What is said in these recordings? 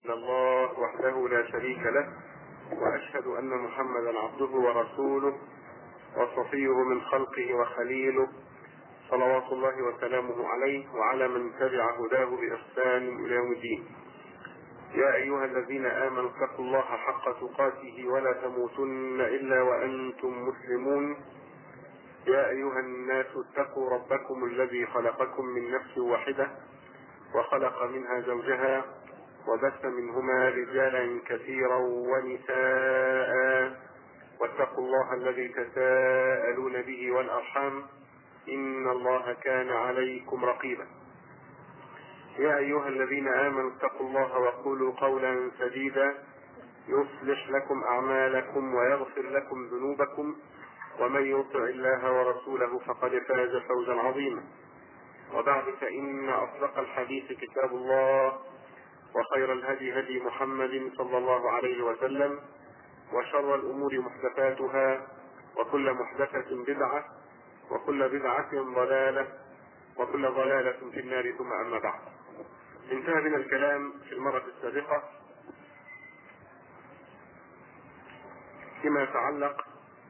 إلا الله وحده لا شريك له وأشهد أن محمدا عبده ورسوله وصفيه من خلقه وخليله صلوات الله وسلامه عليه وعلى من تبع هداه بإحسان إلى يوم الدين يا أيها الذين آمنوا اتقوا الله حق تقاته ولا تموتن إلا وأنتم مسلمون يا أيها الناس اتقوا ربكم الذي خلقكم من نفس واحدة وخلق منها زوجها وبث منهما رجالا كثيرا ونساء واتقوا الله الذي تساءلون به والأرحام إن الله كان عليكم رقيبا يا أيها الذين آمنوا اتقوا الله وقولوا قولا سديدا يصلح لكم أعمالكم ويغفر لكم ذنوبكم ومن يطع الله ورسوله فقد فاز فوزا عظيما وبعد فإن أصدق الحديث كتاب الله وخير الهدي هدي محمد صلى الله عليه وسلم وشر الأمور محدثاتها وكل محدثة بدعة وكل بدعة ضلالة وكل ضلالة في النار ثم أما بعد انتهى من الكلام في المرة السابقة فيما يتعلق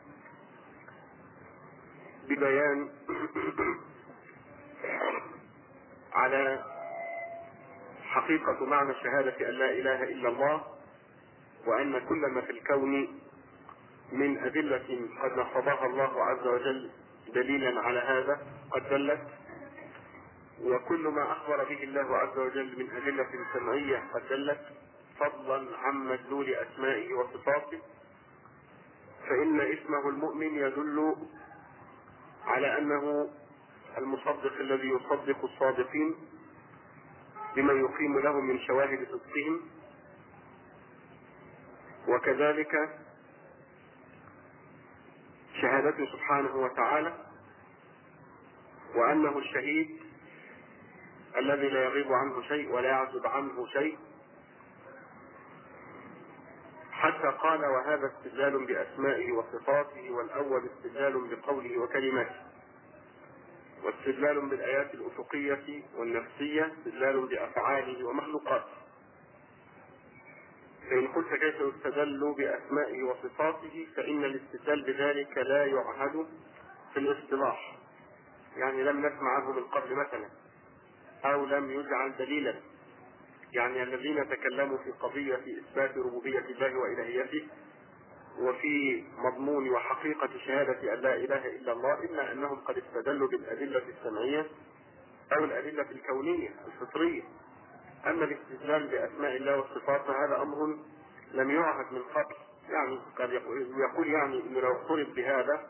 ببيان على حقيقة معنى الشهادة أن لا إله إلا الله وأن كل ما في الكون من أدلة قد نصبها الله عز وجل دليلا على هذا قد دلت وكل ما أخبر به الله عز وجل من أدلة سمعية قد دلت فضلا عن مدلول أسمائه وصفاته فإن اسمه المؤمن يدل على أنه المصدق الذي يصدق الصادقين بما يقيم لهم من شواهد صدقهم وكذلك شهادته سبحانه وتعالى وأنه الشهيد الذي لا يغيب عنه شيء ولا يعزب عنه شيء حتى قال وهذا استدلال بأسمائه وصفاته والأول استدلال بقوله وكلماته واستدلال بالآيات الأفقية والنفسية استدلال بأفعاله ومخلوقاته فإن قلت كيف يستدل بأسمائه وصفاته فإن الاستدلال بذلك لا يعهد في الاصطلاح يعني لم نسمع عنه من قبل مثلا أو لم يجعل دليلا يعني الذين تكلموا في قضية إثبات ربوبية الله وإلهيته وفي مضمون وحقيقة شهادة أن لا إله إلا الله إلا أنهم قد استدلوا بالأدلة السمعية أو الأدلة الكونية الفطرية أما الاستدلال بأسماء الله والصفات فهذا أمر لم يعهد من قبل يعني قد يقول يعني أنه لو اعترض بهذا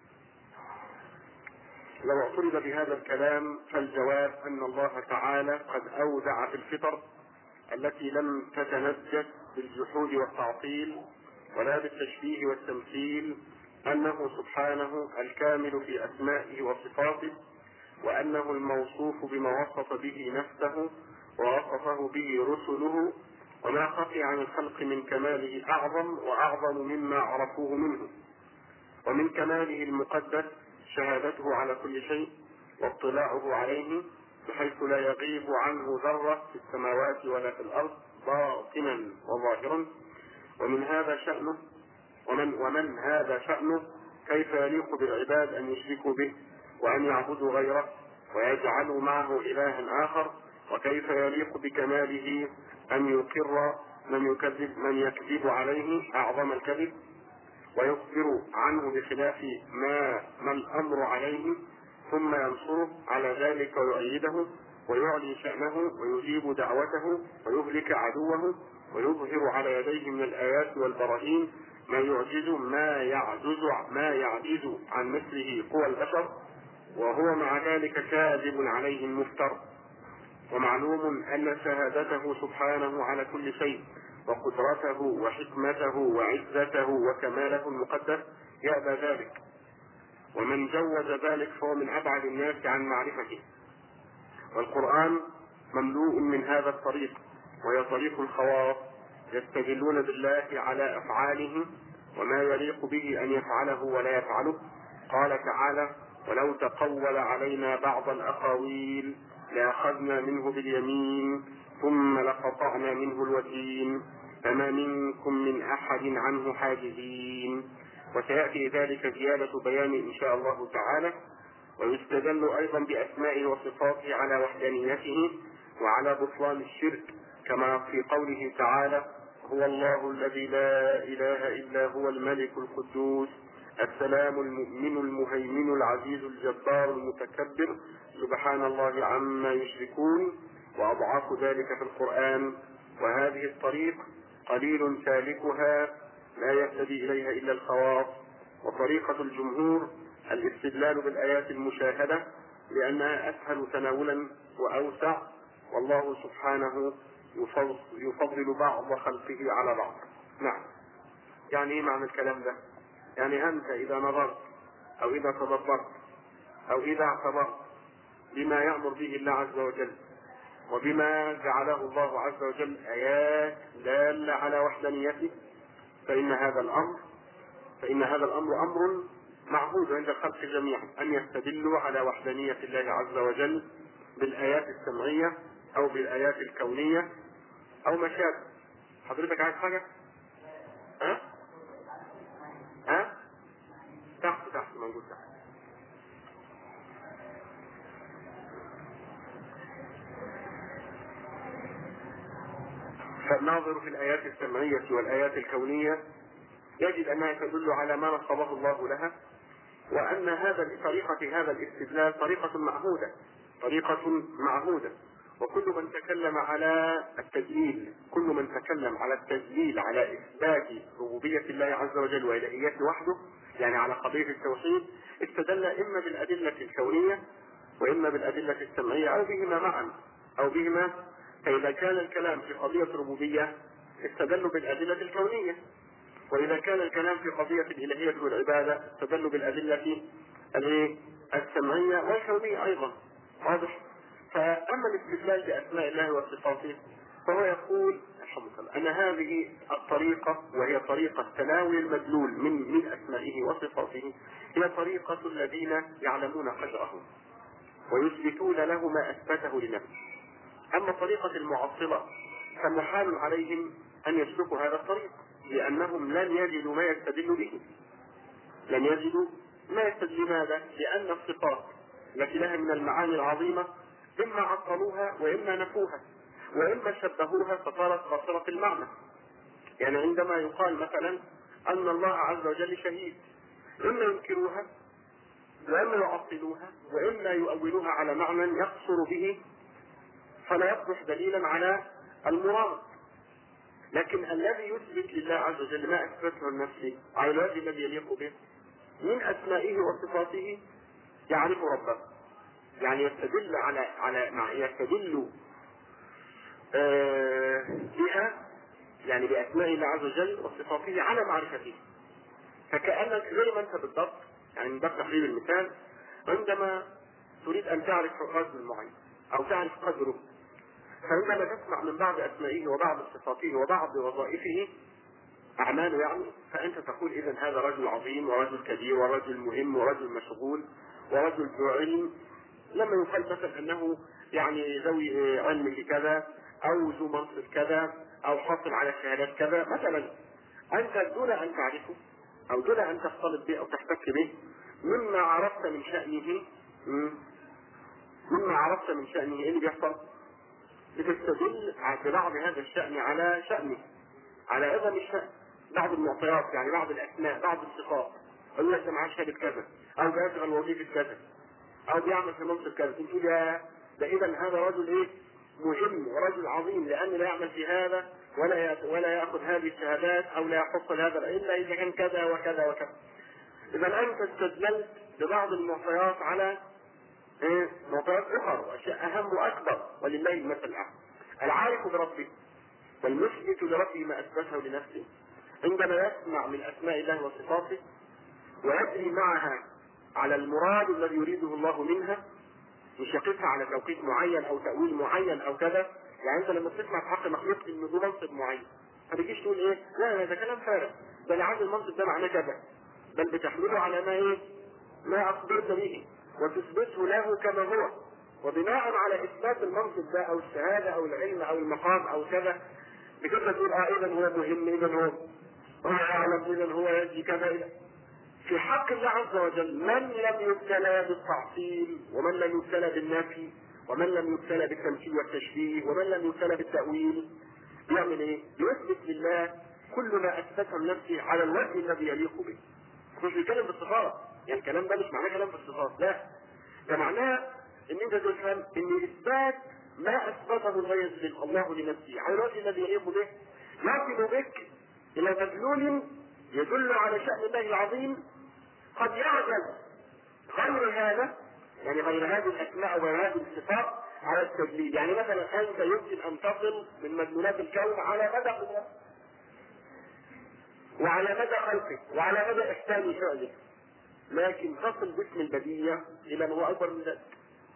لو اعترض بهذا الكلام فالجواب أن الله تعالى قد أودع في الفطر التي لم تتنجس بالجحود والتعطيل ولا بالتشبيه والتمثيل أنه سبحانه الكامل في أسمائه وصفاته وأنه الموصوف بما وصف به نفسه ووصفه به رسله وما خفي عن الخلق من كماله أعظم وأعظم مما عرفوه منه ومن كماله المقدس شهادته على كل شيء واطلاعه عليه بحيث لا يغيب عنه ذرة في السماوات ولا في الأرض باطنا وظاهرا ومن هذا شأنه ومن ومن هذا شأنه كيف يليق بالعباد أن يشركوا به وأن يعبدوا غيره ويجعلوا معه إلها آخر وكيف يليق بكماله أن يقر من يكذب من يكذب عليه أعظم الكذب ويخبر عنه بخلاف ما ما الأمر عليه ثم ينصره على ذلك ويؤيده ويعلي شأنه ويجيب دعوته ويهلك عدوه ويظهر على يديه من الآيات والبراهين ما يعجز ما يعجز ما يعجز عن مثله قوى البشر وهو مع ذلك كاذب عليه المفتر ومعلوم أن شهادته سبحانه على كل شيء وقدرته وحكمته وعزته وكماله المقدس يأبى ذلك ومن جوز ذلك فهو من أبعد الناس عن معرفته والقرآن مملوء من هذا الطريق وهي طريق الخواص يستدلون بالله على أفعاله وما يليق به أن يفعله ولا يفعله قال تعالى ولو تقول علينا بعض الأقاويل لأخذنا منه باليمين ثم لقطعنا منه الوتين فما منكم من أحد عنه حاجزين وسيأتي ذلك زيادة بيان إن شاء الله تعالى ويستدل أيضا بأسمائه وصفاته على وحدانيته وعلى بطلان الشرك كما في قوله تعالى هو الله الذي لا إله إلا هو الملك القدوس السلام المؤمن المهيمن العزيز الجبار المتكبر سبحان الله عما يشركون وأضعاف ذلك في القرآن وهذه الطريق قليل سالكها لا يهتدي إليها إلا الخواص وطريقة الجمهور الاستدلال بالآيات المشاهدة لأنها أسهل تناولا وأوسع والله سبحانه يفضل بعض خلقه على بعض نعم يعني ايه معنى الكلام ده يعني انت اذا نظرت او اذا تدبرت او اذا اعتبرت بما يامر به الله عز وجل وبما جعله الله عز وجل ايات داله على وحدانيته فان هذا الامر فان هذا الامر امر معهود عند الخلق جميعا ان يستدلوا على وحدانيه الله عز وجل بالايات السمعيه او بالايات الكونيه او ما شابه حضرتك عايز حاجه ها ها تحت تحت موجود تحت فالناظر في الآيات السمعية والآيات الكونية يجد أنها تدل على ما نصبه الله لها وأن هذا طريقة هذا الاستدلال طريقة معهودة طريقة معهودة وكل من تكلم على التدليل كل من تكلم على التدليل على إثبات ربوبية الله عز وجل وإلهيته وحده يعني على قضية التوحيد استدل إما بالأدلة الكونية وإما بالأدلة السمعية أو بهما معا أو بهما فإذا كان الكلام في قضية الربوبية استدلوا بالأدلة الكونية وإذا كان الكلام في قضية الإلهية والعبادة استدلوا بالأدلة السمعية والكونية أيضا واضح فأما الاستدلال بأسماء الله وصفاته فهو يقول الحمد لله أن هذه الطريقة وهي طريقة تناول المدلول من من أسمائه وصفاته هي طريقة الذين يعلمون قدره ويثبتون له ما أثبته لنفسه أما طريقة المعطلة فمحال عليهم أن يسلكوا هذا الطريق لأنهم لن يجدوا ما يستدل به لن يجدوا ما يستدل لماذا؟ لأن الصفات التي لها من المعاني العظيمة إما عطلوها وإما نفوها وإما شبهوها فصارت قاصرة المعنى يعني عندما يقال مثلا أن الله عز وجل شهيد إما ينكروها وإما يعطلوها وإما يؤولوها على معنى يقصر به فلا يصبح دليلا على المراد لكن الذي يثبت لله عز وجل ما اثبته لنفسه على الوجه الذي يليق به من اسمائه وصفاته يعرف ربه يعني يستدل على على يستدل آه بها يعني باسماء الله عز وجل وصفاته على معرفته فكانك زي ما انت بالضبط يعني من باب تقريب المثال عندما تريد ان تعرف رجل معين او تعرف قدره فعندما تسمع من بعض اسمائه وبعض صفاته وبعض وظائفه اعماله يعني فانت تقول اذا هذا رجل عظيم ورجل كبير ورجل مهم ورجل مشغول ورجل ذو علم لما يقال مثلا انه يعني ذوي علم في كذا او ذو منصب كذا او حاصل على شهادات كذا مثلا انت دون ان تعرفه او دون ان تختلط به او تحتك به مما عرفت من شأنه مما عرفت من شأنه ايه اللي بيحصل؟ بتستدل ببعض هذا الشأن على شأنه على عظم الشأن بعض المعطيات يعني بعض الأسماء بعض الصفات يقول لك ده معاه شهادة كذا أو بيشغل وظيفة كذا أو بيعمل في منصب كذا تقول يا ده إذا هذا رجل إيه؟ مهم ورجل عظيم لأنه لا يعمل في هذا ولا ولا يأخذ هذه الشهادات أو لا يحصل هذا إلا إذا كان كذا وكذا وكذا. إذا أنت استدللت ببعض المعطيات على ايه معطيات اخرى واشياء اهم واكبر ولله المثل الاعلى العارف بربه والمثبت لربه ما اثبته لنفسه عندما يسمع من اسماء الله وصفاته ويجري معها على المراد الذي يريده الله منها مش يقفها على توقيت معين او تاويل معين او كذا يعني انت لما تسمع في حق مخلوق انه ذو منصب معين ما تجيش تقول ايه لا هذا كلام فارغ ده اللي عنده المنصب ده معناه كذا بل بتحمله على ما ايه ما اخبرت به وتثبته له كما هو وبناء على اثبات المنصب ده او الشهاده او العلم او المقام او كذا بتبدا تقول اه اذا هو مهم اذا هو هو يعلم اذا هو يجي كذا إذا. في حق الله عز وجل من لم يبتلى بالتعطيل ومن لم يبتلى بالنفي ومن لم يبتلى بالتمثيل والتشبيه ومن لم يبتلى بالتأويل يعمل ايه؟ يثبت لله كل ما اثبته لنفسه على الوجه الذي يليق به. مش بيتكلم بالصفات، يعني الكلام ده مش معناه كلام بالصفات، لا. ده معناه ان انت تفهم ان اثبات ما اثبته الغير الله لنفسه على الوجه الذي يليق به يصل بك الى مدلول يدل على شأن الله العظيم قد يعجز غير هذا يعني غير هذه الاسماء وغير هذه الصفات على التدليل يعني مثلا انت يمكن ان تصل من مدلولات الكون على مدى قدرته وعلى مدى خلقه وعلى مدى احسان فعله لكن تصل باسم البديع الى ما هو اكبر من ذلك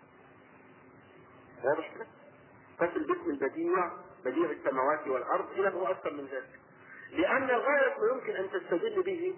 واضح كده؟ تصل باسم البديع بديع السماوات والارض الى ما هو اكثر من ذلك لان الغايه ما يمكن ان تستدل به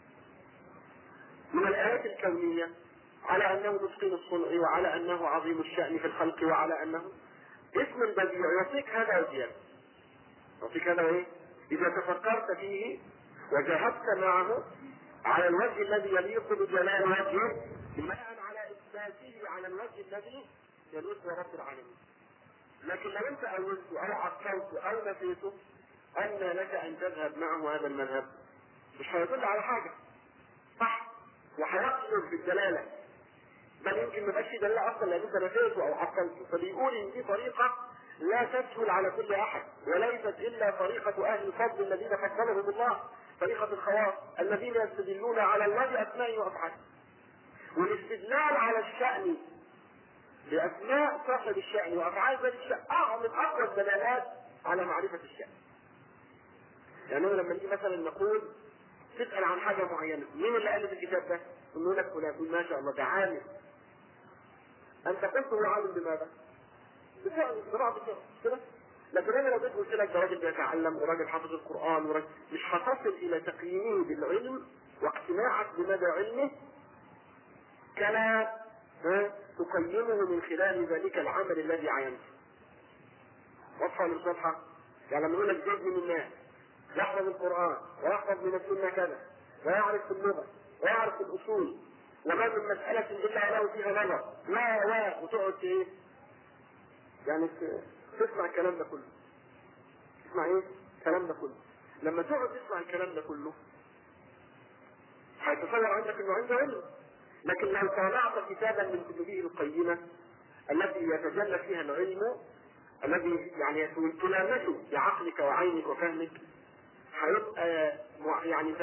من الايات الكونيه على انه متقن الصنع وعلى انه عظيم الشان في الخلق وعلى انه اسم البديع يعطيك هذا وزياده يعطيك هذا ايه؟ اذا تفكرت فيه وجاهدت معه على الوجه الذي يليق بجلال وجهه بناء على اثباته على الوجه الذي يليق برب العالمين لكن لو انت اولته او عطلته او نسيته ان لك ان تذهب معه هذا المذهب مش هيدل على حاجه صح وهيقصر في الدلاله بل يمكن ما يبقاش في دلاله اصلا لان انت نسيته او عطلته فبيقول ان دي طريقه لا تسهل على كل احد وليست الا طريقه اهل الفضل الذين فضلهم الله طريقه الخواص الذين يستدلون على الله باسمائه وافعاله والاستدلال على الشأن بأسماء صاحب الشأن وأفعال ذات الشأن أعظم أقوى الدلالات على معرفة الشأن. يعني أنا لما نيجي مثلا نقول تسأل عن حاجة معينة، مين اللي ألف الكتاب ده؟ يقول لك فلان، يقول ما شاء الله ده عالم. أنت قلت هو عالم بماذا؟ بفعل ببعض الشغل كده؟ لكن انا لو جيت قلت لك ده راجل بيتعلم وراجل حافظ القران وراجل مش هتصل الى تقييمه بالعلم واقتناعك بمدى علمه كما تقيمه من خلال ذلك العمل الذي عينته. واضحه ولا مش واضحه؟ يعني لما يقول لك زيد من الناس يحفظ القران ويحفظ من السنه كذا ويعرف في اللغه ويعرف في الاصول وما من مساله الا له فيها نظر لا لا وتقعد ايه؟ يعني تسمع الكلام ده كله. تسمع ايه؟ الكلام ده كله. لما تقعد تسمع الكلام ده كله هيتصور عندك انه عنده علم لكن لو طالعت كتابا من كتبه القيمة التي يتجلى فيها العلم الذي يعني تلامسه بعقلك وعينك وفهمك هيبقى يعني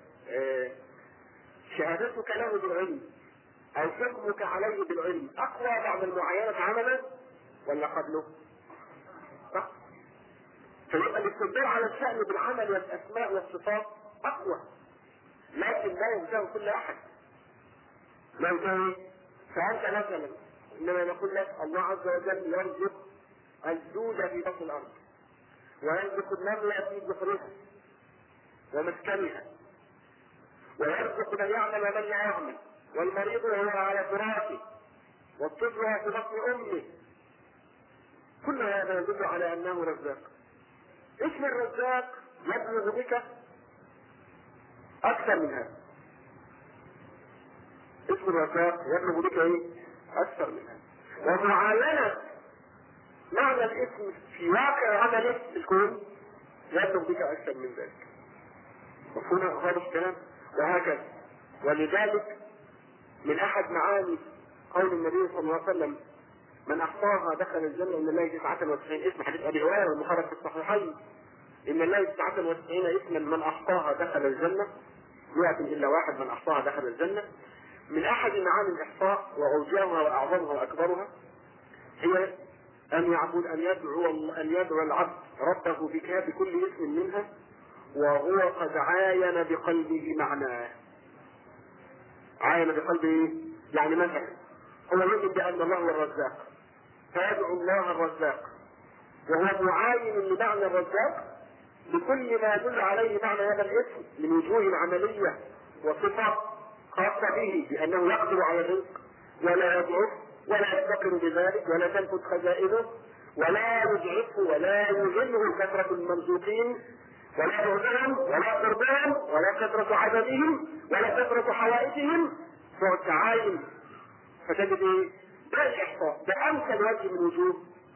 شهادتك له بالعلم او حكمك عليه بالعلم اقوى بعد المعاينة عملا ولا قبله؟ صح؟ فيبقى الاستدلال على الشأن بالعمل والاسماء والصفات اقوى لكن لا ينتهي كل احد لا ينتهي فانت مثلا انما نقول لك الله عز وجل يرزق الدود في بطن الارض ويرزق النملة في جحرها ومسكنها ويرزق من يعمل ومن لا يعمل والمريض وهو على فراشه والطفل وهو في بطن امه كل هذا يدل على انه رزاق اسم الرزاق يبلغ بك اكثر من هذا اسم الرزاق يبلغ بك ايه اكثر من هذا ومعاينة معنى الاسم في واقع عمله في الكون يبلغ بك اكثر من ذلك مفهوم هذا الكلام وهكذا ولذلك من احد معاني قول النبي صلى الله عليه وسلم من احصاها دخل الجنه ان الله 99 اسم حديث ابي هريره المخرج في الصحيحين ان الله 99 اسما من احصاها دخل الجنه 100 الا واحد من احصاها دخل الجنه من احد معاني الاحصاء واوجهها واعظمها واكبرها هي ان يعبد ان يدعو ان يدعو العبد ربه بك بكل اسم منها وهو قد عاين بقلبه معناه عاين بقلبه يعني مثلا هو يؤمن بان الله هو الرزاق فيدعو الله الرزاق وهو معاين لمعنى الرزاق بكل ما يدل عليه معنى هذا الاسم من وجوه عملية وصفة خاصة به بأنه يقدر على الرزق ولا يضعف ولا يفتقر بذلك ولا تنفذ خزائنه ولا يضعفه ولا يذله كثرة المرزوقين ولا بعدهم ولا قربهم ولا كثرة عددهم ولا كثرة حوائجهم تقعد تعاين فتجد ايه؟ ده الاحصاء ده امثل وجه من وجوه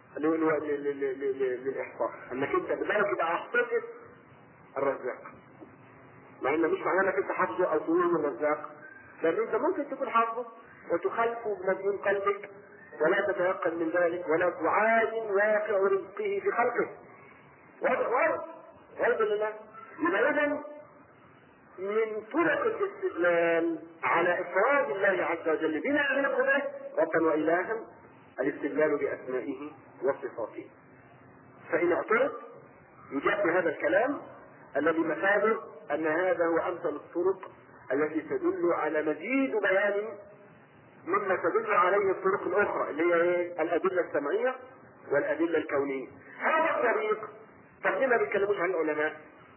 للاحصاء انك انت بذلك تبقى احصائت الرزاق مع ان مش معناه انك انت حافظه او تقول من الرزاق لان انت ممكن تكون حافظه وتخالفه بمجنون قلبك ولا تتيقن من ذلك ولا تعاين واقع رزقه في خلقه وارد وارد وارد لله اذا من طرق الاستدلال على افراد الله عز وجل بما يليق به ربا والها الاستدلال باسمائه وصفاته فان اعترض يجاب بهذا الكلام الذي مفاده ان هذا هو امثل الطرق التي تدل على مزيد بيان مما تدل عليه الطرق الاخرى اللي هي ايه؟ الادله السمعيه والادله الكونيه. هذا الطريق طب ليه ما بيتكلموش عن العلماء؟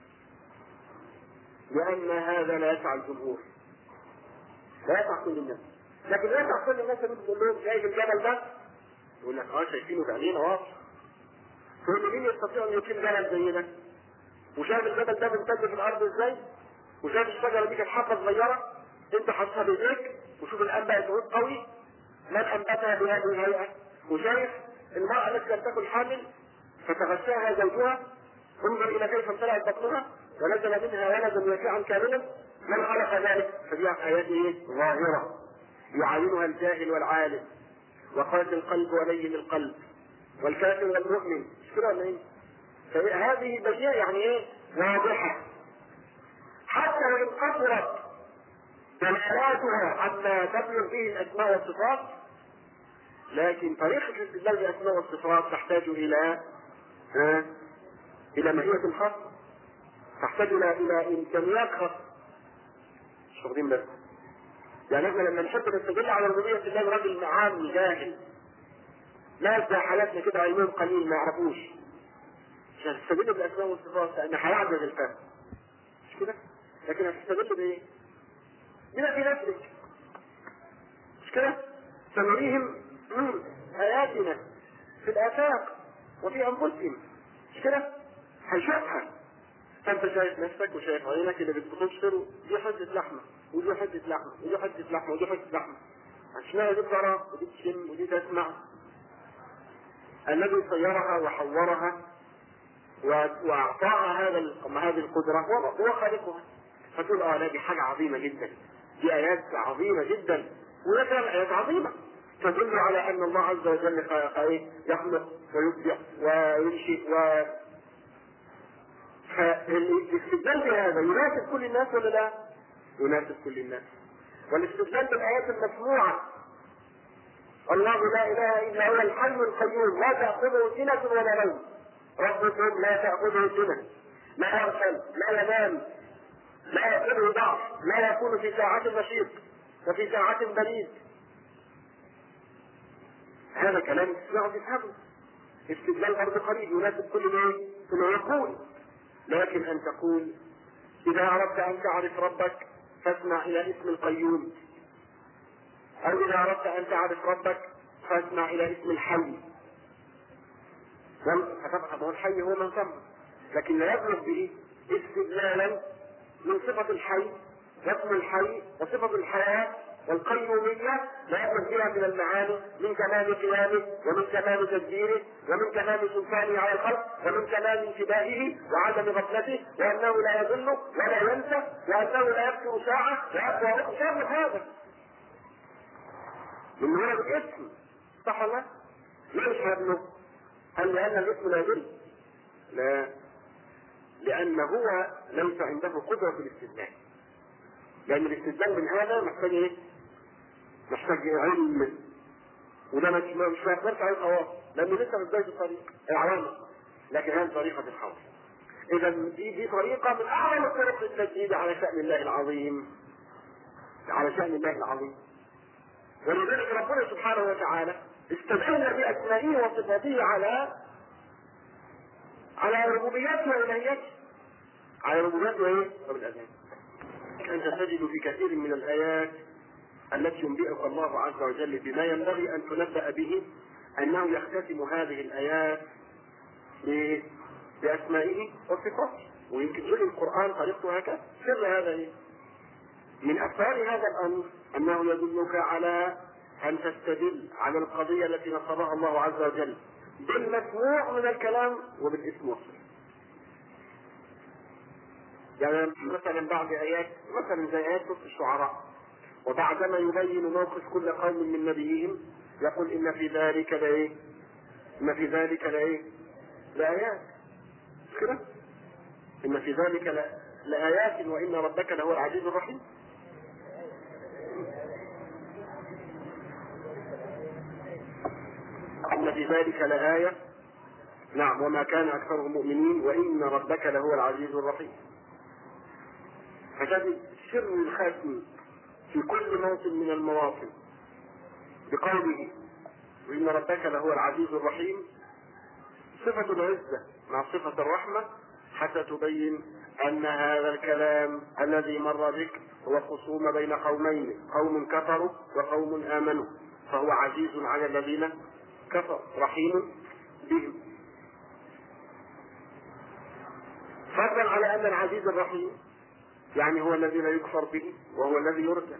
لان هذا لا يسع الجمهور. لا يسع كل الناس. لكن يسع كل الناس اللي بتقول لهم شايف الجبل ده؟ يقول لك اه شايفينه بعينينا واضح. تقول مين يستطيع ان يقيم جبل زي ده؟ وشايف الجبل ده ممتد في الارض ازاي؟ وشايف الشجره دي كانت حبه صغيره انت حاططها بايديك وشوف الانبا يتعود قوي من انبتها بهذه الهيئه وشايف المراه التي لم تكن حامل فتغشاها زوجها انظر الى كيف امتلأت بطنها ونزل منها ولدا واسعا كاملا من خلق ذلك فدي ايات ايه؟ ظاهره يعاينها الجاهل والعالم وقاسي القلب ولين القلب والكافر والمؤمن مش كده ولا ايه؟ فهذه بينه يعني ايه؟ واضحه حتى وان قصرت دلالاتها عما تبلغ به الاسماء والصفات لكن طريقة الاستدلال بالاسماء والصفات تحتاج الى ها الى ماهية خاصة تحتاج الى الى امكانيات خاصة مش واخدين بالك يعني احنا لما نحب نستدل على ربوبية الله راجل عام جاهل ناس زي حالاتنا كده علمهم قليل ما يعرفوش عشان تستدل بالاسماء والصفات لان هيعجز الفهم مش كده؟ لكن هتستدل بايه؟ بما في نفسك مش كده؟ سنريهم آياتنا في الآفاق وفي أنفسهم مش كده؟ هيشوفها فأنت شايف نفسك وشايف عينك اللي بتبصر دي حتة لحمة ودي حتة لحمة ودي حتة لحمة ودي حتة لحمة عشان دي ترى ودي تشم ودي تسمع الذي صيرها وحورها واعطاها هذا هذه القدره هو خالقها فتقول اه لا دي حاجه عظيمه جدا دي ايات عظيمه جدا وهي فعلا ايات عظيمه تدل على ان الله عز وجل يخلق ويبدع وينشئ و فالاستدلال بهذا يناسب كل الناس ولا لا؟ يناسب كل الناس والاستدلال بالايات المسموعه الله لا اله الا هو الحي القيوم لا تاخذه سنه ولا نوم ربكم لا تاخذه سنه لا يغفل لا ينام لا يأخذه ضعف لا يكون في ساعة نشيط وفي ساعة بريد هذا كلام تسمعه تفهمه استدلال برضه قريب يناسب كل ما كل يقول لكن ان تقول اذا اردت ان تعرف ربك فاسمع الى اسم القيوم او اذا اردت ان تعرف ربك فاسمع الى اسم الحي طبعا هو الحي هو من ثم لكن لا يبلغ به استدلالا من صفة الحي واسم الحي وصفة الحياة والقيومية لا يخرج بها من المعاني من كمال قيامه ومن كمال تدبيره ومن كمال سلطانه على الخلق ومن كمال انتباهه وعدم غفلته وانه لا يضل ولا ينسى وانه لا يكثر ساعة ويقوى شامل هذا من هنا بالاسم صح ولا ليش يا ابنه؟ هل لأن الاسم لا يدل؟ لا لأن هو ليس عنده قدرة في الاستدلال لأن الاستدلال من هذا محتاج إيه؟ محتاج علم وده مش مش ما يقدرش عليه الخواص لأنه لسه مش بداية الطريق العوامل لكن هذه طريقة الحوض إذا دي دي طريقة من أعظم الطرق للتجديد على شأن الله العظيم على شأن الله العظيم ولذلك ربنا سبحانه وتعالى استدل بأسمائه وصفاته على على ربوبيته وإلهيته على ربوبيته وإيه؟ وبالأذان أنت تجد في كثير من الآيات التي ينبئك الله عز وجل بما ينبغي ان تنبأ به انه يختتم هذه الايات باسمائه وصفاته ويمكن تقول القران طريقته هكذا سر هذا ايه؟ من اسرار هذا الامر انه يدلك على ان تستدل على القضيه التي نصبها الله عز وجل بالمسموع من الكلام وبالاسم والصفه. يعني مثلا بعض ايات مثلا زي ايات سوره الشعراء وبعدما يبين موقف كل قوم من نبيهم يقول ان في ذلك لايه؟ ان في ذلك لايه؟ لايات مش كده؟ ان في ذلك لآيات وإن ربك لهو العزيز الرحيم إن في ذلك لآية نعم وما كان أكثرهم مؤمنين وإن ربك لهو العزيز الرحيم فكان سر الخاتم في كل موطن من المواطن بقوله وإن ربك لهو العزيز الرحيم صفة العزة مع صفة الرحمة حتى تبين أن هذا الكلام الذي مر بك هو خصومة بين قومين قوم كفروا وقوم آمنوا فهو عزيز على الذين كفروا رحيم بهم فضلا على أن العزيز الرحيم يعني هو الذي لا يكفر به وهو الذي يرجى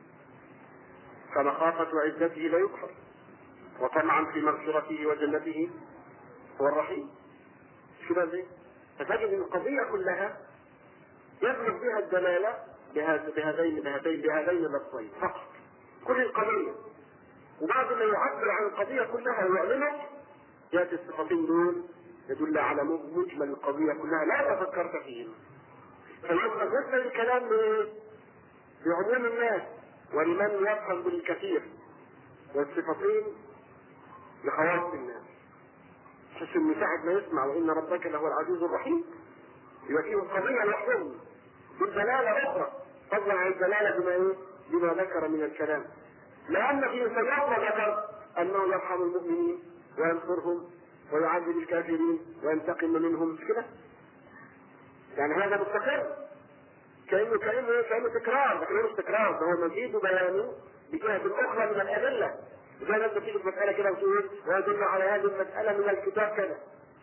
فمخافة عزته لا يكفر وطمعا في مغفرته وجنته هو الرحيم شو زي فتجد ان القضيه كلها يبلغ بها الدلاله بهذين بهذين بهذين اللفظين فقط كل القضيه وبعد ما يعبر عن القضيه كلها ويعلنك ياتي الصفتين دول يدل على مجمل القضيه كلها لا تفكرت فيهما فيبقى مجمل الكلام لعموم الناس ولمن يفهم بالكثير والصفتين لخواص الناس بحيث ان ساعة ما يسمع وان ربك لهو العزيز الرحيم يبقى فيه قضية لوحدهم بالدلالة أخرى فضلا عن الدلالة بما إيه؟ بما ذكر من الكلام لأن في سياق ذكر أنه يرحم المؤمنين وينصرهم ويعذب الكافرين وينتقم منهم مش كده؟ يعني هذا مستقر كأنه كأنه كأنه تكرار لكن مش تكرار ده هو مزيد بيانه بجهة أخرى من الأدلة زي ما انت تيجي في مسألة كده وتقول ويدل على هذه المسألة من الكتاب كذا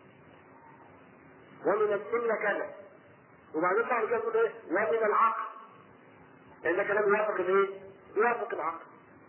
ومن السنة كذا وبعدين بعد كده تقول ايه ومن العقل لأن كلام يوافق الايه؟ يوافق العقل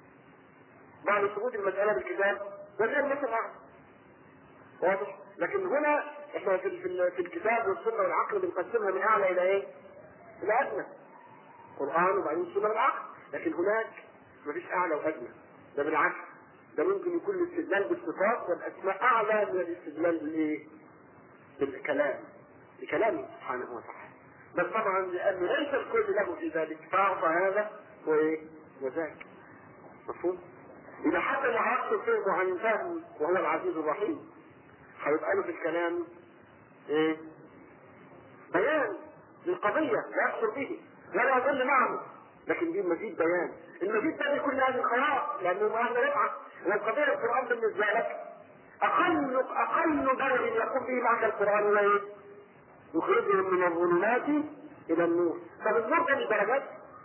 بعد ثبوت المسألة بالكتاب وغير مثل العقل واضح؟ لكن هنا احنا في, في, في الكتاب والسنة والعقل بنقسمها من أعلى إلى ايه؟ إلى أدنى قرآن وبعدين السنة والعقل لكن هناك مفيش أعلى وأدنى ده بالعكس ده ممكن يكون الاستدلال بالصفات والاسماء اعلى من الاستدلال بالايه؟ بالكلام بكلامه سبحانه وتعالى بس طبعا لانه ليس الكل له في ذلك فاعطى هذا وايه؟ وذاك مفهوم؟ اذا حتى اللي عرفت فهمه عن فهم وهو العزيز الرحيم هيبقى له في الكلام ايه؟ بيان للقضيه لا يحصل به ولا يضل معه لكن دي مزيد بيان المزيد ده بيكون هذه الخيار لانه ما احنا نفعل والقضيه القران بالنسبه لك اقل اقل درج يقوم به معك القران هو ايه؟ يخرجهم من الظلمات الى النور طب النور ده مش درجات؟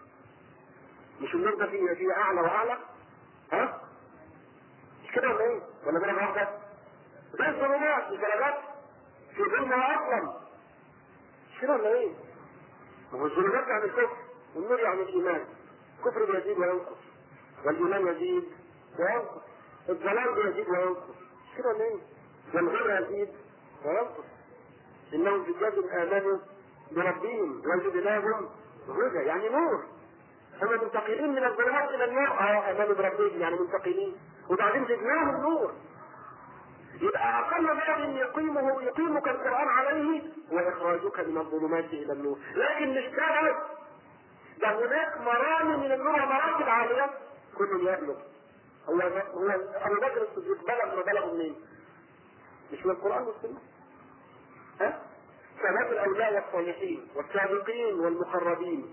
مش النور ده فيه فيه اعلى واعلى؟ ها؟ مش كده ولا ايه؟ ولا درجه واحده؟ ده الظلمات مش درجات؟ في ظلمه اصلا مش كده ولا ايه؟ ما هو الظلمات يعني الكفر والنور يعني الايمان الكفر يزيد وينقص والايمان يزيد وينقص الضلال يزيد وينقص كده ولا ايه؟ والغير يزيد وينقص انهم في جد امنوا بربهم وزدناهم هدى يعني نور هم منتقلين من الظلمات الى النور اه امنوا بربهم يعني منتقلين وبعدين زدناهم نور يبقى اقل درجه يقيمه يقيمك القران عليه واخراجك من الظلمات الى النور لكن مش ده ده هناك مرامي من النور ومراتب عاليه كل يبلغ هو هو ابو بكر الصديق بلغ ما بلغ منين؟ مش من القران والسنه ها؟ سادات الاولياء والصالحين والسابقين والمقربين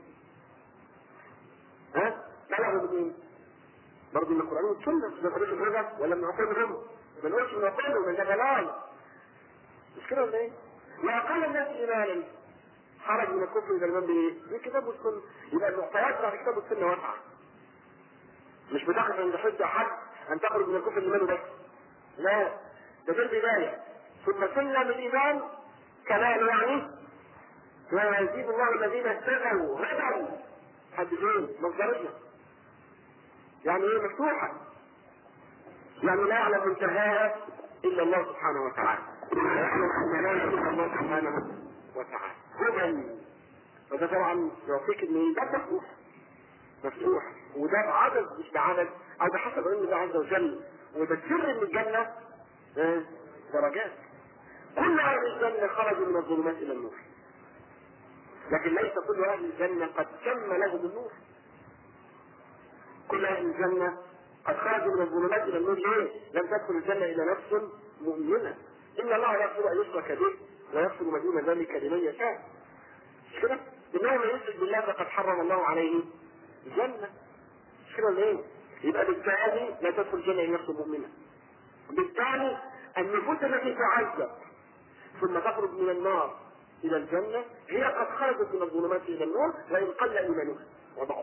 ها؟ بلغوا منين؟ برضه من القران والسنه مش من طريق الرجل ولا من عقولهم ما نقولش من عقولهم من جبلان مش كده ولا ايه؟ واقل الناس ايمانا خرج من الكفر الى الايمان بايه؟ بالكتاب والسنه يبقى المعطيات بتاعت الكتاب والسنه واسعه مش بتقف عند حد حد ان تخرج من الكفر الايمان بس لا ده دي البدايه ثم سلم الايمان كمان يعني ويزيد الله الذين اتقوا هدى حد فين مصدريه يعني ايه مفتوحه يعني لا يعلم منتهاها الا الله سبحانه وتعالى ويعلم ان لا الا الله سبحانه وتعالى هدى فده طبعا يعطيك ان ده مفتوح مفتوح وده عدد مش بعدد او بحسب علم الله عز وجل وده سر من الجنه آه، درجات كل اهل الجنه خرجوا من الظلمات الى النور لكن ليس كل اهل الجنه قد تم لهم النور كل اهل الجنه قد خرجوا من الظلمات الى النور ليه؟ لم تدخل الجنه الا نفس مؤمنه ان الله يغفر ان يشرك به ويغفر ما دون ذلك لمن يشاء مش كده؟ انه من يشرك بالله فقد حرم الله عليه الجنه مش كده ولا ايه؟ يبقى بالتالي لا تدخل الجنه الا نفس مؤمنه بالتالي النفوس التي تعذب ثم تخرج من النار الى الجنه هي قد خرجت من الظلمات الى النور وان قل ايمانها وضعف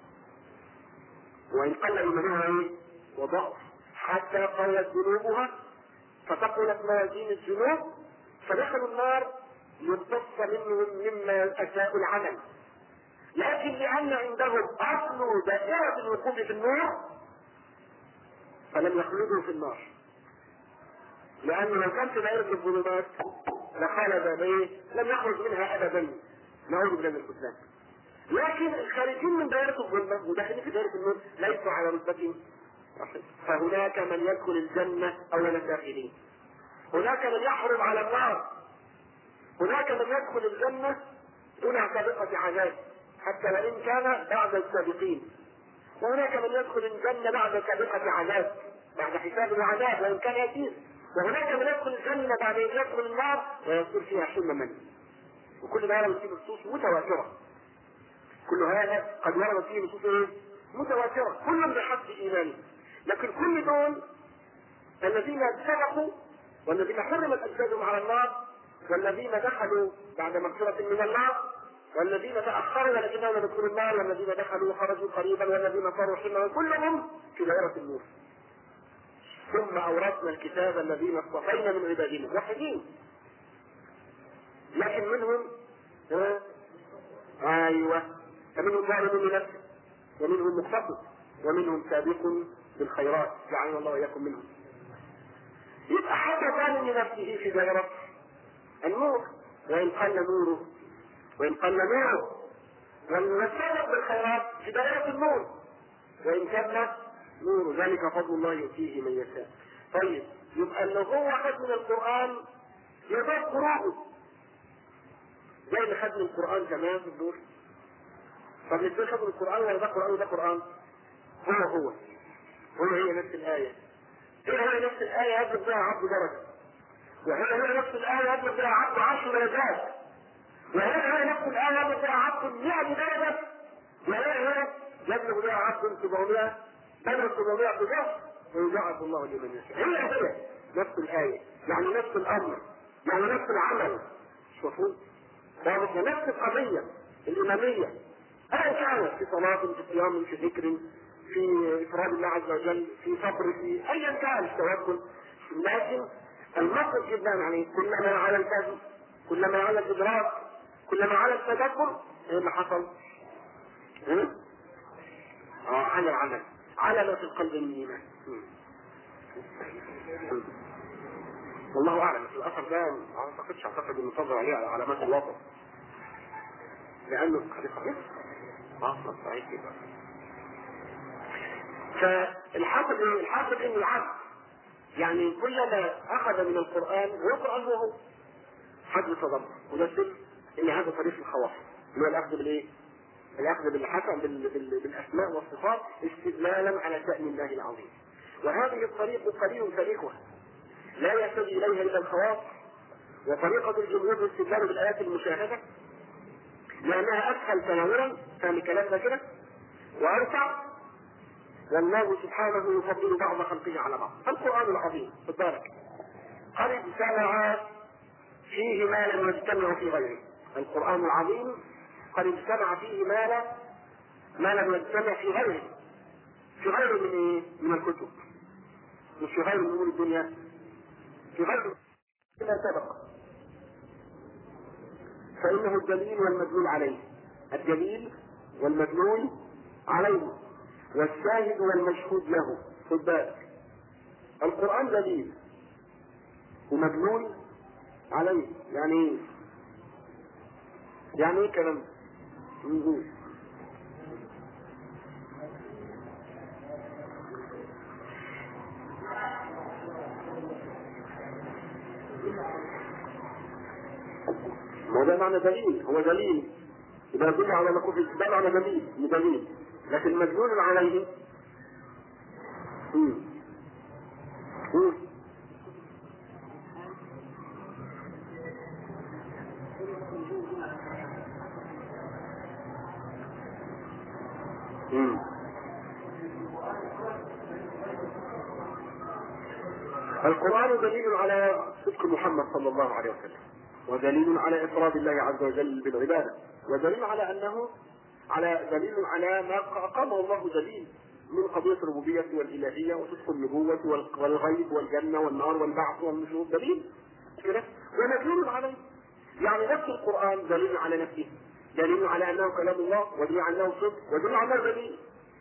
وان قل ايمانها ايه؟ وضعف حتى قلت ذنوبها فثقلت موازين الذنوب فدخلوا النار يمتص منهم مما اساءوا العمل لكن لان عندهم اصل دائره الوقوف في النور فلم يخلدوا في النار لأنه لو كان في دائرة الظلمات لخلد به لم يخرج منها أبدا نعوذ بالله من الخذلان لكن الخارجين من دائرة الظلمة وداخلين في دائرة النور ليسوا على رتبة واحدة فهناك من يدخل الجنة أول الداخلين هناك من يحرم على النار هناك من يدخل الجنة دون سابقة عذاب حتى وإن كان بعد السابقين وهناك من يدخل الجنة بعد سابقة عذاب بعد حساب وعذاب وإن كان يسير وهناك من يدخل الجنة بعد أن يدخل النار ويصير فيها حلما وكل ده ورد فيه نصوص متواترة كل هذا قد ورد فيه نصوص ايه؟ متواترة كل بحسب إيمانه لكن كل دول الذين سبقوا والذين حرمت أجسادهم على النار والذين دخلوا بعد مغفرة من النار والذين تأخروا ولكنهم لم يدخلوا النار والذين دخلوا وخرجوا قريبا والذين صاروا حلما كلهم في دائرة النور ثم أورثنا الكتاب الذين اصطفينا من عبادنا موحدين لكن منهم ها ايوه فمنهم ظالم لنفسه ومنهم مقتصد ومنهم سابق بالخيرات جعلنا الله واياكم منهم يبقى حتى ظالم لنفسه في دائرة النور وإن قل نوره وإن قل نوره والسابق بالخيرات في دائرة النور وإن كان نور ذلك فضل الله يؤتيه من يشاء طيب يبقى اللي هو خد من القرآن يبقى قراءه زي اللي خد من القرآن كمان في الدور طب ازاي خد من القرآن ولا ده قرآن وده قرآن هو هو هو هي نفس الآية هي هي نفس الآية يبلغ بها عبد درجة وهي هي نفس الآية يبلغ بها عبد عشر درجات وهي هي نفس الآية يبلغ بها عبد 100 درجة وهي هي يبلغ بها عبد 700 بل 700 ضعف ويضاعف الله لمن يشاء هي هي نفس الآية يعني نفس الأمر يعني نفس العمل شوفوا واضح نفس القضية الإمامية أيا كانت في صلاة في صيام في ذكر في إفراد الله عز وجل في صبر في أيا كان التوكل لكن المقصد جدا يعني كلما على الفهم كلما على الإدراك كلما على التدبر ايه اللي حصل؟ اه على العمل على ما في القلب من ايمان والله اعلم في الاثر ده ما اعتقدش اعتقد انه صدر عليه علامات الوطن لانه حديث صحيح اصلا صحيح كده فالحاصل ايه؟ الحاصل ان العبد يعني كلما اخذ من القران ويقرا هو هو حد تدبر وده سر ان هذا طريق الخواص اللي هو الاخذ بالايه؟ الاخذ بالحسن بال... بال... بالاسماء والصفات استدلالا على شان الله العظيم وهذه الطريق قليل تاريخها لا يهتدي اليها الا الخواص وطريقه الجمهور الاستدلال بالايات المشاهده لانها اسهل تناولا فهم كلامنا كده وارفع والله سبحانه يفضل بعض خلقه على بعض القران العظيم خد بالك قد اجتمع فيه ما لم يجتمع في غيره القران العظيم قد اجتمع فيه ما لا ما لم يجتمع في غيره في غير من ايه؟ من الكتب مش في غير من امور الدنيا في غير ما سبق فانه الدليل والمدلول عليه الدليل والمدلول عليه والشاهد والمشهود له خد بالك القرآن دليل ومدلول عليه يعني ايه؟ يعني ايه كلام نقول ما ده معنى دليل هو دليل يبقى يدل على ما كفر ده معنى دليل دليل لكن مدلول عليه مم. مم. مم. القرآن دليل على صدق محمد صلى الله عليه وسلم ودليل على إفراد الله عز وجل بالعبادة ودليل على أنه على دليل على ما أقامه الله دليل من قضية الربوبية والإلهية وصدق النبوة والغيب والجنة والنار والبعث والنشور دليل كده ودليل عليه يعني نفس القرآن دليل على نفسه دليل على أنه كلام الله ودليل على أنه صدق ودليل على أنه دليل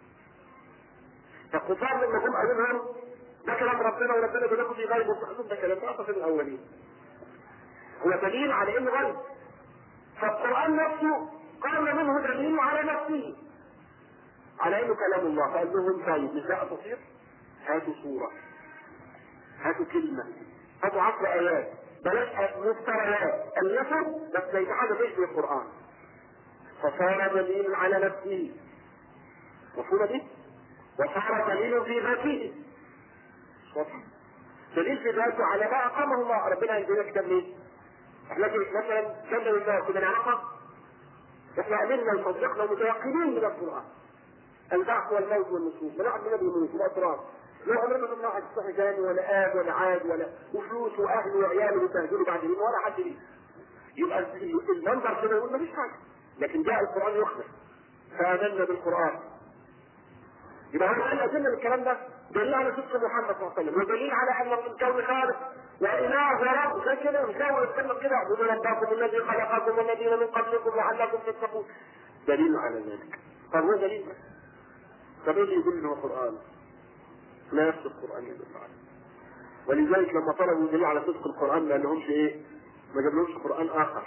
فالكفار لما هم قالوا لهم ده كلام ربنا وربنا بيقول في غيب وصحتهم ده كلام أعطف الأولين هو دليل على انه غيب فالقرآن نفسه قال منه دليل على نفسه على انه كلام الله فقال لهم طيب مش ده تصير هاتوا صورة هاتوا كلمة هاتوا عشر آيات بلاش مفتريات ألفوا بس زي حاجة تشبه القرآن فصار دليل على نفسه مفهومة دي؟ وصار دليل في ذاته واضح دليل في ذاته على ما أقامه الله ربنا يدينا كتاب ليه؟ احنا مثلا كم لله كنا نعرفها احنا امنا وصدقنا ومتيقنين من القران البعث والموت والنشور بنعم من الموت والاسرار لو عمرنا ما واحد صحي ثاني ولا اب ولا عاد ولا وفلوس واهل وعيال وتهجروا بعد اليوم ولا حد ليه يبقى المنظر كده يقول ما فيش حاجه لكن جاء القران يخبر فامنا بالقران يبقى هو قال ادله الكلام ده دليل على صدق محمد صلى الله عليه وسلم ودليل على ان الكون خالق واله ورب زي كده مش هو يتكلم كده اعبدوا ربكم الذي خلقكم والذين من قبلكم لعلكم تتقون دليل على ذلك طب هو دليل بس طب ايه اللي يدل انه قران؟ لا نفس القران يدل عليه ولذلك لما طلبوا دليل على صدق القران ما لهمش ايه؟ ما جابلهمش قران اخر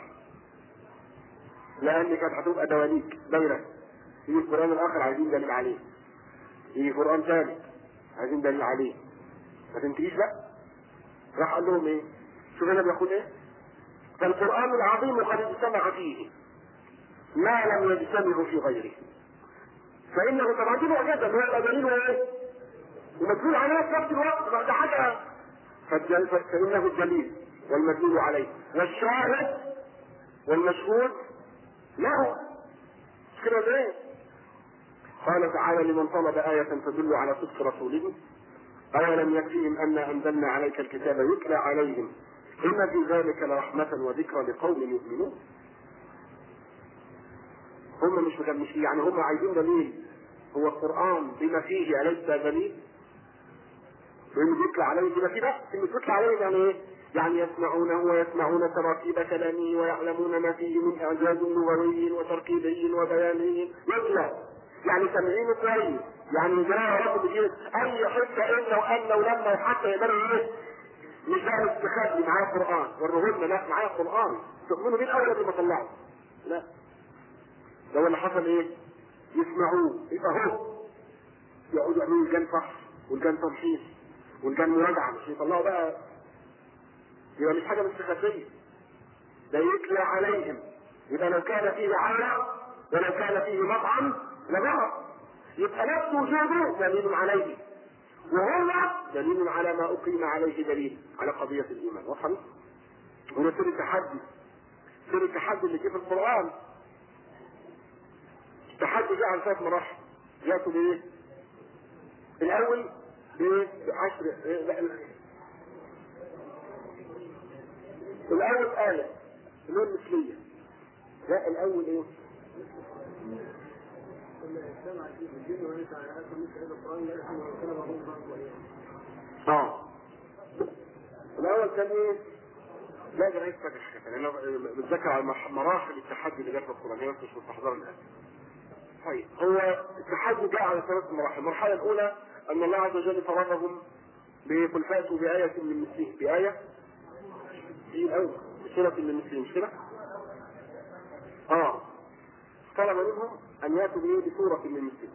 لان كانت هتبقى دواليك دايره يجي القران الاخر عايزين دليل عليه يجي قران ثاني عايزين دليل عليه ما تنتهيش بقى راح قال لهم ايه شوف هنا بيقول ايه فالقران العظيم قد اجتمع فيه ما لم يجتمع في غيره فانه طبعا دي معجزه اللي هو دليل ايه ومدلول عليه في نفس الوقت بعد حاجه فالدل- فانه الدليل والمدلول عليه والشاهد والمشهود له مش كده ولا ايه قال تعالى لمن طلب آية تدل على صدق رسوله أولم يكفيهم أن أنزلنا عليك الكتاب يتلى عليهم إن في ذلك لرحمة وذكرى لقوم يؤمنون هم مش مش يعني هم عايزين دليل هو القرآن بما فيه أليس دليل؟ وإنه يتلى عليه بما فيه بس إنه يتلى عليه يعني إيه؟ يعني يسمعونه ويسمعون تراكيب كلامه ويعلمون ما فيه من إعجاز لغوي وتركيبي وبياني يتلى يعني سامعينه كويس يعني جاء رب بيجيب اي حته انه وانه لما حتى يقدروا ايه مش بقى استخبي معاه قران ورهن لا معاه قران تؤمنوا بيه الاول قبل ما طلعوا لا ده هو اللي حصل ايه يسمعوه يبقى هو يقعدوا يعملوا لجان فحص ولجان تمحيص ولجان مراجعه مش يطلعوا بقى يبقى مش حاجه مستخبيه ده يتلى عليهم يبقى لو كان فيه عالة ولو كان فيه مطعم لظهر يبقى نفس وجوده دليل عليه وهو دليل على ما أقيم عليه دليل على قضية الإيمان واضح هنا سر التحدي سر التحدي اللي جه في القرآن التحدي جه على ثلاث مراحل يأتوا بإيه؟ الأول بإيه؟ بعشر إيه؟ لا، لا. الأول آية اللي هو المثلية لا الأول إيه؟ اه الاول كان ايه؟ لا ده عايز فتح انا بتذكر على مراحل التحدي اللي جت في القران هي مش مستحضره الان طيب هو التحدي جاء على ثلاث مراحل المرحله الاولى ان الله عز وجل فرضهم بقل فاتوا بآية من مثله بآية في الأول بسورة من مثله مش كده؟ اه طلب منهم أن يأتوا بإيه بسورة من مثله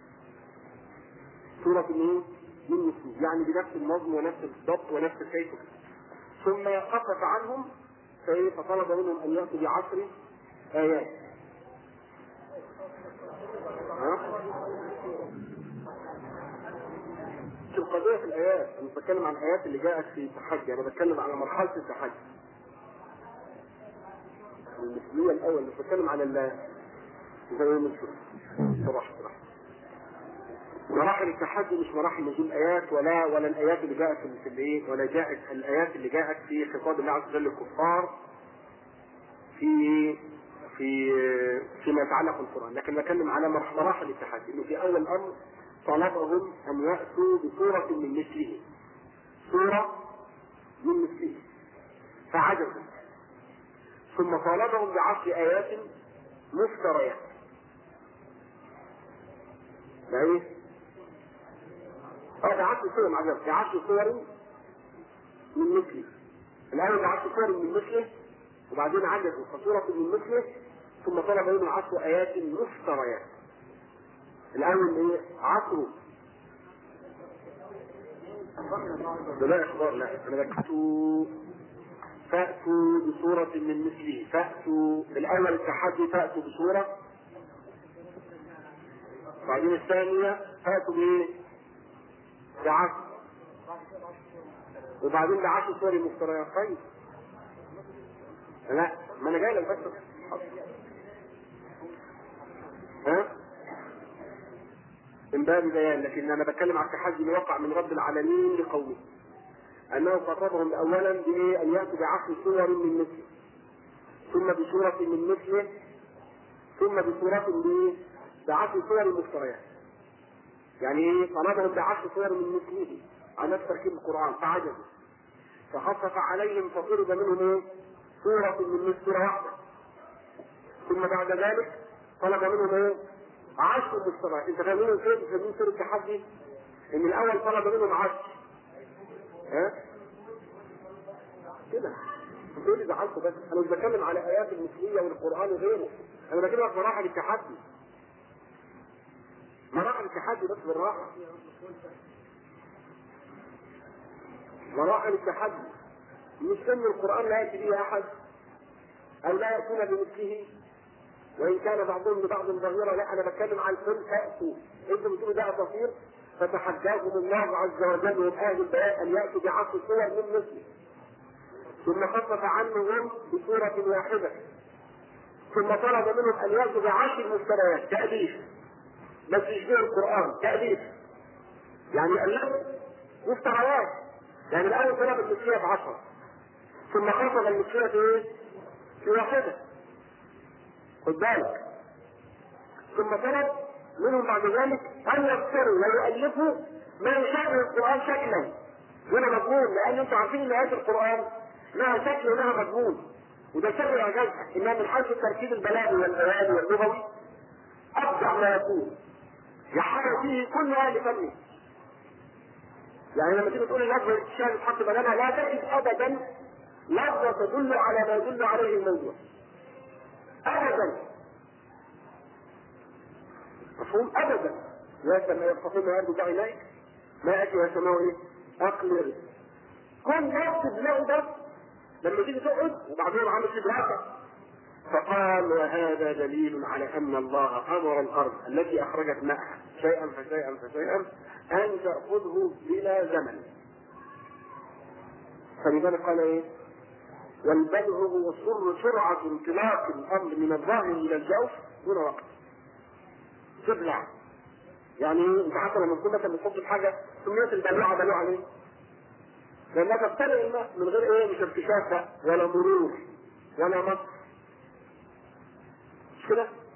سورة من من مثله يعني بنفس النظم ونفس الضبط ونفس الكيف ثم خفف عنهم فطلب منهم أن يأتوا بعشر آيات ها؟ القضية في الآيات أنا بتكلم عن الآيات اللي جاءت في التحدي أنا بتكلم على مرحلة التحدي المثلية الأول مش بتكلم على ال زي ما بنشوف صراحة صراحة مراحل التحدي مش مراحل نزول الآيات ولا ولا الآيات اللي جاءت في الإيه ولا جاءت الآيات اللي جاءت في خطاب الله عز وجل للكفار في في فيما يتعلق بالقرآن لكن بتكلم على مراحل التحدي إنه في أول الأمر طلبهم أن يأتوا بصورة من مثله صورة من مثله فعجزوا ثم طالبهم بعشر آيات مفتريات ده ايه؟ اه ده عشر صور معجزة ده عشر صور من مثله الأول ده عشر صور من مثله وبعدين عجزوا فصورة من مثله ثم طلب منهم عشر آيات مفتريات الأول ايه؟ عصره ده لا إخبار لا أنا بكتوا فأتوا بصورة من مثله فأتوا الأول التحدي فأتوا بصورة بعدين الثانية فأتوا بإيه؟ بعشر وبعدين بعشر صور مفتريات طيب لا ما أنا جاي لك بس ها؟ من باب بيان لكن انا بتكلم عن التحدي اللي وقع من رب العالمين لقومه انه خاطبهم اولا بايه ان ياتوا بعشر صور من مثله ثم بصورة من مثله ثم بصورة بايه؟ بعشر صور مفتريات يعني ايه طلبهم بعشر صور من مثله على نفس تركيب القران فعجزوا فخفف عليهم فطلب منهم ايه؟ صورة من مثل سورة واحدة ثم بعد ذلك طلب منهم ايه؟ عشر مستويات انت فاهمين فين فاهمين سورة التحدي ان الاول طلب منهم عشر ها كده انتوا اللي زعلتوا بس انا مش بتكلم على ايات المثلية والقرآن وغيره انا بكلمك مراحل التحدي مراحل التحدي بس بالراحة مراحل التحدي مش ان القرآن لا يأتي به احد او لا يأتون بمثله وان كان بعضهم لبعض ظهيرا لا انا بتكلم عن كل تاتوا انتم بتقولوا ده اساطير فتحداهم الله عز وجل من اهل البيان ان ياتوا بعشر صور من مثله ثم خفف عنهم بصورة واحدة ثم طلب منهم ان ياتوا بعشر مفتريات تأليف بس يشبه القرآن تأليف يعني ألفوا مفتريات يعني الأول طلب المثلية بعشرة ثم خفض المثلية في ايه؟ في واحدة خد بالك ثم طلب منهم بعد ذلك ان يفسروا ويؤلفوا ما يشابه القران شكلا ولا مضمون لان انتم عارفين ان ايات القران لها شكل ولها مضمون وده سر اعجازها انها من حيث التركيب البلاغي والبياني واللغوي ابدع ما يكون يحرر فيه كل اهل فنه يعني لما تيجي تقول اللفظه الشاهد تحط بدلها لا تجد ابدا لفظه تدل على ما يدل عليه الموضوع ابدا مفهوم ابدا يا سماء يستطيع ما يرجو اليك ما ياتي يا سماء ايه اقلل كل نفس تلاقي ده لما تيجي تقعد وبعدين عامل في دراسه فقال وهذا دليل على ان الله امر الارض التي اخرجت ماءها شيئا فشيئا فشيئا ان تاخذه بلا زمن فلذلك قال ايه والبلغ هو سر سرعة انطلاق الأمر من الظهر إلى الجوف دون وقت. تبلع. يعني أنت حتى لما تكون مثلا بتحط حاجة سميت البلوعة بلوعة ليه؟ لأنها تبتلع الماء من غير إيه؟ مش ارتشاف ولا مرور ولا مصر. مش كده؟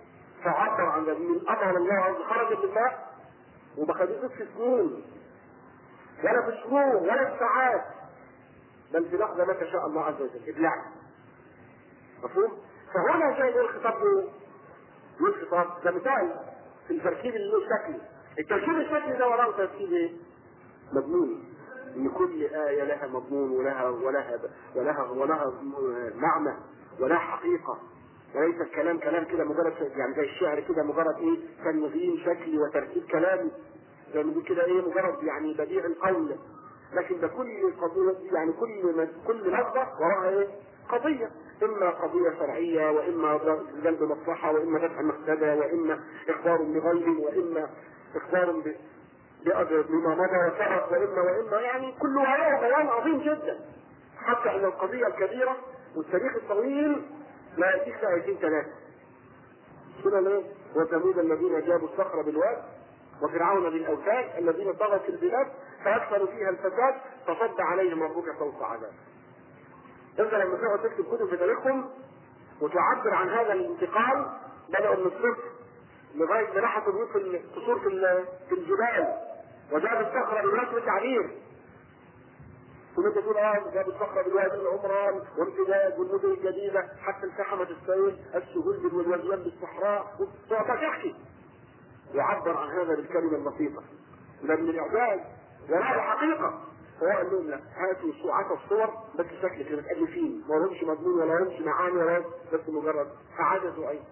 فعبر عن ذلك من أمر الله عز خرج من الله وما خدتوش في سنين ولا في شهور ولا في ساعات بل في لحظة ما شاء الله عز وجل ابلع مفهوم؟ فهنا جاي يقول خطاب له يقول خطاب ده مثال في التركيب اللي له شكل التركيب الشكلي ده وراه تركيب ايه؟ مضمون ان كل آية لها مضمون ولها ولها ولها ولها معنى ولها حقيقة وليس الكلام كلام كده مجرد يعني زي الشعر كده مجرد ايه تنظيم شكلي وترتيب كلامي زي ما بيقول كده ايه مجرد يعني بديع القول لكن ده كل قضية يعني كل كل لفظة وراها ايه؟ قضية إما قضية شرعية وإما جلب مصلحة وإما دفع مفسدة وإما إخبار بغير وإما إخبار ب... بما مضى وسبق وإما وإما يعني كل هذا بيان عظيم جدا حتى أن القضية الكبيرة والتاريخ الطويل لا يأتيك في آيتين ثلاثة كده ليه؟ وثمود الذين جابوا الصخر بالواد وفرعون بالاوتاد الذين طغوا في البلاد فاكثروا فيها الفساد فصد عليهم ربك صوت عذاب. انت لما تقعد تكتب كتب في تاريخهم وتعبر عن هذا الانتقال بدأوا من الصفر لغاية ما راحوا بيوت في قصور في الجبال وجاب الصخرة بالرسم التعبير ثم انت تقول اه جاب الصخرة بالوادي العمران وامتداد والمدن الجديدة حتى التحمت السيل السهول والوزن بالصحراء وتقعد تحكي يعبر عن هذا بالكلمة البسيطة ده من الإعجاز وهذا حقيقة فهو قال لهم لا هاتوا عشر صور بس شكل كده متألفين ما لهمش مضمون ولا لهمش معاني ولا بس مجرد فعجزوا أيضا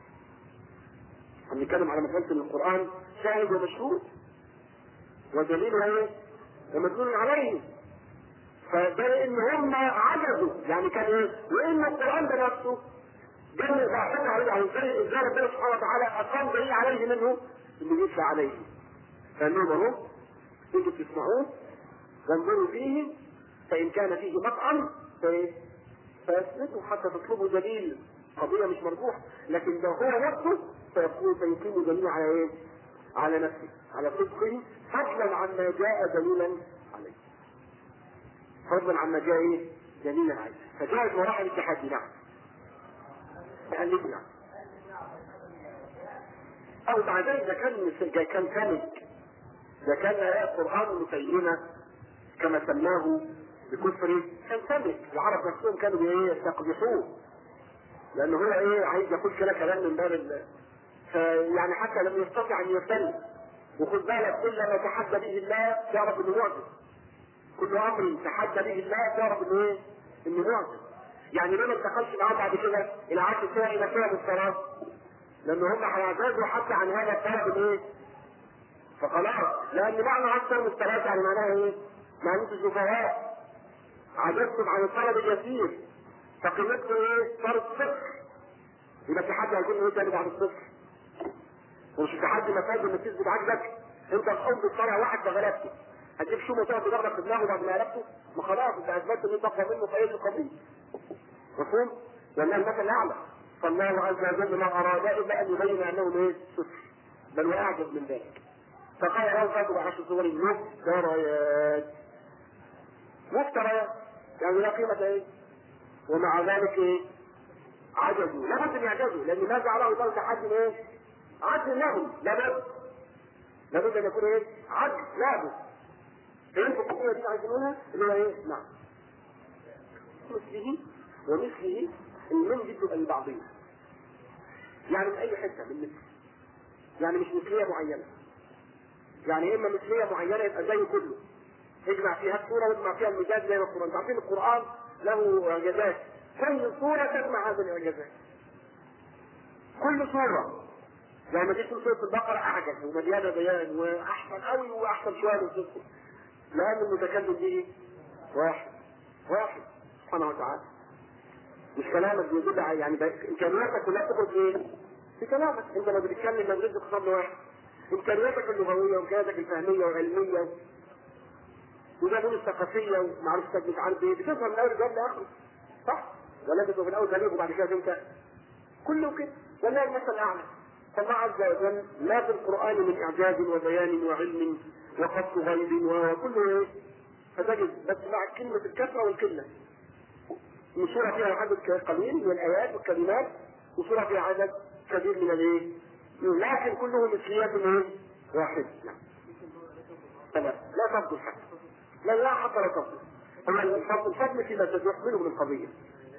هنتكلم على مسألة ان القرآن شاهد ومشهود ودليل ايه؟ ومدلول عليه فده ان هم عجزوا يعني كان ايه؟ وان القرآن ده نفسه جل ضعفنا عليه عن طريق ازاي ربنا سبحانه وتعالى اقام دليل عليه منه اللي يدفع عليه فانهم اهو انتوا تسمعوه وانظروا فيه فان كان فيه مطعم فيثبتوا حتى تطلبوا دليل قضية مش مرجوحة لكن ده هو نفسه فيقول فيقيم دليل على ايه؟ على نفسه على صدقه فضلا عن ما جاء دليلا عليه فضلا عن ما جاء ايه؟ دليلا عليه فجاءت مراحل التحدي نعم تألفنا أو بعد ذلك إذا كان كان كامل إذا كان آيات القرآن مسينة كما سماه بكفره كان سمك العرب نفسهم كانوا ايه يستقبحوه لانه هو ايه عايز يقول كده كلام من باب ال فيعني حتى لم يستطع ان يرتد وخد بالك كل ما تحدى به الله تعرف انه معجز كل امر تحدى به الله تعرف انه ايه؟ انه معجز يعني ليه ما اتدخلش معاه بعد كده الى عشر سنه الى كام الصلاه؟ لان هم هيعتذروا حتى عن هذا الطلب الايه؟ فخلاص لان معنى اكثر من الصلاه يعني معناها ايه؟ معنى انتوا سفهاء عجزتم عن الطلب اليسير فقيمتكم ايه؟ صارت صفر يبقى في حد هيكون ايه تاني بعد الصفر؟ ومش في حد مفاد انك تثبت عجزك انت تقوم بالصلاه واحد فغلبته هتجيب شو وتقعد تضربك في دماغه بعد ما غلبته؟ ما خلاص انت اثبتت ان انت اقوى منه في اي قضيه مفهوم؟ لأن المثل الأعلى فالله عز وجل ما أراد إلا أن يبين أنه إيه؟ صفر بل وأعجب من ذلك فقال له فاتوا عشر صور مفتريات مفتريات يعني لا قيمة إيه؟ ومع ذلك إيه؟ عجزوا لابد أن يعجزوا لأن ما جعله الله تحدي إيه؟ عجز لهم لابد لابد أن يكون إيه؟ عجز لابد فهمتوا القضية دي عايزينها اللي هو إيه؟ نعم مثله ومثله المن دي بتبقى لبعضين يعني من اي حته من مثل يعني مش مثليه معينه يعني اما مثليه معينه يبقى زي كله اجمع فيها الصوره واجمع فيها المجاز زي ما القران انتوا عارفين القران له اعجازات كل صوره تجمع هذه الاعجازات كل صوره زي ما جيت سوره البقره اعجز ومليانه بيان واحسن قوي واحسن شويه من سوره لان المتكلم به واحد واحد سبحانه وتعالى مش كلامك بيدل على يعني امكانياتك كلها تخرج ايه؟ في كلامك انت لما بتتكلم ما بتدي خطاب واحد امكانياتك اللغويه وامكانياتك الفهميه والعلميه وده الثقافيه ومعرفتك مش عارف ايه بتظهر من اول الجواب لاخره صح؟ ولا تبقى في الاول بليغ وبعد كده انت كله كده والله المثل الاعلى فالله عز وجل ما في القران من اعجاز وبيان وعلم وقص غيب وكله ايه؟ فتجد بس مع كلمه الكثره والقله وصورة فيها عدد قليل من الآيات والكلمات وصورة فيها عدد كبير من الايه؟ لكن كله مثليات ايه؟ واحد نعم لا لا تفضل حتى لا لا حتى لا تفضل اما الفضل الفضل فيما تحمله من قضيه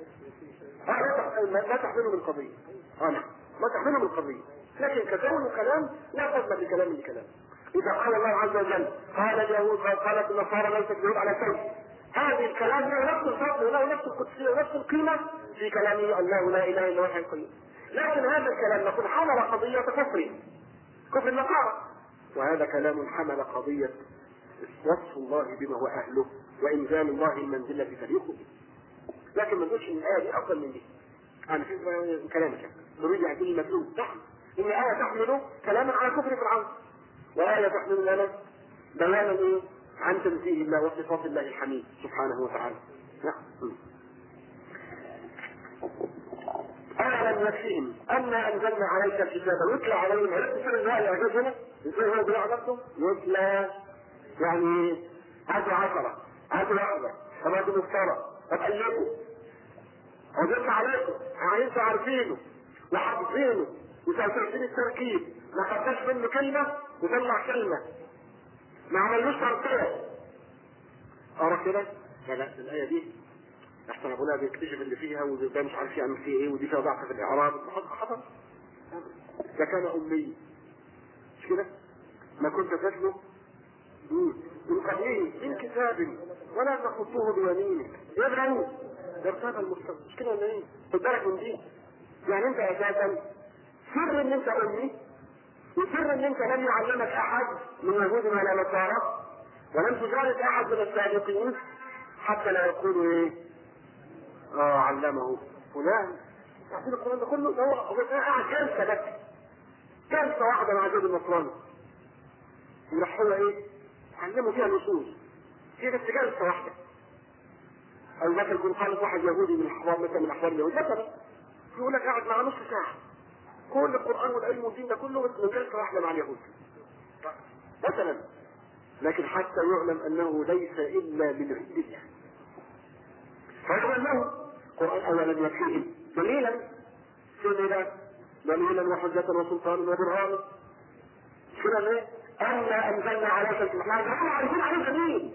لا تحمله من قضيه اه نعم ما تحمله من قضيه لكن ككون كلام لا فضل لكلام لكلام اذا قال الله عز وجل قال اليهود قالت النصارى ليست اليهود على شيء هذه الكلام له نفس الفضل وله نفس القدسيه ونفس القيمه في كلامه الله لا اله الا هو الحي القيوم لكن هذا الكلام نقول حمل قضيه كفر كفر النصارى وهذا كلام حمل قضيه وصف الله بما هو اهله وانزال الله المنزله تليق به لكن ما نقولش ان الايه دي افضل من دي انا في كلامك نريد ان يكون المسلوب نعم ان ايه تحمل كلاما على كفر فرعون وايه تحمل لنا بيانا ايه عن تنزيه الله وصفات الله الحميد سبحانه وتعالى نعم أولم يكفيهم أنا أنزلنا عليك الكتاب يتلى عليهم عرفت سر الله يعجبنا يقول هو بلا عجبته يتلى يعني هاتوا عشرة هاتوا واحدة طب هاتوا مفترى طب قلبوا وجدنا عليكم يعني انتوا عارفينه وحافظينه وتعرفين التركيب ما خدناش منه كلمة وطلع كلمة ما عملوش ترتيب أرى كده؟ لا لا الآية دي احسن ابونا بيكتشف اللي فيها وده مش عارف يعمل فيه ايه ودي فيها ضعف في الاعراب حصل ده كان امي مش كده؟ ما كنت تتلو من قبله من كتاب ولا تخطوه بيمينك يا ابني ده ارتاب المستقبل مش كده ولا ايه؟ خد بالك من دي يعني انت اساسا سر ان انت امي وسر ان انت لم يعلمك احد من يهود ولا نصارى ولم تجالس احد من السابقين حتى لا يقولوا ايه؟ اه علمه فلان تعطيل القران ده كله هو هو قاعد جلسه بس جلسه واحده مع زيد النصراني يروح هو ايه؟ علمه فيها النصوص هي بس جلسه واحده او مثلا يكون خالد واحد يهودي من الاحبار مثلا من احبار اليهود مثلا يقول لك قاعد مع نص ساعه كل القران والعلم والدين ده كله بس من جلسه واحده مع اليهود مثلا لكن حتى يعلم انه ليس الا من عند الله فيعلم قران اولا يكفيهم دليلا سندا دليلا وحجة وسلطان وبرهان كده ليه؟ أنا أنزلنا عليك الكتاب احنا عارفين عليك مين؟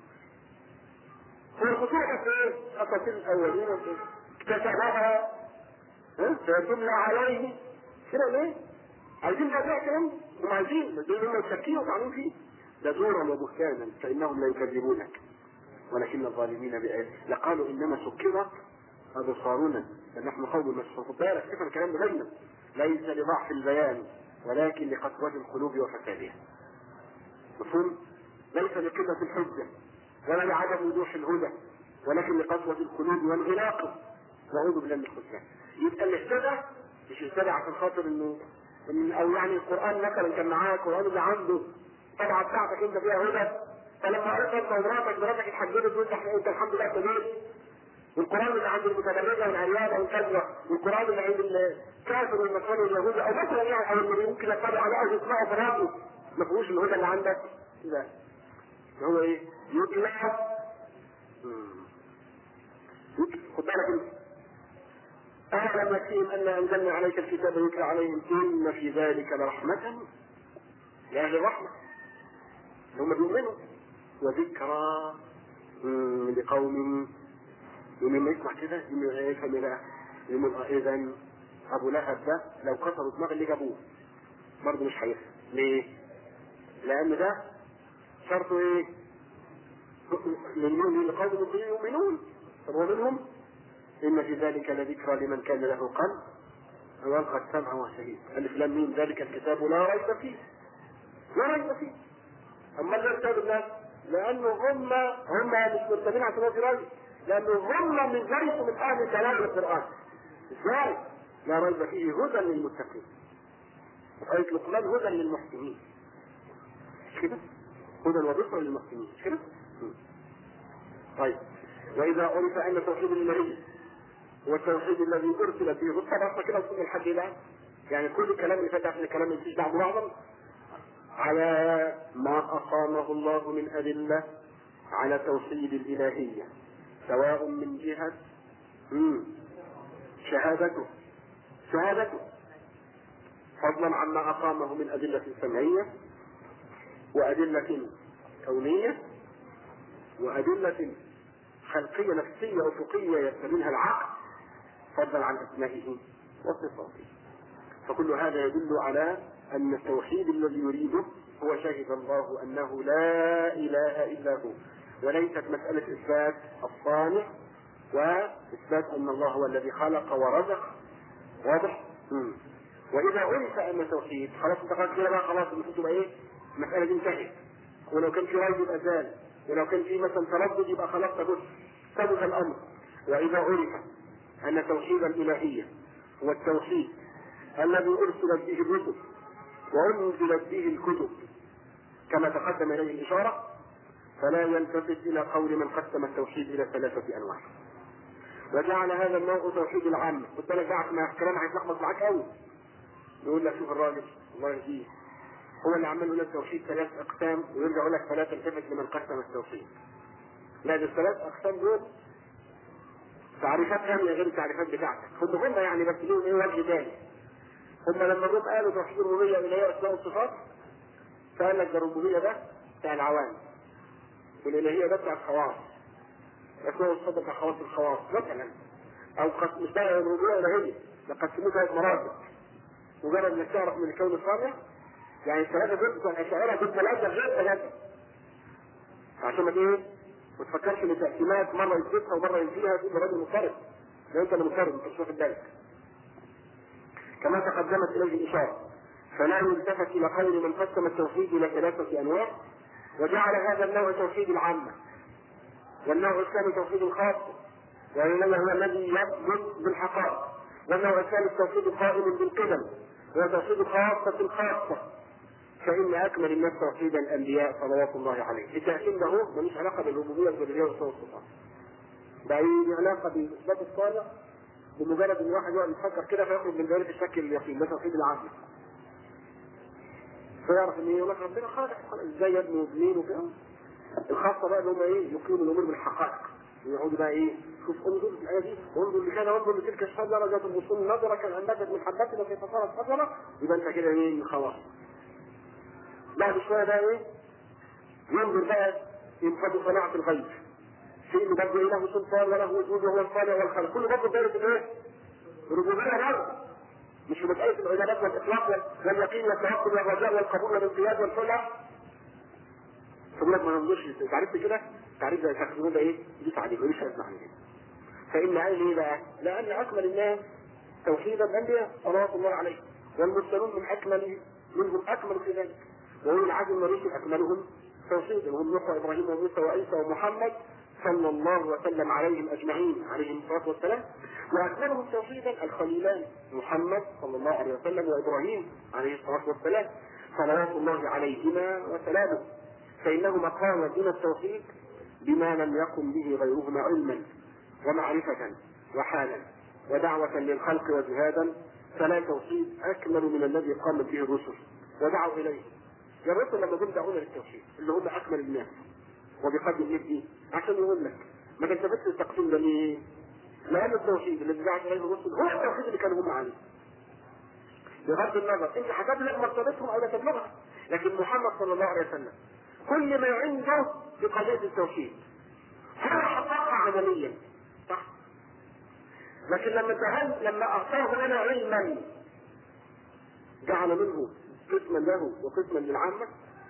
هو الخطوة في أساطير الأولين اكتسبها فيتم عليه كده ليه؟ عايزين بقى كلام هم عايزين دول هم مسكين وطعنين فيه ده زورا وبهتانا فإنهم لا يكذبونك ولكن الظالمين بآيات لقالوا إنما سكرت أبصارنا نحن قوم مسحور خد بالك كيف الكلام ده دايما ليس لضعف البيان ولكن لقسوة القلوب وفسادها مفهوم؟ ليس لقلة الحجة ولا لعدم وضوح الهدى ولكن لقسوة القلوب وانغلاقه نعوذ بالله من الخسران يبقى اللي اهتدى مش اهتدى عشان خاطر انه إن او يعني القران مثلا كان معاه القران اللي عنده طبعا بتاعتك انت فيها هدى فلما قريت انت ومراتك مراتك اتحجبت وانت انت الحمد لله كبير والقران اللي عند المتدرجه والعريان او الكذبه والقران اللي عند الكافر والنصراني واليهودي او مثلا يعني او اللي ممكن يتبع على او يسمعوا فراغه ما فيهوش الهدى اللي عندك لا هو ايه؟ يتلى خد بالك انت أعلم يكفيهم أن أنزلنا عليك الكتاب يتلى عليهم إن في ذلك لرحمة لأهل الرحمة هم بيؤمنوا وذكرى لقوم ومن يسمع كده يفهم بقى يقول اذا ابو لهب ده لو كسروا دماغ اللي جابوه برضه مش هيفهم ليه؟ لان ده شرطه ايه؟ من لقوم يؤمنون طب ومنهم ان في ذلك لذكرى لمن كان له قلب والقى السمع وهو شهيد الف لام ميم ذلك الكتاب لا ريب فيه لا ريب فيه اما اللي كتاب الناس لانه هم هم مش مرتبين على في ريب لانه هم من ليسوا من اهل كلام القران ازاي؟ لا ريب فيه هدى للمتقين آية لقمان هدى للمحسنين مش كده؟ هدى وبشرى للمحسنين مش كده؟ طيب وإذا عرف أن توحيد النبي هو التوحيد الذي أرسل فيه طبعا كده وصلنا لحد الآن يعني كل الكلام اللي فات احنا كلام مفيش دعوه ببعض على ما أقامه الله من أدلة على توحيد الإلهية سواء من جهة مم. شهادته شهادته فضلا عما أقامه من أدلة سمعية وأدلة كونية وأدلة خلقية نفسية أفقية يستبينها العقل فضلا عن أسمائه وصفاته فكل هذا يدل على أن التوحيد الذي يريده هو شهد الله أنه لا إله إلا هو وليست مسألة إثبات الصانع وإثبات أن الله هو الذي خلق ورزق واضح؟ مم. وإذا عرف أن التوحيد خلاص أنت قلت كده بقى خلاص المفروض تبقى إيه؟ المسألة دي انتهت ولو كان في ريب يبقى زال ولو كان في مثلا تردد يبقى خلاص ثبت ثبت الأمر وإذا عرف أن توحيد الإلهية هو التوحيد الذي أرسلت به الرسل وأنزلت به الكتب كما تقدم إليه الإشارة فلا يلتفت إلى قول من قسم التوحيد إلى ثلاثة أنواع وجعل هذا النوع توحيد العامة خد بالك بقى ما الكلام هيتلخبط معاك قوي يقول لك شوف الراجل الله يهديه هو اللي عمال يقول لك توحيد ثلاث أقسام ويرجع يقول لك فلا تلتفت لمن قسم التوحيد لا ده الثلاث أقسام دول تعريفات ثانية غير التعريفات بتاعتك هم هم يعني بس لهم ايه وجه تاني هم لما جم قالوا توحيد الربوبية اللي هي أسماء الصفات فقال لك ده الربوبية ده بتاع العوام والإلهية ده بتاع الخواص أسماء الصفات بتاع خواص الخواص مثلا أو قد مش بقى الربوبية إلهية ده قسموه ثلاث مراتب مجرد إنك تعرف من الكون الصالح يعني الثلاثة دول بتوع الأشاعرة دول ثلاثة غير ثلاثة عشان ما ايه ما تفكرش ان تقسيمات مرة يثبتها ومرة ينفيها تقول راجل مضطرب ده انت اللي مضطرب انت مش واخد بالك كما تقدمت اليه الاشاره فلا يلتفت الى قول من قسم التوحيد الى ثلاثه انواع وجعل هذا النوع توحيد العامه والنوع الثاني توحيد الخاص وانما هو الذي يثبت بالحقائق والنوع الثالث توحيد قائم بالقدم هو توحيد الخاصه الخاصه فإن أكمل الناس توحيد الأنبياء صلوات الله عليهم، التأكيد ده ملوش علاقة بالربوبية والألوهية والصفات. ده ليه علاقة بإثبات الصالح بمجرد ان واحد يقعد يفكر كده فيخرج من دائره الشك اليقين ده توحيد العقل فيعرف ان يقول لك ربنا خالق ازاي يبني ويبنين وكده الخاصه بقى اللي هم ايه يقيموا الامور بالحقائق ويقعدوا بقى ايه شوف انظر في الايه دي وانظر لكذا وانظر لتلك الشجره ذات الغصون نظره كان انبتت من حبتنا في فصارت شجره يبقى انت كده ايه خلاص بعد شويه بقى ايه ينظر بقى ينفذ صناعه الغيب في انه برضه له سلطان وله وجود وهو الصانع والخلق كله برضه دايره الايه؟ الربوبيه برضه مش في مساله العبادات والاطلاق واليقين والتوكل والرجاء والقبول والانقياد والخلع فبقول لك ما ننظرش انت عرفت كده؟ تعريف ده تاخذوه ده ايه؟ يدوس عليه ملوش لازمه عندنا فان قال ايه بقى؟ لان اكمل الناس توحيدا الانبياء صلوات الله عليهم والمرسلون من اكمل منهم اكمل في ذلك وأولي العزم من الرسل اكملهم توحيدا وهم نوح وابراهيم وموسى وعيسى ومحمد صلى الله وسلم عليهم اجمعين عليهم الصلاه والسلام واكملهم توحيدا الخليلان محمد صلى الله عليه وسلم وابراهيم عليه الصلاه والسلام صلوات الله عليهما وسلامه فانهما قاما دون التوحيد بما لم يقم به غيرهما علما ومعرفه وحالا ودعوه للخلق وجهادا فلا توحيد اكمل من الذي قامت به الرسل ودعوا اليه يا الرسل لما جم دعونا للتوحيد اللي هم اكمل الناس وبقدر نفسي عشان يقول لك ما تلتفتش التقسيم ده ليه؟ لأن التوحيد اللي دعت إليه الرسل هو التوحيد اللي كانوا هم عليه. بغض النظر أنت هتبلغ مرتبتهم أو لا تبلغها، لكن محمد صلى الله عليه وسلم كل ما عنده في قضية التوحيد هو حققها عمليا صح؟ لكن لما تهل لما أعطاه لنا علما جعل منه قسما له وقسما للعامة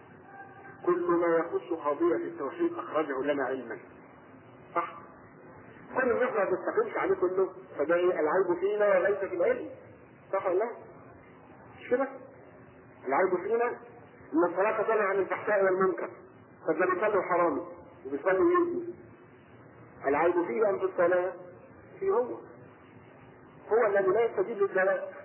كل ما يخص قضية التوحيد أخرجه لنا علما صح؟ كل اللي احنا ما بنستقيمش عليه كله فده ايه العيب فينا وليس في العلم صح ولا لا؟ مش كده؟ العيب فينا ان الصلاة تنهى عن الفحشاء والمنكر فده بيصلي حرامي وبيصلي يزني العيب فيه ام في الصلاة؟ فيه هو هو الذي لا يستجيب للدلاء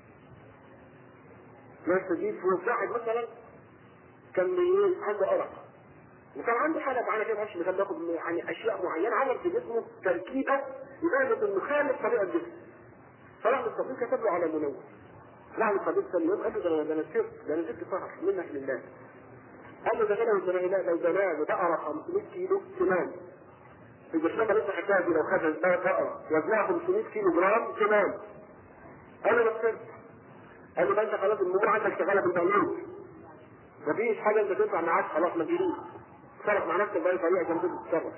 لا يستجيب في واحد مثلا كان ايه عنده ارق وكان عنده حاله معينه كده مش كان بياخد يعني اشياء معينه عمل في جسمه تركيبه يبين انه خالف طريقه الجسم فراح للطبيب كتب له على منور راح للطبيب ثاني يوم قال له ده انا ده انا سرت ده انا سرت سهر منك لله قال له ده انا لو زناه لو زناه بقره 500 كيلو تمام الجسم لسه حكايه دي لو خد بقره وزنها 500 كيلو جرام تمام قال له ده سرت قال له ما انت خلاص الموضوع عندك شغاله بالبرنامج مفيش حاجه انت تنفع معاك خلاص ما تجيش تصرف مع نفسك باي طريقه عشان تقدر تتصرف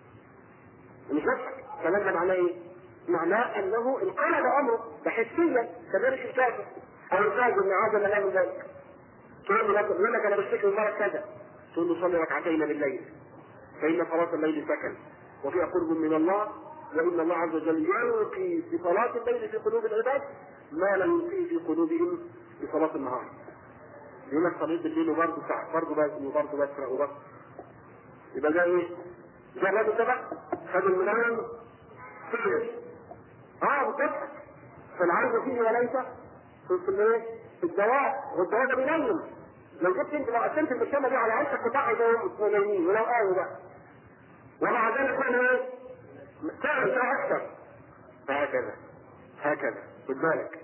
مش نفسك الكلام ده معناه ايه؟ معناه انه انقلب امره ده حسيا كذلك الكافر او الكافر ان عاد لا من ذلك تقول له يقول لك انا بشتكي من مرض كذا تقول له صلي ركعتين بالليل فان صلاه الليل سكن وفيها قرب من الله وان الله عز وجل يلقي في صلاه الليل في قلوب العباد ما لا يلقيه في قلوبهم في صلاه النهار يقول لك صليت الليل وبرضه ساعة برضه بس وبرضه بسرق وبرضه يبقى ده ايه؟ ده الراجل ده بقى خد المنام فيه اه بالظبط فالعرض فيه وليس في في الايه؟ في الدواء والدواء ده بينيم لو جبت انت لو قسمت المجتمع دي على عيشك قطاع زي نايمين ولو قالوا بقى ومع ذلك انا ايه؟ تعرف اكثر فهكذا هكذا خد بالك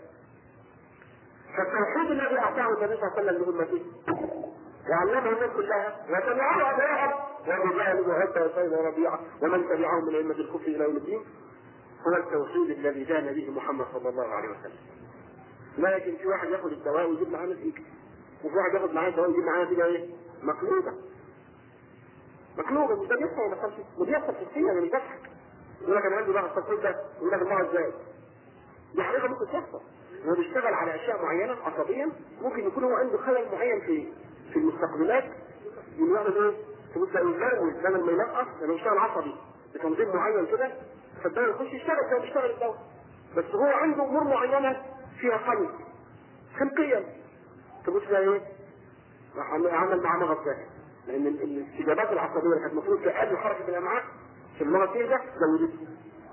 فالتوحيد الذي اعطاه النبي صلى الله عليه وسلم لامته وعلمه الناس كلها وتبعه اباهم وابو جهل وعتبه وسيد وربيعه ومن تبعهم من ائمه الكفر الى يوم الدين هو التوحيد الذي جاء به محمد صلى الله عليه وسلم. لكن في واحد ياخذ الدواء ويجيب معاه نتيجه وفي واحد ياخذ معاه الدواء ويجيب معاه نتيجه ايه؟ مقلوبه. مقلوبه مش ده بيحصل ولا خمسه؟ وبيحصل في السنه مش بضحك. يقول لك انا عندي ضغط التصوير ده يقول لك الله ازاي؟ دي حاجه ممكن تحصل. هو بيشتغل على اشياء معينه عصبيا ممكن يكون هو عنده خلل معين في في المستقبلات يقوم يعمل ايه؟ تبص يزود بدل ما ينقص لما يشتغل عصبي بتنظيم معين كده فالدواء يخش يشتغل زي ما بيشتغل الدواء بس هو عنده امور معينه فيها خلل خلقيا تبص بقى ايه؟ راح عمل معاه مغص لان ال- الاستجابات العصبيه اللي كانت المفروض تقلل حركه الامعاء في المرض ده زودته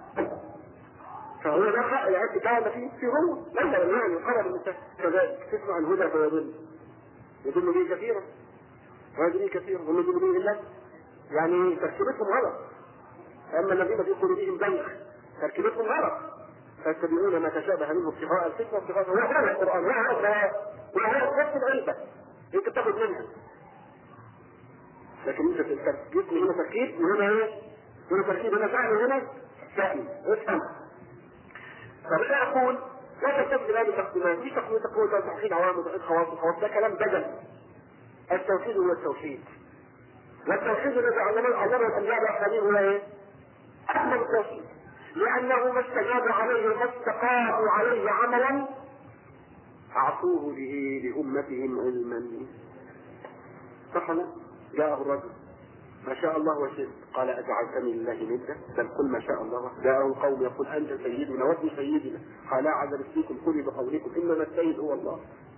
فهو ده حق العبد ده فيه في هو مثلا يعني قال انت كذلك تسمع الهدى فيضل يضل به كثيرا ويضل به كثيرا وما يضل به الا يعني تركيبتهم غلط اما الذين في قلوبهم زيغ تركيبتهم غلط فيتبعون ما تشابه منه ابتغاء الفتنه وابتغاء هو هذا القران هو هذا وهو نفس العلبه انت بتاخد منها لكن انت التركيب هنا تركيب وهنا ايه؟ هنا تركيب هنا فعل وهنا فعل افهم فبدا يقول لا تستبدل هذه التقسيمات مش تقسيم تقول ده توحيد عوام وتوحيد خواص وخواص ده كلام بدل التوحيد هو التوحيد والتوحيد الذي علمه علمه الانبياء الاخرين هو ايه؟ اكمل التوحيد لانه ما استجاب عليه ما استقاموا عليه عملا اعطوه به لامتهم علما صح ولا لا؟ جاءه الرجل ما شاء الله وشئت قال اجعلتني لله ندا بل قل ما شاء الله جاءه قوم يقول انت سيدنا وابن سيدنا قال لا عذر فيكم كل بقولكم انما السيد هو الله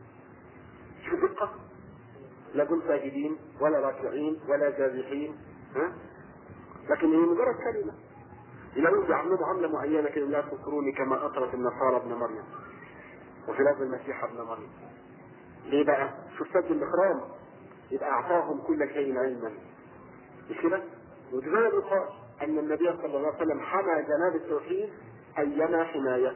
شوف دقه لا قل ساجدين ولا راكعين ولا جازحين ها لكن هي مجرد كلمه لو بيعملوا معامله معينه كده لا تذكروني كما اطرت النصارى ابن مريم وفي لفظ المسيح ابن مريم ليه بقى؟ شوف سد الاكرام يبقى اعطاهم كل شيء علما مش كده؟ وكذلك يقال ان النبي صلى الله عليه وسلم حمى جناب التوحيد ايما حمايه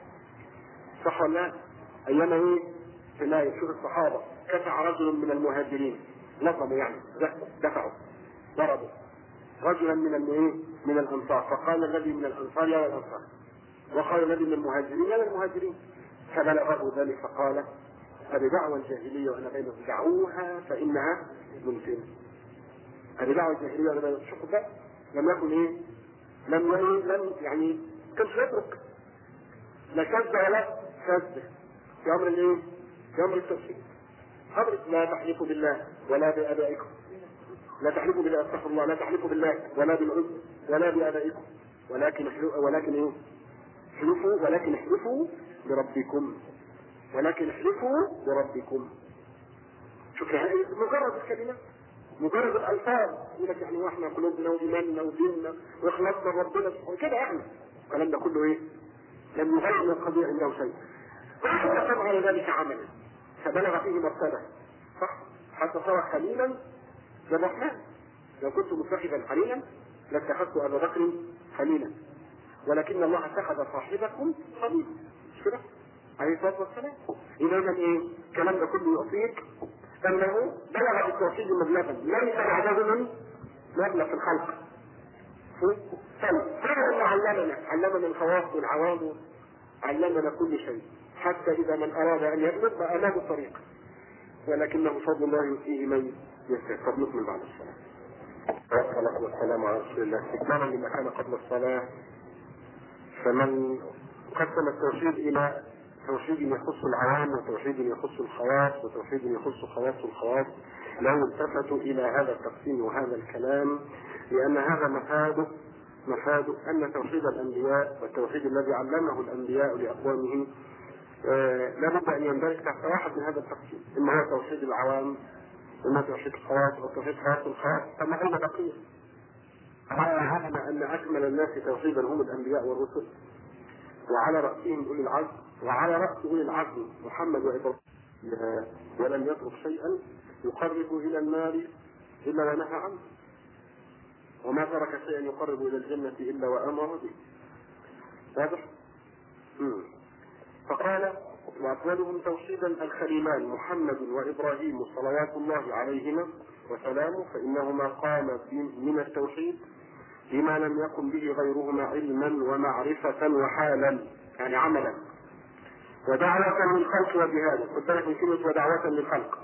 صح ولا لا؟ ايما ايه؟ حمايه شوف الصحابه كفع رجل من المهاجرين لطموا يعني دفعوا ضربوا رجلا من الايه؟ من الانصار فقال الذي من الانصار يا الانصار وقال الذي من المهاجرين يا المهاجرين فبلغه ذلك فقال أبدعوى الجاهلية وأنا بينهم دعوها فإنها ممكنة أبدعوى الجاهلية وأنا بينهم شوفوا ده لم يكن إيه؟ لم يكن لم يعني كانش يترك لا شد ولا شد في أمر الإيه؟ في أمر التوحيد أمر لا تحلفوا بالله ولا بآبائكم لا تحلفوا بالله استغفر الله لا تحلفوا بالله ولا بالعز ولا بآبائكم ولكن ولكن إيه؟ احلفوا ولكن احلفوا بربكم ولكن احلفوا بربكم شوف يعني مجرد الكلمات مجرد الالفاظ يقول لك يعني واحنا قلوبنا وايماننا وديننا واخلاصنا لربنا كده يعني الكلام ده كله ايه؟ لم يغير من القضيه عنده شيء وحتى على ذلك عملا فبلغ فيه مرتبه صح؟ حتى صار خليلا للرحمن لو كنت متخذا خليلا لاتخذت ابا بكر خليلا ولكن الله اتخذ صاحبكم خليلا مش كده؟ عليه الصلاه والسلام اذا ايه الكلام ده كله يعطيك انه بلغ بالتوحيد مبلغا ليس بعده من مبلغ في الخلق هذا اللي علمنا علمنا الخواص والعوام علمنا كل شيء حتى إذا من أراد أن يبلغ بقى له طريق ولكنه فضل الله يؤتيه من يشاء طب نكمل بعد الصلاة والصلاة والسلام على رسول الله استكمالا لما كان قبل الصلاة فمن قسم التوحيد إلى توحيد يخص العوام وتوحيد يخص الخواص وتوحيد يخص خواص الخواص لو التفتوا إلى هذا التقسيم وهذا الكلام لأن هذا مفاده مفاد أن توحيد الأنبياء والتوحيد الذي علمه الأنبياء لأقوامهم آه لا بد أن يندرج تحت واحد من هذا التقسيم إما هو توحيد العوام إما توحيد الخواص أو توحيد خواص الخاص كما هو بقية علم أن أكمل الناس توحيدا هم الأنبياء والرسل وعلى رأسهم أولي العزم وعلى رأس أولي العزم محمد وإبراهيم ولم يترك شيئا يقرب إلى النار إلا ونهى عنه وما ترك شيئا يقرب إلى الجنة إلا وأمر به واضح؟ فقال وأكملهم توحيدا الخليلان محمد وإبراهيم صلوات الله عليهما وسلامه فإنهما قاما من التوحيد بما لم يقم به غيرهما علما ومعرفة وحالا يعني عملا ودعوة للخلق وجهادا خد بالك من كلمة ودعوة للخلق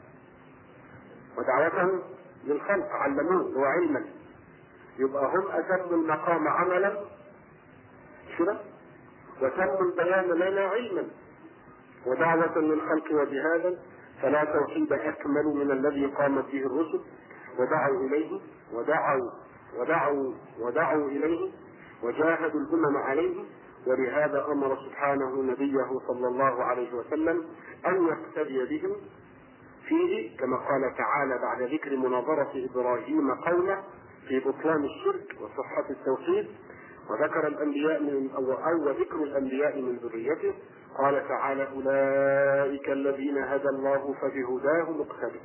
ودعوة للخلق علموه وعلما يبقى هم أتموا المقام عملا كده وتموا البيان لنا علما ودعوة للخلق وجهادا فلا توحيد أكمل من الذي قامت به الرسل ودعوا إليه ودعوا ودعوا ودعوا إليه وجاهدوا الأمم عليه ولهذا أمر سبحانه نبيه صلى الله عليه وسلم أن يقتدي بهم فيه كما قال تعالى بعد ذكر مناظرة إبراهيم قومه في بطلان الشرك وصحة التوحيد وذكر الأنبياء من أو, أو ذكر الأنبياء من ذريته قال تعالى أولئك الذين هدى الله فبهداه مقتدر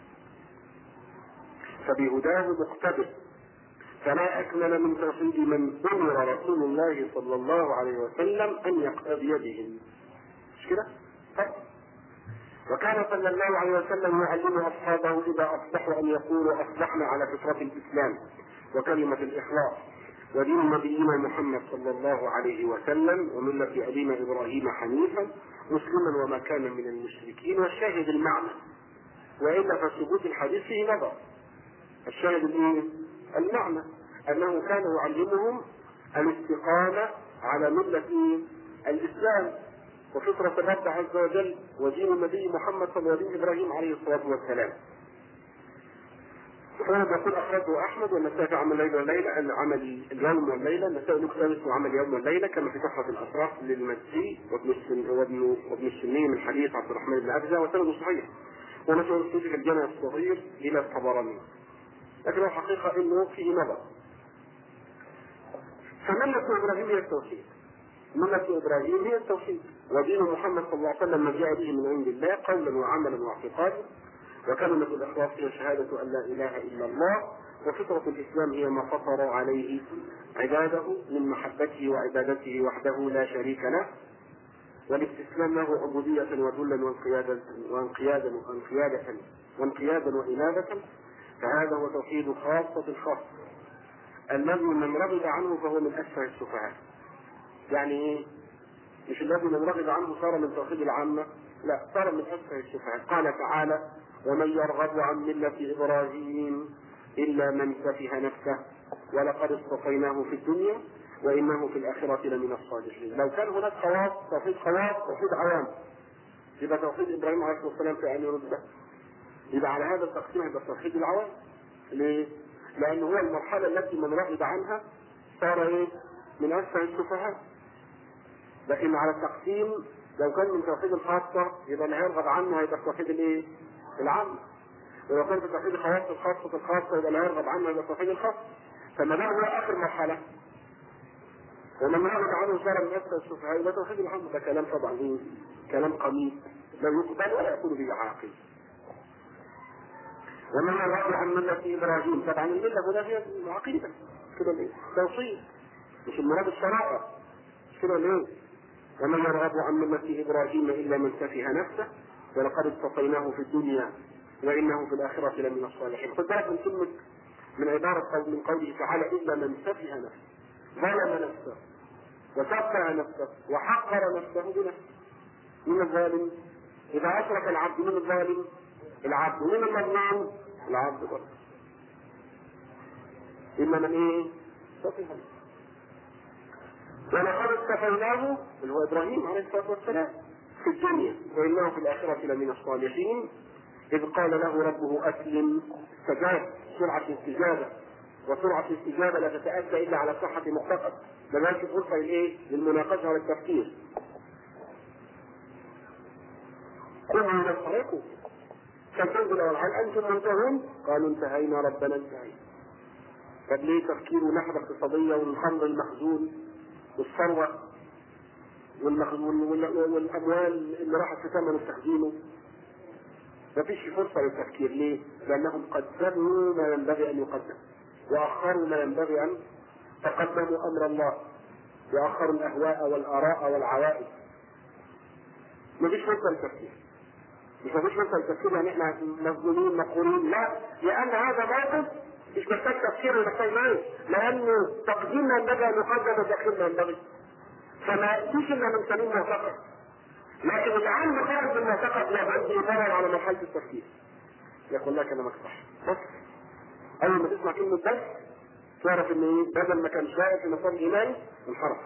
فبهداه مقتدر فلا أكمل من توحيد من أمر رسول الله صلى الله عليه وسلم أن يقتدي بهم مش كده؟ وكان صلى الله عليه وسلم يعلم أصحابه إذا أصبحوا أن يقولوا أصبحنا على فطرة الإسلام وكلمة الإخلاص ودين نبينا محمد صلى الله عليه وسلم وملة أبينا إبراهيم حنيفا مسلما وما كان من المشركين والشاهد المعنى وإلا فثبوت الحديث فيه نظر الشاهد الايه؟ المعنى أنه كان يعلمهم الاستقامة على ملة الإسلام وفطرة الرب عز وجل ودين النبي محمد صلى الله عليه وسلم إبراهيم عليه الصلاة والسلام هنا بيقول أخرجه أحمد والنسائي في عمل الليل والليلة عمل اليوم والليلة النسائي له كتاب اسمه عمل اليوم والليلة كما في تحفة الأسراف للمجزي وابن السن وابن وابن السني من حديث عبد الرحمن بن أبزة وسنده صحيح ونشر السوسي في الجامع الصغير إلى الطبراني لكن الحقيقة إنه فيه نظر فملة إبراهيم هي التوحيد ملة إبراهيم هي التوحيد ودين محمد صلى الله عليه وسلم ما جاء به من عند الله قولا وعملا واعتقادا وكلمة الإخلاص هي شهادة أن لا إله إلا الله وفطرة الإسلام هي ما فطر عليه عباده من محبته وعبادته وحده لا شريك له والاستسلام له عبودية وذلا وانقيادا وانقيادا وانقيادا وانقيادا وإنابة فهذا هو توحيد خاصة الخاص الذي من رغب عنه فهو من أسفه السفهاء يعني ايه؟ مش الذي من رغب عنه صار من توحيد العامة لا صار من أسفه السفهاء قال تعالى ومن يرغب عن ملة إبراهيم إلا من سفه نفسه ولقد اصطفيناه في الدنيا وإنه في الآخرة لمن الصالحين لو كان هناك خواص توحيد خواص توحيد عوام يبقى توحيد إبراهيم عليه الصلاة والسلام في أن يرد يبقى على هذا التقسيم يبقى توحيد العوام ليه؟ لأن هو المرحلة التي من رغب عنها صار إيه؟ من أسفل السفهاء لكن على التقسيم لو كان من توحيد الخاصة يبقى اللي هيرغب عنه هيبقى توحيد الإيه؟ العام ولو كان في توحيد الخواص الخاصة الخاصة يبقى لا يرغب عنه يبقى توحيد الخاص فما دام هو آخر مرحلة ومن رغب عنه صار من أسفل السفهاء يبقى توحيد العام ده كلام طبعا إيه؟ كلام قميص لا يقبل ولا يكون به عاقل ومن يرغب عن ملة إبراهيم طبعا الملة هنا هي العقيدة كده ليه؟ توصيل مش المراد الشرائع كده ليه؟ ومن يرغب عن ملة إبراهيم إلا من سفه نفسه ولقد اصطفيناه في الدنيا وإنه في الآخرة لمن الصالحين خد بالك من كلمة من عبارة قول من قوله تعالى إلا من سفه نفسه ظلم نفسه وسفه نفسه وحقر نفسه بنفسه من الظالم إذا أشرك العبد من الظالم العبد ومن المظلوم العبد برضه إما من إيه؟ سفه ولقد اصطفيناه اللي هو إبراهيم عليه الصلاة والسلام في الدنيا وإنه في الآخرة لمن الصالحين إذ قال له ربه أسلم استجاب سرعة الاستجابة وسرعة الاستجابة لا تتأتى إلا على صحة معتقد ما بقاش فرصة للإيه؟ للمناقشة والتفكير قلوا إلى الطريق فالتنزل هل أنتم منتهون؟ قالوا انتهينا ربنا انتهينا طب ليه تفكير ونحو اقتصادية والخمر المخزون والثروة والأموال اللي راحت في ثمن تخزينه ما فيش فرصة للتفكير ليه؟ لأنهم قدموا ما ينبغي أن يقدم وأخروا ما ينبغي أن تقدموا أمر الله وأخروا الأهواء والآراء والعوائد ما فيش فرصة للتفكير مش ما فيش فرصة للتفكير يعني احنا مظلومين مقهورين لا لأن هذا موقف مش محتاج تفكير ولا محتاج معنى لأنه تقديم ما ينبغي أن يقدم وتأخير ما ينبغي فما يأتيش إلا من سليم معتقد لكن اللي عنده خارج من المعتقد لا عنده يمرر على مرحلة التفكير يقول لك كلامك صح بس أول ما تسمع كلمة بس تعرف إن إيه بدل ما كان شايف في مسار الإيمان انحرف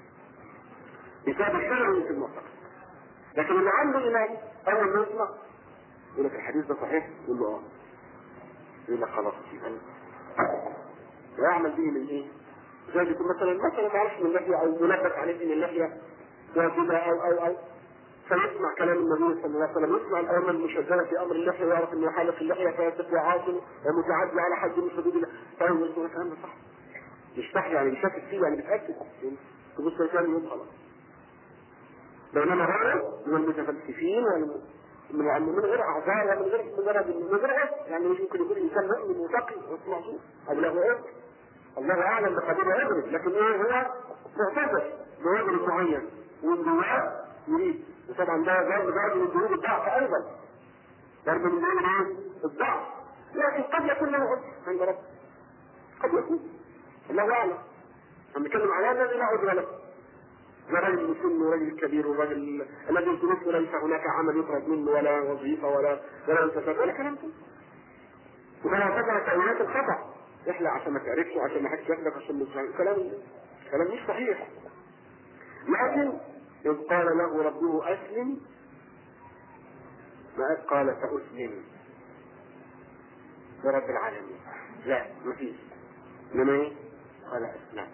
بسبب الشغل في المعتقد لكن اللي عنده إيمان أول ما يسمع يقول لك الحديث ده صحيح يقول له اه يقول لك خلاص يبقى ويعمل به من ايه؟ زي يكون مثلا مثلا ما يعرفش من اللحيه او ملبس عليه من اللحيه واجبه او او او فيسمع كلام النبي صلى الله عليه وسلم يسمع الاوامر المشجره في امر اللحيه ويعرف انه حالف اللحيه فيصف وعاصم ومتعدي على حد من حدود الله فهو يقول الكلام ده صح مش صح يعني بيشكك فيه يعني بيتاكد تبص الكلام يقول خلاص بينما هو من المتفلسفين من يعني من غير اعذار ومن غير مجرد من غير يعني مش ممكن يكون انسان مؤمن وتقي ومعصوم او له عذر الله اعلم بقدر عذره لكن ايه هو معتذر بعذر معين والدعاء يريد وطبعا ده ضرب ضرب من ضروب الضعف ايضا ضرب من ضروب ايه؟ الضعف لكن قد يكون له عذر عند ربه قد يكون الله اعلم لما نتكلم على هذا لا عذر له ورجل مسن ورجل كبير ورجل الذي الظروف ليس هناك عمل يطلب منه ولا وظيفه ولا ولا انتفاع ولا كلام ده ولا تبع تأويلات الخطأ احلى عشان ما تعرفش وعشان ما حدش ياخدك عشان مش كلام كلام مش صحيح لكن إذ قال له ربه أسلم ما قال سأسلم لرب العالمين لا ما فيش انما ايه؟ قال اسلم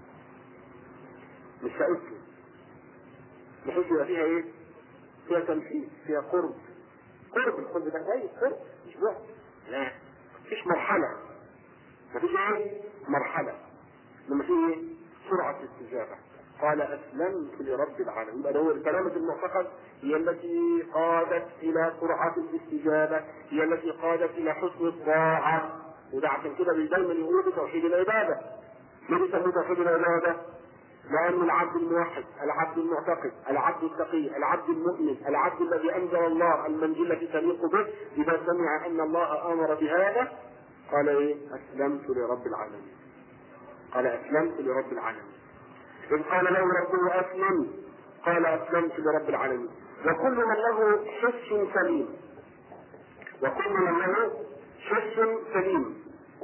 مش سأسلم بحيث يبقى فيها ايه؟ فيها تمثيل فيها قرب قرب القرب ده اي قرب مش وقت لا مفيش مرحلة مفيش ايه؟ مرحلة لما في ايه؟ سرعة استجابة قال اسلمت لرب العالمين يبقى هو سلامة المعتقد هي التي قادت الى سرعة الاستجابة هي التي قادت الى حسن الطاعة وده عشان كده دايما يقولوا بتوحيد العبادة ليه بيسموه توحيد العبادة؟ لأن العبد الموحد، العبد المعتقد، العبد التقي، العبد المؤمن، العبد الذي أنزل الله المنزلة تليق به، إذا سمع أن الله أمر بهذا قال إيه؟ أسلمت لرب العالمين. قال أسلمت لرب العالمين. إذ قال له ربه أسلم قال أسلمت لرب العالمين. وكل من له حس سليم وكل من له حس سليم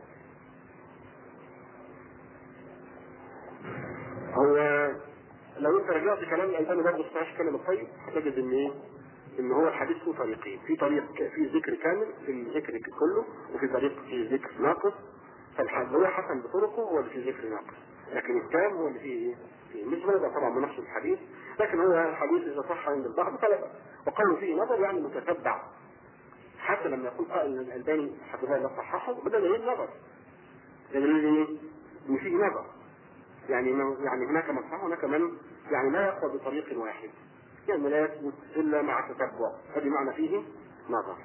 هو لو انت رجعت كلام الالباني برضه في صحيح كلام الطيب هتجد ان ايه؟ ان هو الحديث له طريقين، في طريق في ذكر كامل في الذكر كله وفي طريق في ذكر ناقص فالحد هو حسن بطرقه هو اللي فيه ذكر ناقص، لكن التام هو اللي فيه ايه؟ فيه مش بنقدر طبعا بنفس الحديث لكن هو الحديث اذا صح عند البعض فلا بأس وقالوا فيه نظر يعني متتبع حتى لما يقول قائل الالباني حفظه الله صححه بدل دليل نظر دليل ايه؟ ان فيه نظر يعني يعني هناك من صح هناك من يعني لا يقوى بطريق واحد يعني لا يثبت الا مع تتبع هذه معنى فيه نظر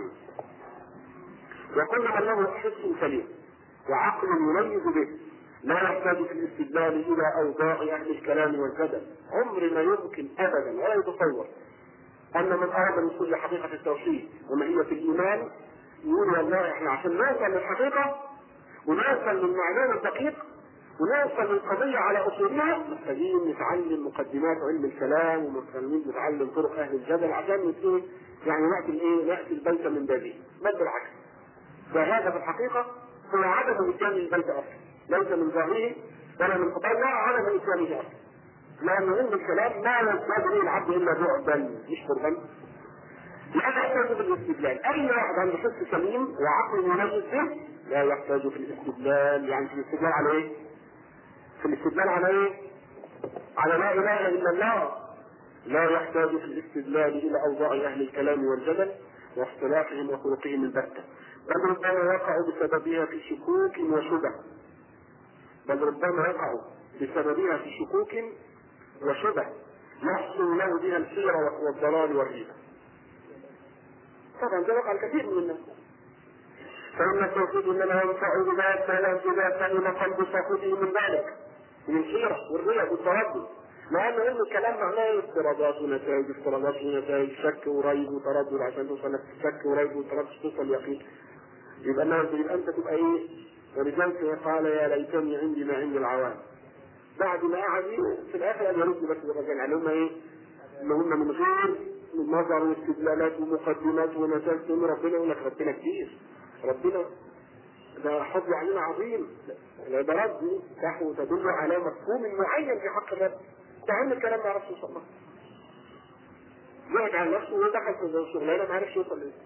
وكل من له حس سليم وعقل يميز به لا يحتاج في الاستدلال الى اوضاع اهل الكلام والجدل عمر ما يمكن ابدا ولا يتصور ان من اراد الوصول لحقيقه التوحيد وماهيه الايمان يقول والله احنا عشان نوصل للحقيقه ونوصل للمعلومه الدقيق ونوصل للقضية على أصولها محتاجين نتعلم مقدمات علم الكلام ومحتاجين نتعلم طرق أهل الجدل عشان نبتدي يعني نأتي الإيه؟ نأتي البيت من بابه بل بالعكس فهذا في الحقيقة هو عدم إتيان البيت أصلا ليس من ظاهره ولا من قبل لا عدم إتيانه أصلا لأن علم الكلام ما يزداد به العبد إلا بعدا مش قربا لا يحتاج في الاستدلال أي واحد عنده حس سليم وعقل يميز به لا يحتاج في الاستدلال يعني في الاستدلال على ايه؟ في الاستدلال على ايه؟ على لا اله الا الله لا يحتاج في الاستدلال الى اوضاع اهل الكلام والجدل واختلافهم وخلقهم البتة بل ربما يقع بسببها في شكوك وشبه بل ربما يقع بسببها في شكوك وشبه يحصل له بها الحيرة والضلال والريبة طبعا ده وقع الكثير من الناس فإن التوحيد إنما ينفع بما كان إذا سلم قلب صاحبه من ذلك من الحيرة والريب والتردد لأن علم الكلام معناه افتراضات ونتائج افتراضات ونتائج شك وريب وتردد عشان توصل شك وريب وتردد توصل اليقين يبقى الناس يبقى أنت تبقى إيه ولذلك قال يا ليتني عندي ما عند العوام بعد ما قعد في الآخر قال يا ريتني بس الرجال يعني هم إيه اللي هم من غير نظر واستدلالات ومقدمات ونتائج ربنا يقول لك ربنا كتير ربنا ده فضل علينا عظيم العبارات دي تحو تدل على مفهوم معين في حق الرب تعمل الكلام ما يعرفش يوصل له يقعد على نفسه ودخل في شغلانه ما عرفش يوصل ليه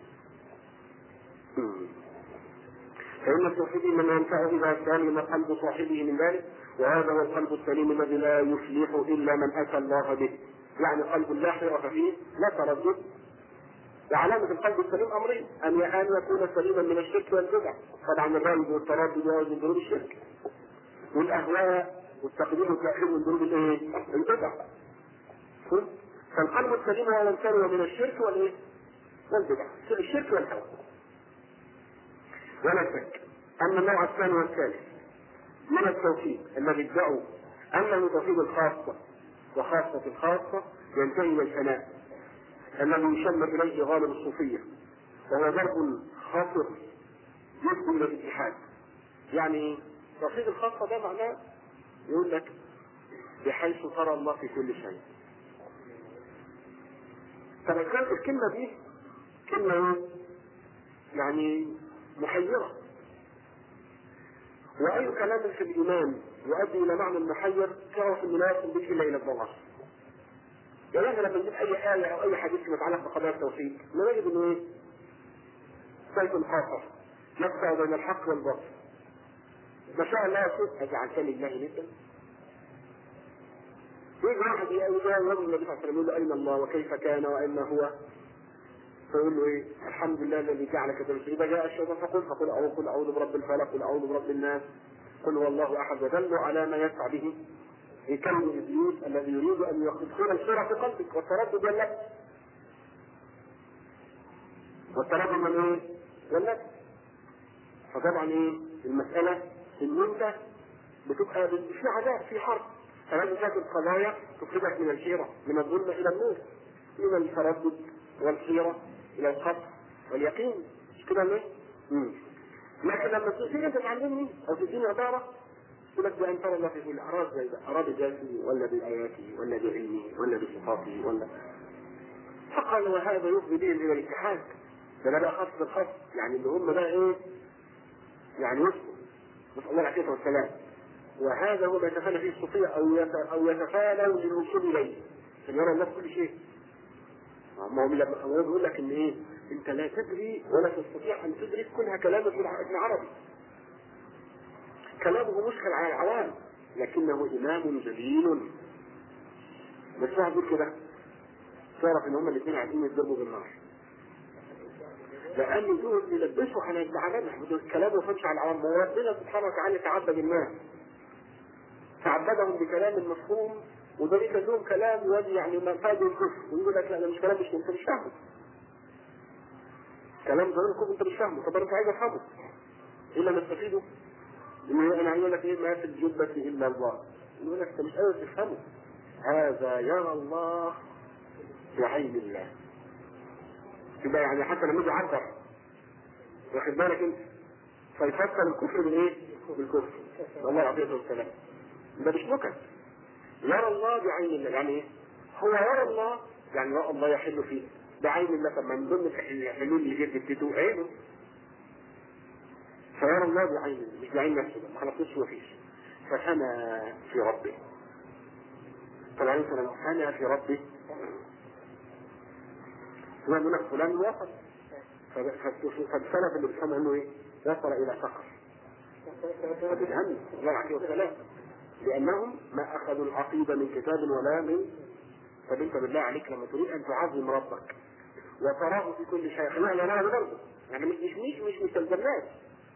فإن التوحيد إنما ينفع إذا سلم قلب صاحبه من ذلك وهذا هو القلب السليم الذي لا يفلح إلا من أتى الله به يعني قلب لا حيرة فيه لا تردد وعلامة القلب السليم أمرين أن أن يكون سليما من الشرك والبدع طبعا الريب والتردد من ضروب الشرك والأهواء والتقديم والتأخير من ضروب الإيه؟ البدع فالقلب السليم هو من سلم من الشرك والإيه؟ والبدع الشرك والهوى ولا شك أن النوع الثاني والثالث من التوحيد الذي ادعوا أنه توحيد الخاصة وخاصة الخاصة ينتهي إلى الفناء الذي يشمل إليه غالب الصوفية وهو ضرب خاطر يفضي إلى الاتحاد يعني توحيد الخاصة ده معناه يقول لك بحيث ترى الله في كل شيء طبعا كانت الكلمة دي كلمة يعني محيرة وأي كلام في الإيمان يؤدي إلى معنى محير تعرف أنه لا يصل به إلا إلى الضلال. يعني احنا لما نجيب أي آية أو أي حديث يتعلق بقضايا التوحيد نجد إنه إيه؟ سيف خاطر يقطع بين الحق والباطل. ما شاء الله يقول أجعلتني لله ندا يجي واحد يقول له النبي صلى الله عليه وسلم يقول له أين الله وكيف كان وأين هو فيقول له ايه؟ الحمد لله الذي جعلك تمشي اذا جاء الشيطان فقل فقل اعوذ قل اعوذ برب الفلق قل اعوذ برب الناس قل هو الله احد ودلوا على ما يسعى به كم ابليس الذي يريد ان يدخل الخير في قلبك والتردد والنفس والتردد من ايه؟ والنفس فطبعا ايه؟ المسألة ان انت بتبقى في عذاب في حرب فلازم تاخد قضايا تخرجك من الحيرة من الظلم الى النور من التردد والحيرة الى الخط واليقين مش كده ليه؟ لكن لما تيجي انت تعلمني او تديني عباره يقول لك بان ترى الله في كل اراد زي ده اراد بذاته ولا باياته ولا بعلمه ولا بصفاته ولا فقال وهذا يفضي بهم الى الاتحاد ده لا بقى خاص بالخاص يعني اللي هم بقى ايه؟ يعني يسلم نسال الله العافيه والسلام وهذا هو ما يتفانى فيه الصوفيه او او يتفانوا للوصول اليه عشان يرى الله في كل شيء ما هو لما هو بيقول لك ان ايه انت لا تدري ولا تستطيع ان تدرك كلها كلام ابن عربي كلامه مشكل على العوام لكنه امام جليل بس واحد يقول كده تعرف ان هما الاثنين عايزين يتضربوا بالنار لان دول يلبسوا على العالم كلامه فمش على العوام وربنا سبحانه وتعالى تعبد الناس تعبدهم بكلام مفهوم وده ليه لهم كلام يودي يعني مفاد الكفر ويقول لك لا ده مش كلام مش انت مش فاهمه كلام ظاهر الكفر انت مش فاهمه طب انا مش عايز افهمه ايه اللي نستفيده؟ انه انا هقول لك ايه ما في الجبة الا الله يقول لك انت مش قادر تفهمه هذا يرى الله بعين الله يبقى يعني حتى لما يجي يعبر واخد بالك انت فيفسر الكفر بالايه؟ بالكفر الله عليه والسلام ده مش نكت يرى الله بعين الله يعني ايه؟ هو يرى الله يعني يرى الله يحل فيه بعين الله طب من ضمن الحلول اللي جت اديته عينه فيرى الله بعين الله مش بعين نفسه ما خلقوش ما فيش فحنى في ربه طبعا انت لما حنى في ربه هو يقول لك فلان وصل فالسلف اللي بيفهموا انه ايه؟ وصل الى سقر جهنم الله عليه والسلام لانهم ما اخذوا العقيده من كتاب ولا من طب انت بالله عليك لما تريد ان تعظم ربك وتراه في كل شيء خلينا لا لا برضه يعني مش مش مش مش مستلزمناش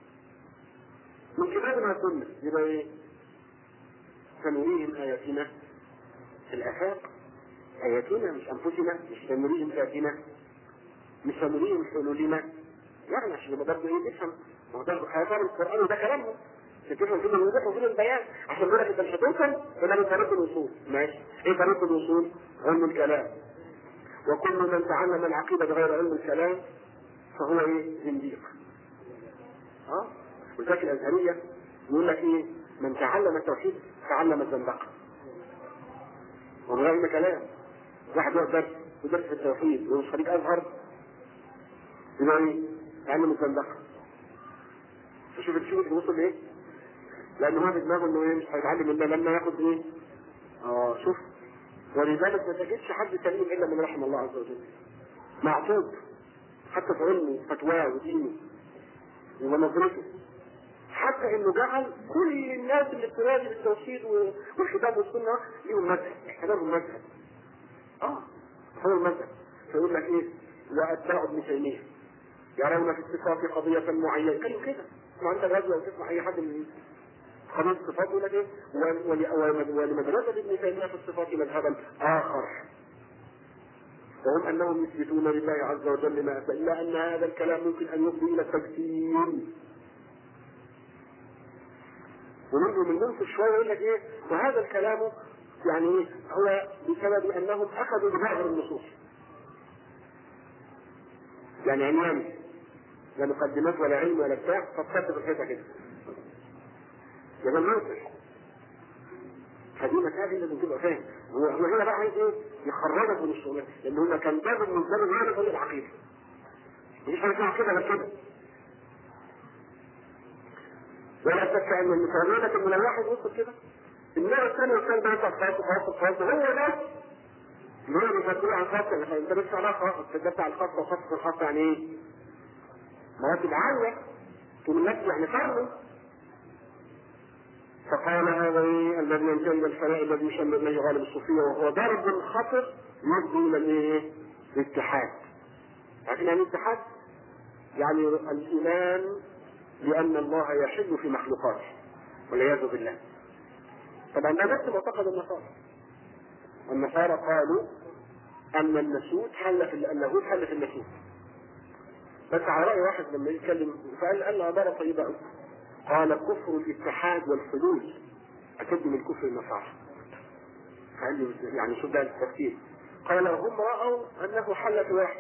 من كتاب ما سنة يبقى ايه؟ سنريهم اياتنا في الافاق اياتنا مش انفسنا مش سنريهم اياتنا مش سنريهم حلولنا يعني عشان يبقى برضه ايه نفهم ما هو ده هيفهم القران وده كلامهم عشان تفهم كده الوضوح وكده البيان عشان يقول لك انت مش هتوصل الا من طريق الوصول ماشي ايه طريق الوصول؟ علم الكلام وكل من تعلم العقيده بغير علم الكلام فهو ايه؟ زنديق اه ولذلك الازهريه يقول لك ايه؟ من تعلم التوحيد تعلم الزندقه ومن غير علم كلام واحد يقعد درس ودرس في التوحيد ومش خريج ازهر يبقى ايه؟ تعلم الزندقه شوف شوف وصل لايه؟ لان هو في دماغه انه ايه مش هيتعلم الا لما ياخد ايه؟ اه شوف ولذلك ما تجدش حد سليم الا من رحم الله عز وجل. معصوم حتى في علمه فتواه ودينه ونظرته حتى انه جعل كل الناس اللي بتنادي بالتوحيد والكتاب والسنه ليهم مذهب احترام المذهب. اه هو المذهب فيقول لك ايه؟ واتباع ابن تيميه يرون في الصفات قضيه معينه كانوا كده ما انت غزوه وتسمع اي حد من خمس صفات يقول لك ايه؟ ولمدرسه ابن تيميه في الصفات مذهبا اخر. وهم انهم يثبتون لله عز وجل ما اتى الا ان هذا الكلام ممكن ان يفضي الى التكفير. ومنهم من منصف شويه يقول لك ايه؟ وهذا الكلام يعني ايه؟ هو بسبب انهم اخذوا بظاهر النصوص. يعني عنوان لا مقدمات ولا علم ولا بتاع فتصدق الحيطه كده. يبقى المنطق فدي مسألة لازم تبقى فاهم هو هو هنا بقى عايز ايه؟ يخرجك من الشغلانة لأن هو كان جاب من باب المعنى كل العقيدة مفيش حاجة اسمها كده غير كده ولا شك أن المساندة من الواحد وصل كده النوع الثاني كان ده خاص خاص خاص هو ده اللي هو مش هتقول عن خاصة انت بس على خاصة ده بتاع الخاصة وخاصة الخاصة يعني ايه؟ مراتب عالية تقول لك يعني فاهمه فقال هذا الذي ينتهي الى الفناء الذي يشمل اليه غالب الصوفيه وهو ضرب خطر يفضي الى الايه؟ الاتحاد. عارفين يعني الاتحاد؟ يعني الايمان بان الله يحل في مخلوقاته والعياذ بالله. طبعا ده نفس معتقد النصارى. النصارى قالوا ان النسوت حل في اللاهوت حل في النسوت. بس على راي واحد لما يتكلم فقال قال عباره طيبه قوي. قال كفر الاتحاد والحلول أشد من كفر النصارى. قال لي يعني شو ده التفكير؟ قال هم رأوا أنه حل في واحد.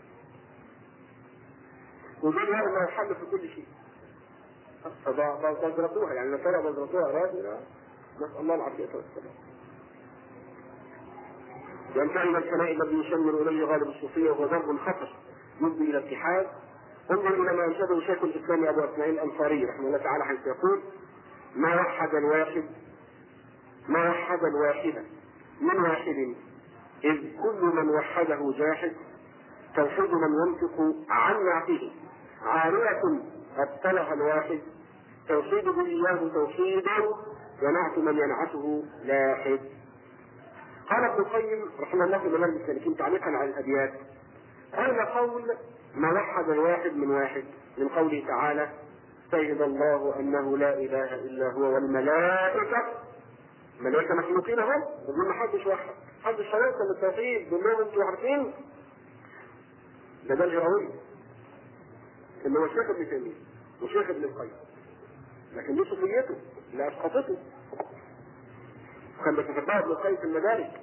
ودول رأوا أنه حل في كل شيء. فبذرتوها يعني النصارى بذرتوها راجل نسأل الله العافية والسلام. ينتهي إلى الثناء الذي يشمر إليه غالب الصوفية وهو ذنب خطر يفضي إلى اتحاد انظر الى ما انشده شيخ الاسلام ابو اسماعيل الانصاري رحمه الله تعالى حيث يقول ما وحد الواحد ما وحد الواحد من واحد اذ كل من وحده جاحد توحيد من ينطق عن نعته عارية ابطلها الواحد توحيده اياه توحيدا ونعت من ينعته لاحد قال ابن القيم رحمه الله في منام السالكين تعليقا على الابيات قال قول ما وحد الواحد من واحد من قوله تعالى شهد الله انه لا اله الا هو والملائكه ملائكه مخلوقين هم يقول ما حدش وحد حدش هيوصل للتوحيد بيقول لهم انتوا عارفين ده ده الهروي اللي هو الشيخ ابن تيميه وشيخ ابن القيم لكن دي صوفيته اللي اسقطته وكان بيتتبعها ابن القيم في المدارك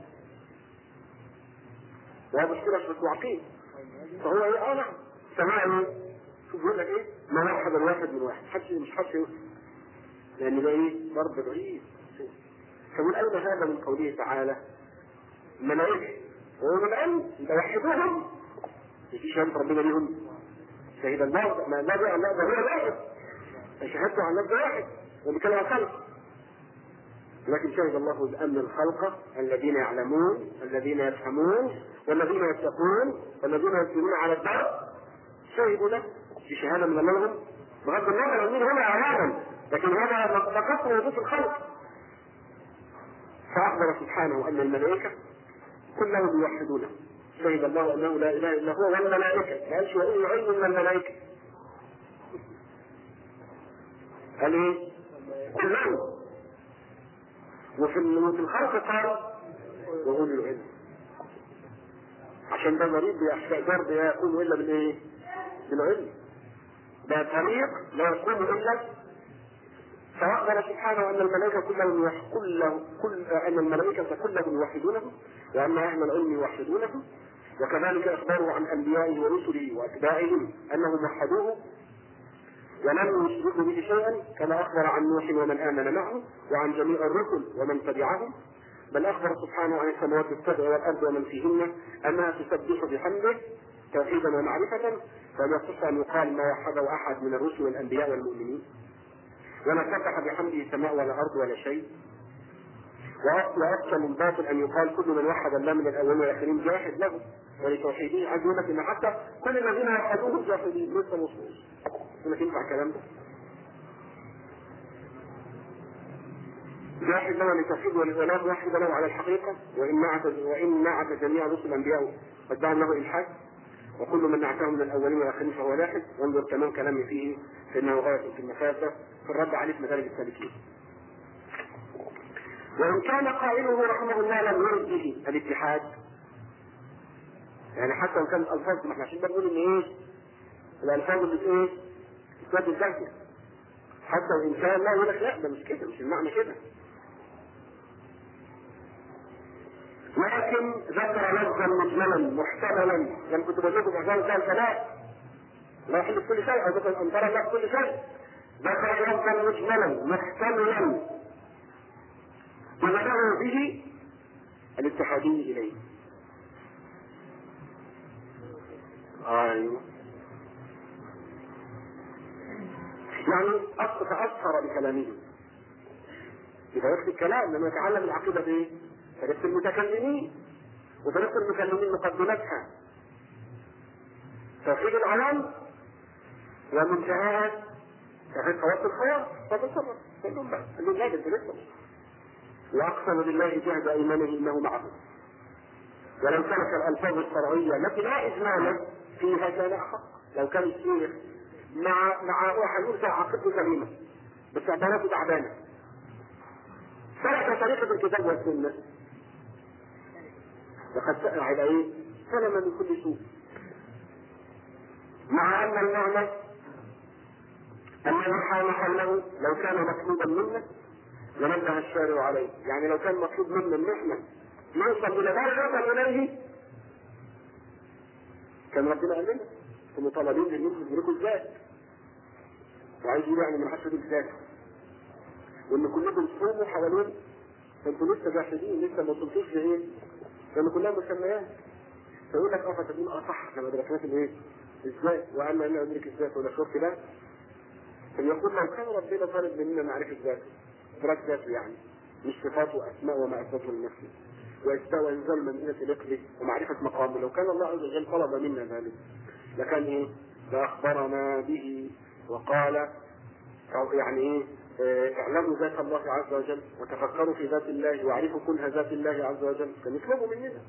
وهذا مشكله في التعقيد فهو ايه اه نعم سمعني شوف بيقول لك ايه ما وحد الواحد من واحد حدش مش حدش يوصل لان ده ايه ضرب بعيد فمن اين هذا من قوله تعالى الملائكه وهو من اين يبقى وحدوهم مفيش شهاده ربنا ليهم شهد الله ما لا لا لا ده هو واحد شهادته على النفس واحد وبكلام عن خلق لكن شهد الله بأن الخلق الذين يعلمون الذين يفهمون والذين يتقون والذين يسيرون على الدار شهدوا له بشهادة من الله لهم بغض النظر عن مين هم أعلاما لكن هذا فقط وجود الخلق فأخبر سبحانه أن الملائكة كلهم يوحدونه شهد الله أنه لا إله إلا هو والملائكة قالش وإن العلم من الملائكة قال إيه؟ كلهم وفي وفي الخلق قال وأولي العلم عشان ده مريض بأحشاء لا يكون إلا بالإيه؟ بالعلم ده طريق لا يكون إلا فأخبر سبحانه أن الملائكة كلهم كله كل أن الملائكة كلهم يوحدونه وأن أهل العلم يوحدونه وكذلك إخباره عن أنبيائه ورسله وأتباعهم أنهم وحدوه ولم يشركوا به شيئا كما أخبر عن نوح ومن آمن معه وعن جميع الرسل ومن تبعهم بل أخبر سبحانه عن السماوات السبع والأرض ومن فيهن أنها تسبح بحمده توحيدا ومعرفة فلا يصح أن يقال ما وحده أحد من الرسل والأنبياء والمؤمنين ولا سبح بحمده السماء ولا أرض ولا شيء وأبطل من باطل أن يقال كل من وحد الله من الأولين والآخرين جاحد له ولتوحيده عايز يقول لك إن حتى كل الذين وحدوه جاحدين لسه مصروف يقول لك ينفع الكلام ده؟ جاحد له لتوحيد ولا واحد له على الحقيقة وإن نعت وإن نعت جميع رسل الأنبياء فادعوا له إلحاد وكل من نعته من الأولين والآخرين فهو لاحد وانظر تمام كلامي فيه فإنه غاية في النفاسة في الرد عليه في مدارج السالكين وإن كان قائله رحمه الله لم يرد به الاتحاد يعني حتى لو كانت الفاظ ما احنا عشان بنقول ان ايه الالفاظ اللي ايه اثبات الذات حتى وان كان لا يقول لك لا ده مش كده مش المعنى كده ولكن ذكر لفظا مجملا محتملا لما كنت بجيبه بعضهم كان ثلاث لا يحل كل شيء او ذكر انكر الله كل شيء ذكر لفظا مجملا محتملا وذكره به الاتحادي اليه ايوه يعني تأثر بكلامه إذا يكفي الكلام لما يتعلم العقيدة بإيه؟ طريقة المتكلمين وطريقة المكلمين مقدمتها توحيد العلم ومنتهاها توحيد خواص الخيار فتصرف قال لهم بقى قال لهم لا ده لسه واقسم بالله جهد ايمانه انه معه ولو كانت الالفاظ الشرعيه التي لا اجمال فيها كان احق لو كان الشيخ مع مع واحد يرجع عقيدته سليمه بس عباراته تعبانه سلك طريقه الكتاب والسنه لقد سأل على ايه؟ سلم من كل سوء مع ان المعنى الذي حال حوله لو كان مطلوبا منا لنبه الشارع عليه يعني لو كان مطلوب منا ان احنا نوصل الى ما يوصل اليه كان ربنا قال لنا انتم طالبين ان انتم تدركوا الذات وعايز يقول يعني من حسب الذات وان كلكم تصوموا حوالين فانتوا لسه جاحدين لسه ما وصلتوش لايه؟ لان كلها مسميات فيقول لك اه فتقول اه صح احنا ما درسناش الايه؟ ازاي؟ واما انا ادرك الذات ولا شرط لا فليقول لو كان ربنا طالب مننا معرفه ذاته ادراك ذاته يعني مش صفاته واسماء وما اثبته لنفسه واستوى انزال منزله لقله ومعرفه مقامه لو كان الله عز وجل طلب منا ذلك لكان ايه؟ لاخبرنا به وقال أو يعني ايه اه اعلموا ذات الله عز وجل وتفكروا في ذات الله واعرفوا كنها ذات الله عز وجل كان يطلبوا مننا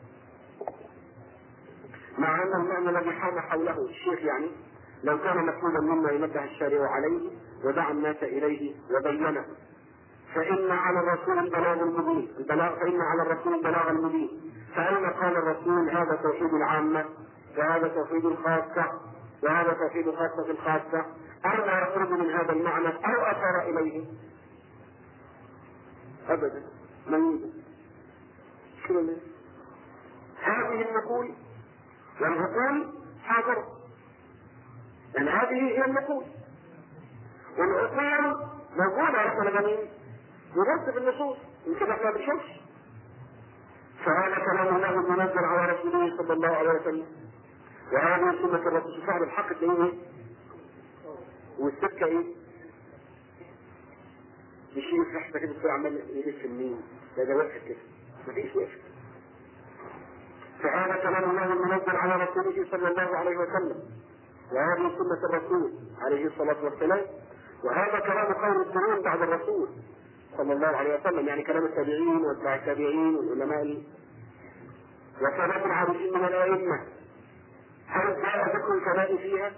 مع ان المعنى الذي حال حوله الشيخ يعني لو كان مطلوبا مما ينبه الشارع عليه ودعا الناس اليه وبينه فان على الرسول البلاغ المبين البلاغ فان على الرسول البلاغ المبين فاين قال الرسول هذا توحيد العامه وهذا توحيد الخاصه وهذا توحيد الخاصه الخاصه أو لا يخرج من هذا المعنى أو أشار إليه أبدا ما يوجد شنو هذه النقول والعقول حاضرة يعني هذه هي النقول والعقول موجودة احنا مجانين نبص في النصوص يمكن احنا ما بنشوفش فهذا كلام الله المنزل على رسوله صلى الله عليه وسلم وهذه سنة الرسول صاحب الحق تلاقيه ايه؟ والسكة ايه؟ يشيل ريحته كده شوية عمال يلف النين ده ده واقف كده مفيش وقف فهذا كلام الله المنزل على رسوله صلى الله عليه وسلم وهذه سنة الرسول عليه الصلاة والسلام وهذا كلام خير القرون بعد الرسول صلى الله عليه وسلم يعني كلام التابعين واتباع التابعين والعلماء وكلام العارفين من الأئمة هل جاء ذكر الكلام فيها؟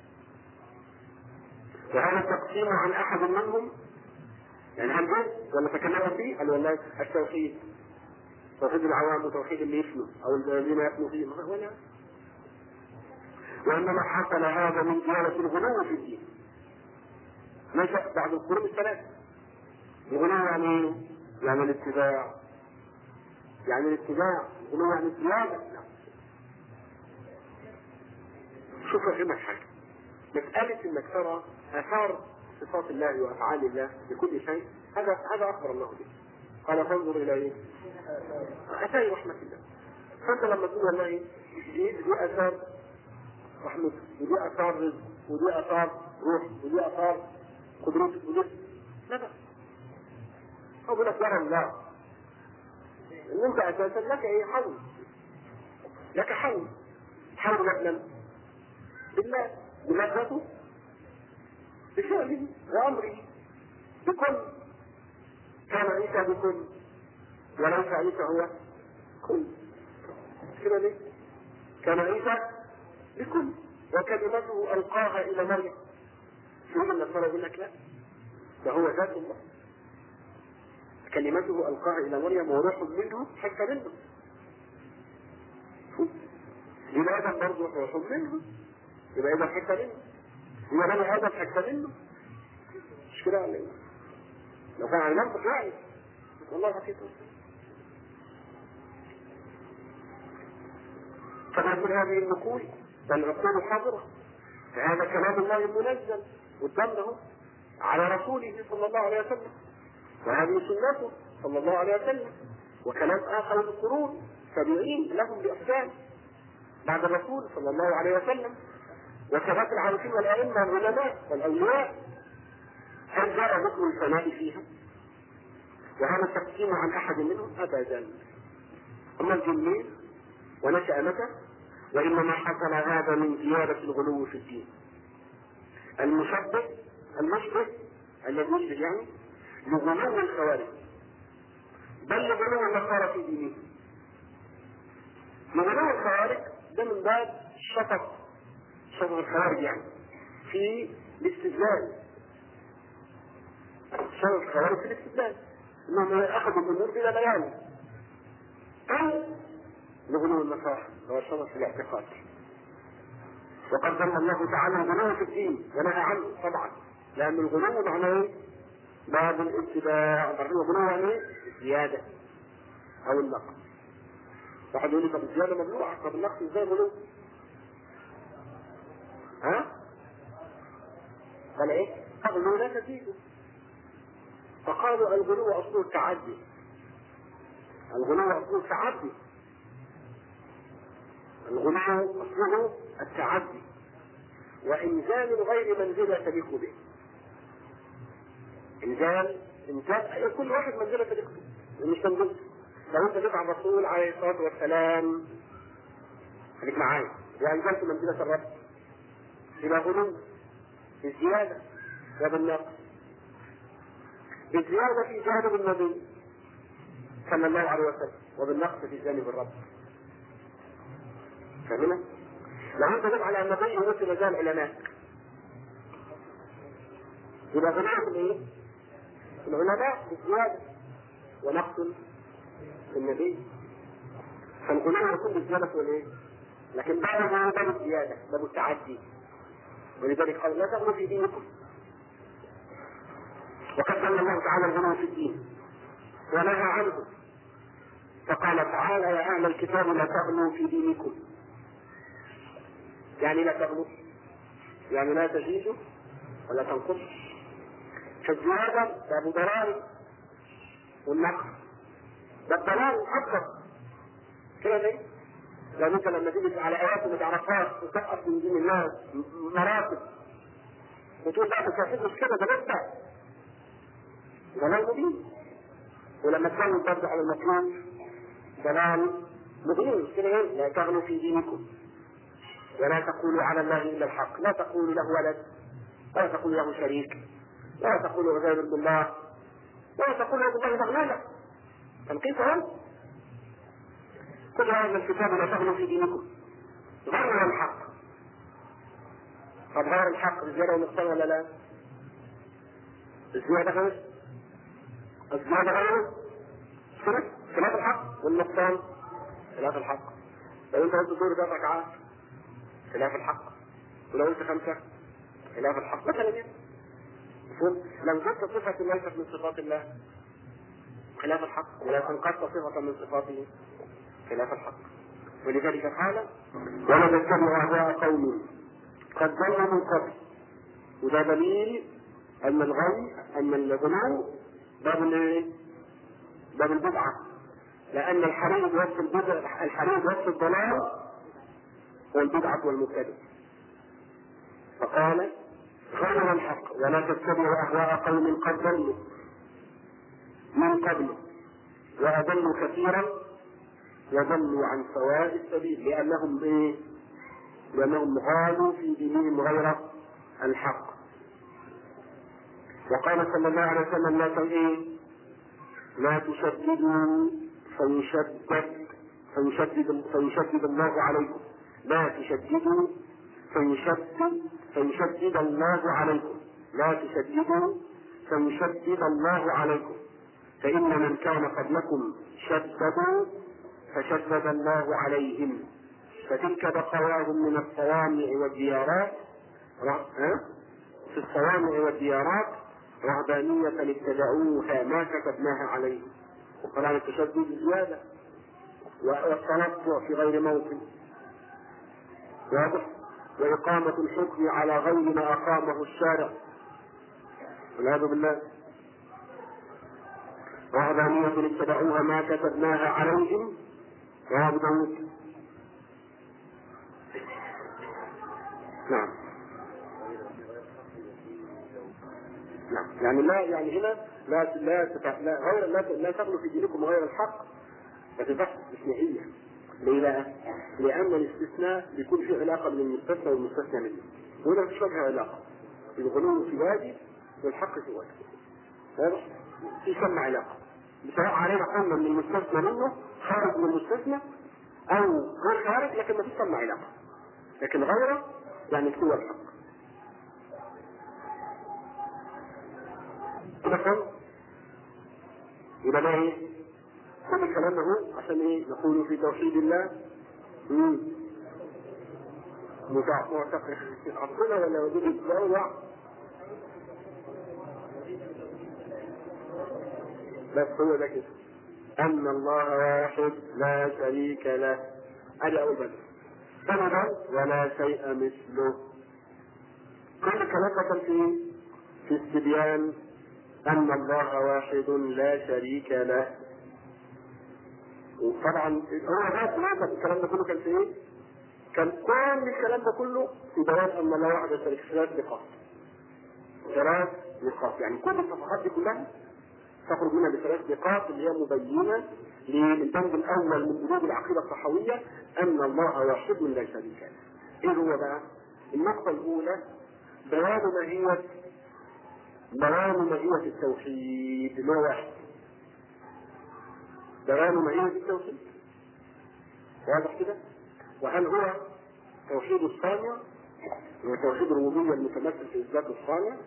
وهل التقسيم عن أحد منهم؟ يعني هل جاء ولا تكلموا فيه؟ قال والله التوحيد توحيد العوام وتوحيد اللي يفنوا أو الذين يفنوا فيه ولا وإنما حصل هذا من زيادة الغلو في الدين نشأ بعد القرون الثلاثة الغلو يعني ايه؟ يعني الاتباع يعني الاتباع الغلو يعني الزيادة شوف افهمك حاجة مسألة انك ترى اثار صفات الله وافعال الله بكل شيء هذا هذا اخبر الله به قال فانظر الى ايه؟ اثار رحمة الله فانت لما تقول والله دي دي اثار رحمته ودي اثار رزق ودي اثار روح ودي اثار قدرتك ودي لا بأس هو بيقول لك يرى الله ان انت اساسا لك ايه حول لك حول حول مثلا بالله بمدته بفعله وامره بكل كان عيسى بكل وليس عيسى هو كل كده ليه؟ كان عيسى بكل وكلمته القاها الى مريم ثم النصارى يقول لك لا ده هو ذات الله كلمته القاها الى مريم وروح منه حتى منه يبقى ادم برضه روح منه يبقى ادم حته منه يبقى بني ادم حته منه مش كده ولا ايه؟ لو كان على المنطق يعني والله حقيقة طبعا من هذه النقول فالعقول حاضرة فهذا كلام الله المنزل قدامنا اهو على رسوله صلى الله عليه وسلم وهذه سنته صلى الله عليه وسلم وكلام اخر القرون تابعين لهم باحسان بعد الرسول صلى الله عليه وسلم وكذلك العارفين والائمه والعلماء والاولياء هل جاء ذكر الفناء فيها؟ وهل التقسيم عن احد منهم؟ ابدا اما الجنين ونشا متى؟ وانما حصل هذا من زياده الغلو في الدين المشبه المشبه الذي يشبه يعني لغلو الخوارج بل لغلو النصارى في دينهم لغلو الخوارج ده من باب شطط شطط الخوارج يعني في الاستدلال شطط الخوارج في الاستدلال انهم اخذوا الامور بلا بيان او لغلو النصارى هو شطط في الاعتقاد وقد ذم الله تعالى الغلو في الدين ونهى عنه طبعا لان الغلو معناه ايه؟ باب الاتباع الغلو يعني ايه؟ الزياده او النقص واحد يقول لي طب الزياده ممنوعه طب النقص ازاي غلو؟ ها؟ قال ايه؟ تغلو لا تزيد فقالوا الغلو اصله التعدي الغلو اصله التعدي الغلو اصله التعدي وانزال الغير منزله تليق به انزال انزال كل واحد منزله تليق به مش منزلته لو انت جيت على الرسول عليه الصلاه والسلام خليك معايا وانزلت منزله الرب يبقى غلو بالزياده وبالنقص بالزياده في جانب النبي صلى الله عليه وسلم وبالنقص في جانب الرب فاهمنا؟ لو انت جيت على النبي وقلت مجال علماء يبقى غلو في الايه؟ العلماء بالزياده ونقص في النبي فالغلو يكون بالزياده والايه؟ لكن بعد ما باب الزياده باب التعدي ولذلك قال لا تغلوا في دينكم وقد ذم الله تعالى الغلو في الدين ونهى عنه فقال تعالى يا اهل الكتاب لا تغلوا في دينكم يعني لا تغلوا يعني لا تزيدوا ولا تنقصوا كالزيادة ده أبو ضلال والنقص ده الضلال أكبر كده ليه؟ لأن أنت لما تيجي على آيات ما تعرفهاش وتسقط من دين الناس مراتب وتقول لا مش مش كده ده لسه ضلال مبين ولما تكلم برضه على المطلوب ضلال مبين مش كده ايه؟ لا تغلوا في دينكم ولا تقولوا على الله الا الحق، لا تقولوا له ولد ولا تقولوا له شريك ولا تقولوا غير بالله ولا تقولوا بالله مغلالا تنقيص هم كل هذا الكتاب لا تغلوا في دينكم غير الحق طب غير الحق الزيادة والنقصان ولا لا؟ الزيادة خمس الزيادة غيره خمس خلاف الحق والنقصان خلاف الحق لو انت قلت دور ده ركعات خلاف الحق ولو قلت خمسة خلاف الحق مثلا يعني مفهوم؟ لو كانت صفة ليست من صفات الله خلاف الحق ولو انقذت صفة من صفاته خلاف الحق ولذلك قال ولا تتبع أهواء قوم قد ضلوا من قبل وده دليل أن الغي أن الغلو باب الايه؟ باب البدعة لأن الحريق وصف البدعة الحريق وصف الضلال والبدعة والمبتدع فقال غير الحق ولا تتبعوا أهواء قوم قد ضلوا من قبل وأضلوا كثيرا وضلوا عن سواء السبيل لأنهم إيه؟ لأنهم غالوا في دينهم غير الحق وقال صلى الله عليه وسلم لا إيه؟ لا تشددوا فيشدد فيشدد فيشدد الله عليكم لا تشددوا فيشدد فيشدد الله عليكم لا تشددوا فيشدد الله عليكم فإن من كان قبلكم شددوا فشدد الله عليهم فتلك بقواهم من الصوامع والديارات في الصوامع والديارات رهبانية ابتدعوها ما كتبناها عليهم وطبعا التشدد زيادة والتنطع في غير موطن واضح وإقامة الحكم على غير ما أقامه الشارع والعياذ بالله رهبانية اتبعوها ما كتبناها عليهم رواه داود نعم نعم يعني لا يعني هنا لا لا تتع... لا غير لا لا تغلوا في دينكم غير الحق فتبقى استثنائية ليه بقى؟ لأن الاستثناء بيكون فيه علاقة بين المستثنى والمستثنى منه وهنا مفيش وجه علاقة الغلو في وادي والحق في وادي واضح؟ في ثم علاقة سواء علينا قلنا من المستثنى منه خارج من المستثنى أو غير خارج لكن مفيش ثم علاقة لكن غيره يعني هو الحق كده فهم؟ يبقى ده ايه؟ كل الكلام ده هو عشان ايه؟ نقول في توحيد الله امم معتقد عقلنا ولا وجود لا هو بس هو ده كده أن الله واحد لا شريك له هذا أول بدر سندا ولا شيء مثله كل الكلام ده كان في في استبيان أن الله واحد لا شريك له وطبعا هو ده ماذا الكلام ده كله كان في ايه؟ كان كل الكلام ده كله في بيان ان الله واحد لا شريك له ثلاث نقاط ثلاث نقاط يعني كل الصفحات دي كلها تخرج منها بثلاث نقاط اللي هي مبينه للبند الاول من بنود العقيده الصحويه ان الله واحد لا شريك له. ايه هو بقى؟ النقطه الاولى بيان ماهيه بيان ماهيه التوحيد اللي هو واحد. بيان ماهيه التوحيد. واضح كده؟ وهل هو توحيد الصانع هو توحيد الربوبيه المتمثل في اثبات الصانع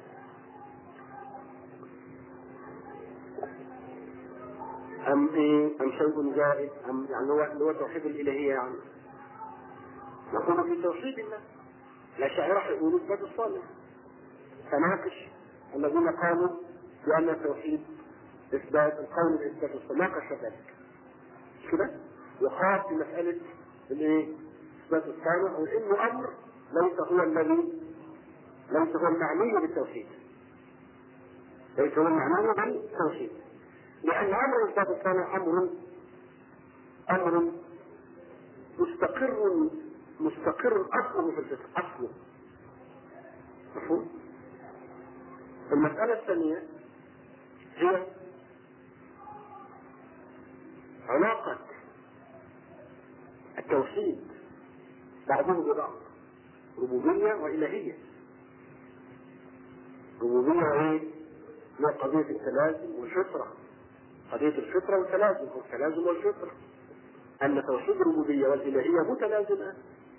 أم إيه؟ أم شيء زائد؟ أم يعني هو اللي هو توحيد الإلهية يعني؟ نقول في توحيد الله الأشاعرة يقولوا إثبات الصالح فناقش الذين قالوا بأن التوحيد إثبات القول بإثبات الصالح ناقش ذلك مش كده؟ وخاف في مسألة الإيه؟ إثبات الصالح وإنه أمر ليس هو الذي ليس هو المعني بالتوحيد ليس هو المعنى بل توحيد لأن أمر الإثبات الثاني أمر أمر مستقر مستقر أصله في الفطر أصله مفهوم؟ المسألة الثانية هي علاقة التوحيد بعضه ببعض ربوبية وإلهية ربوبية وإيه؟ هي قضية التلازم والفطرة قضية الفطرة والتلازم والتلازم والفطرة أن توحيد الربوبية والإلهية متلازمان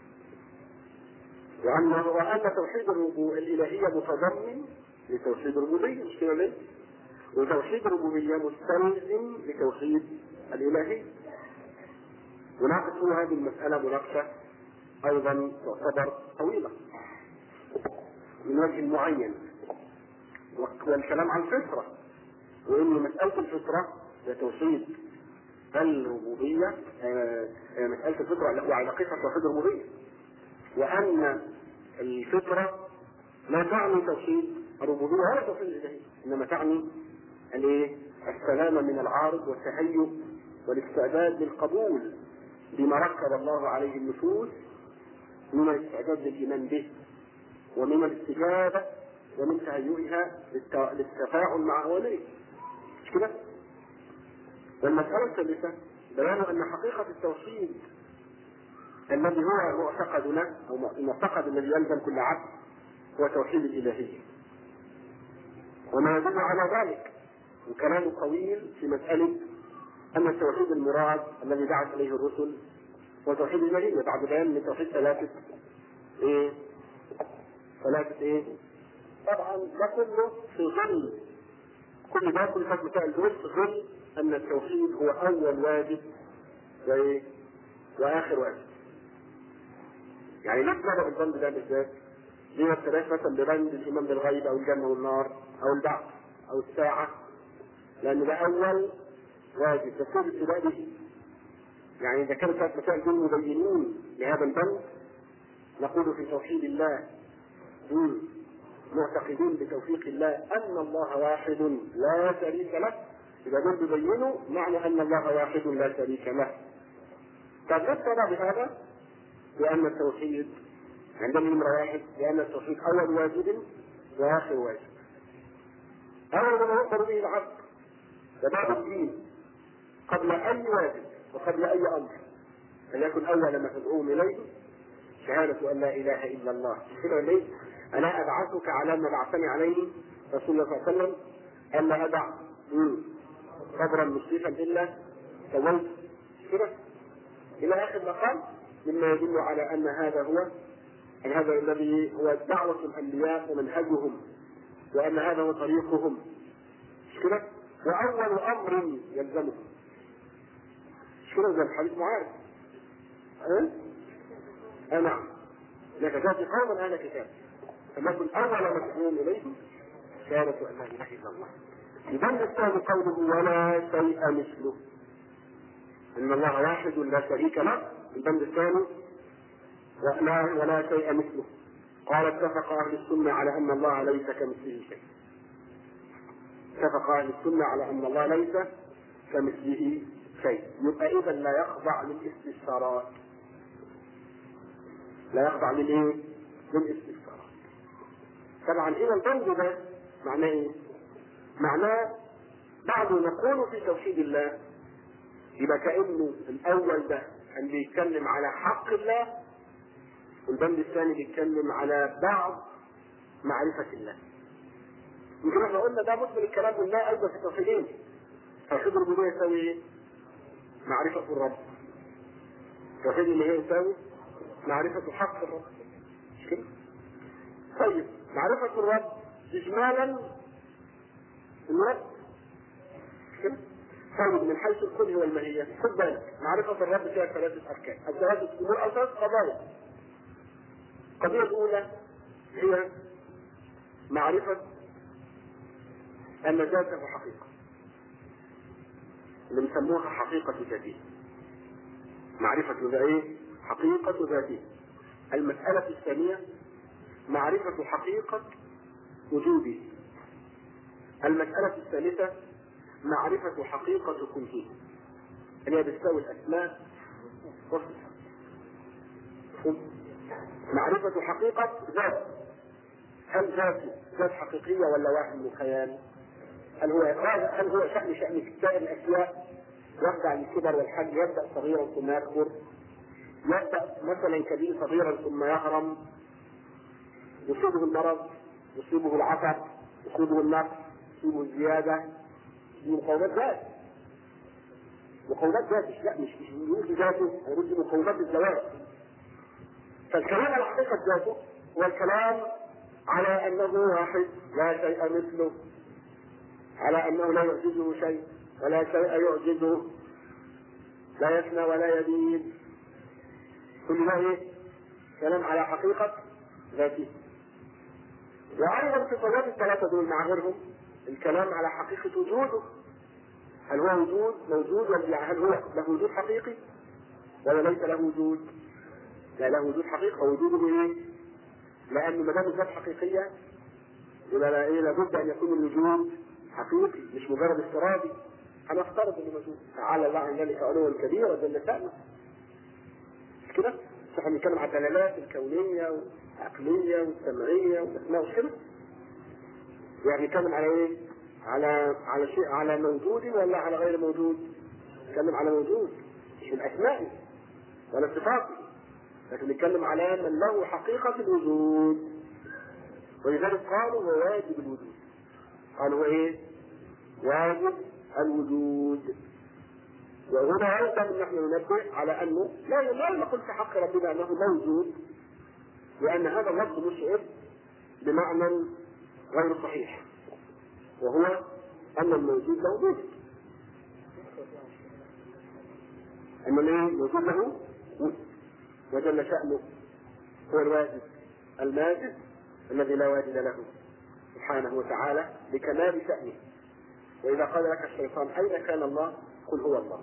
وأن وأن توحيد الإلهية متضمن لتوحيد الربوبية مش كده ليه؟ وتوحيد الربوبية مستلزم لتوحيد الإلهية وناقش هذه المسألة مناقشة أيضا تعتبر طويلة من وجه معين والكلام عن الفطرة وإن مسألة الفطرة هي توحيد الربوبية مسألة الفطرة وعلاقتها بتوحيد الربوبية وأن الفطرة لا تعني توحيد الربوبية ولا توحيد الإلهية إنما تعني الايه؟ السلامة من العارض والتهيؤ والاستعداد للقبول بما ركب الله عليه النفوس من الاستعداد للإيمان به ومن الاستجابة ومن تهيئها للتفاعل مع أوليه مش كده؟ والمسألة الثالثة بيان أن حقيقة التوحيد الذي هو معتقدنا أو المعتقد الذي يلزم كل عبد هو توحيد الإلهية وما يدل على ذلك وكلام طويل في مسألة أن التوحيد المراد الذي دعت إليه الرسل هو توحيد الإلهية بعد بيان من توحيد ثلاثة إيه؟ ثلاثة إيه؟ طبعا ده كله في ظل كل ده كل فترة مسائل دول في ظل أن التوحيد هو أول واجب وإيه؟ وآخر واجب. يعني ليه بدأ الظن ده بالذات؟ ليه ما ابتداش مثلا ببند الإيمان بالغيب أو الجنة والنار أو البعث أو الساعة؟ لأن ده أول واجب بس هو الابتداء به. يعني إذا كانت ثلاث مسائل دول مبينين لهذا البند نقول في توحيد الله معتقدين بتوفيق الله أن الله واحد لا شريك له إذا دول بيبينوا معنى أن الله واحد لا شريك له طب نقتضى بهذا بأن التوحيد عندنا نمرة واحد بأن التوحيد أول واجب وآخر واجب أول ما يؤمر به العبد وبعد الدين قبل أي واجب وقبل أي أمر فليكن أول ما تدعوهم إليه شهادة أن لا إله إلا الله كده ليه؟ ألا أبعثك على ما بعثني عليه رسول الله صلى الله عليه وسلم ألا أدع قبرا مشرفا إلا سويت كده إلى آخر مقام مما يدل على أن هذا هو أن هذا الذي هو دعوة الأنبياء ومنهجهم وأن هذا هو طريقهم مش كده؟ وأول أمر يلزمهم مش كده زي الحديث معاذ ها؟ أه؟ نعم لك تأتي قوما أهل كتاب فليكن أول ما تدعوهم إليه شهادة أن لا إله إلا الله يبين الثاني قوله ولا شيء مثله ان الله واحد لا شريك له البند الثاني ولا ولا شيء مثله قال اتفق اهل السنه على ان الله ليس كمثله شيء اتفق اهل السنه على ان الله ليس كمثله شيء يبقى اذا لا يخضع للاستفسارات لا يخضع للايه؟ للاستفسارات طبعا اذا البند ده معناه ايه؟ معناه بعد نقول في توحيد الله يبقى كانه الاول ده كان بيتكلم على حق الله والبند الثاني بيتكلم على بعض معرفة الله. يمكن احنا قلنا ده مثل الكلام بالله ايضا في التوحيدين. توحيد الربوبية يساوي ايه؟ معرفة الرب. توحيد اللي هي يساوي معرفة حق الرب. مش كده؟ طيب معرفة الرب إجمالا الرب كده؟ طيب من حيث الكل والماهية خد بالك معرفة الرب فيها ثلاثة أركان أو ثلاثة أمور أو ثلاث قضايا القضية الأولى هي معرفة أن ذاته حقيقة اللي بيسموها حقيقة ذاته معرفة ذا إيه؟ حقيقة ذاته المسألة الثانية معرفة حقيقة وجوده المسألة الثالثة معرفة حقيقة كنه اللي هي بتساوي الأسماء والصفات معرفة حقيقة ذات هل ذاته ذات حقيقية ولا وهم وخيال؟ هل هو هل هو شأن شأن سائر الأشياء يبدأ عن الكبر والحج يبدأ صغيرا ثم يكبر يبدأ مثلا كبير صغيرا ثم يهرم يصيبه المرض يصيبه العطب يصيبه النقص يصيبه الزيادة دي مقومات ذات مقومات ذات مش لا مش مش بيقول ذاته هيقول دي مقومات الزواج فالكلام على حقيقة ذاته هو الكلام على أنه واحد لا شيء مثله على أنه لا يعجزه شيء ولا شيء يعجزه لا يفنى ولا يبيد كل ده ايه؟ كلام على حقيقة ذاته وأيضا في صفات الثلاثة دول مع غيرهم الكلام على حقيقة وجوده هل هو وجود موجود ولا هل هو له وجود حقيقي ولا ليس له وجود؟ لا له وجود حقيقي ووجوده ايه؟ لأن ما دام الذات حقيقية يبقى لا ايه لابد أن يكون الوجود حقيقي مش مجرد افتراضي أنا أفترض إنه موجود تعالى الله عن ذلك علوا كبيرا جل شأنه مش كده؟ مش احنا بنتكلم على الدلالات الكونية والعقلية والسمعية والأسماء وكده يعني نتكلم على ايه؟ على على شيء على موجود ولا على غير موجود؟ نتكلم على موجود مش من أسمائه ولا صفاته لكن نتكلم على من له حقيقة الوجود ولذلك قالوا هو واجب الوجود قالوا هو ايه؟ واجب الوجود وهنا ايضا نحن ننبه على انه لا لا نقول في حق ربنا انه موجود لان هذا اللفظ مشعر بمعنى غير صحيح وهو ان الموجود موجود ان الموجود له وجل شأنه هو الواجد الماجد الذي لا واجد له سبحانه وتعالى لكمال شأنه وإذا قال لك الشيطان أين كان الله؟ قل هو الله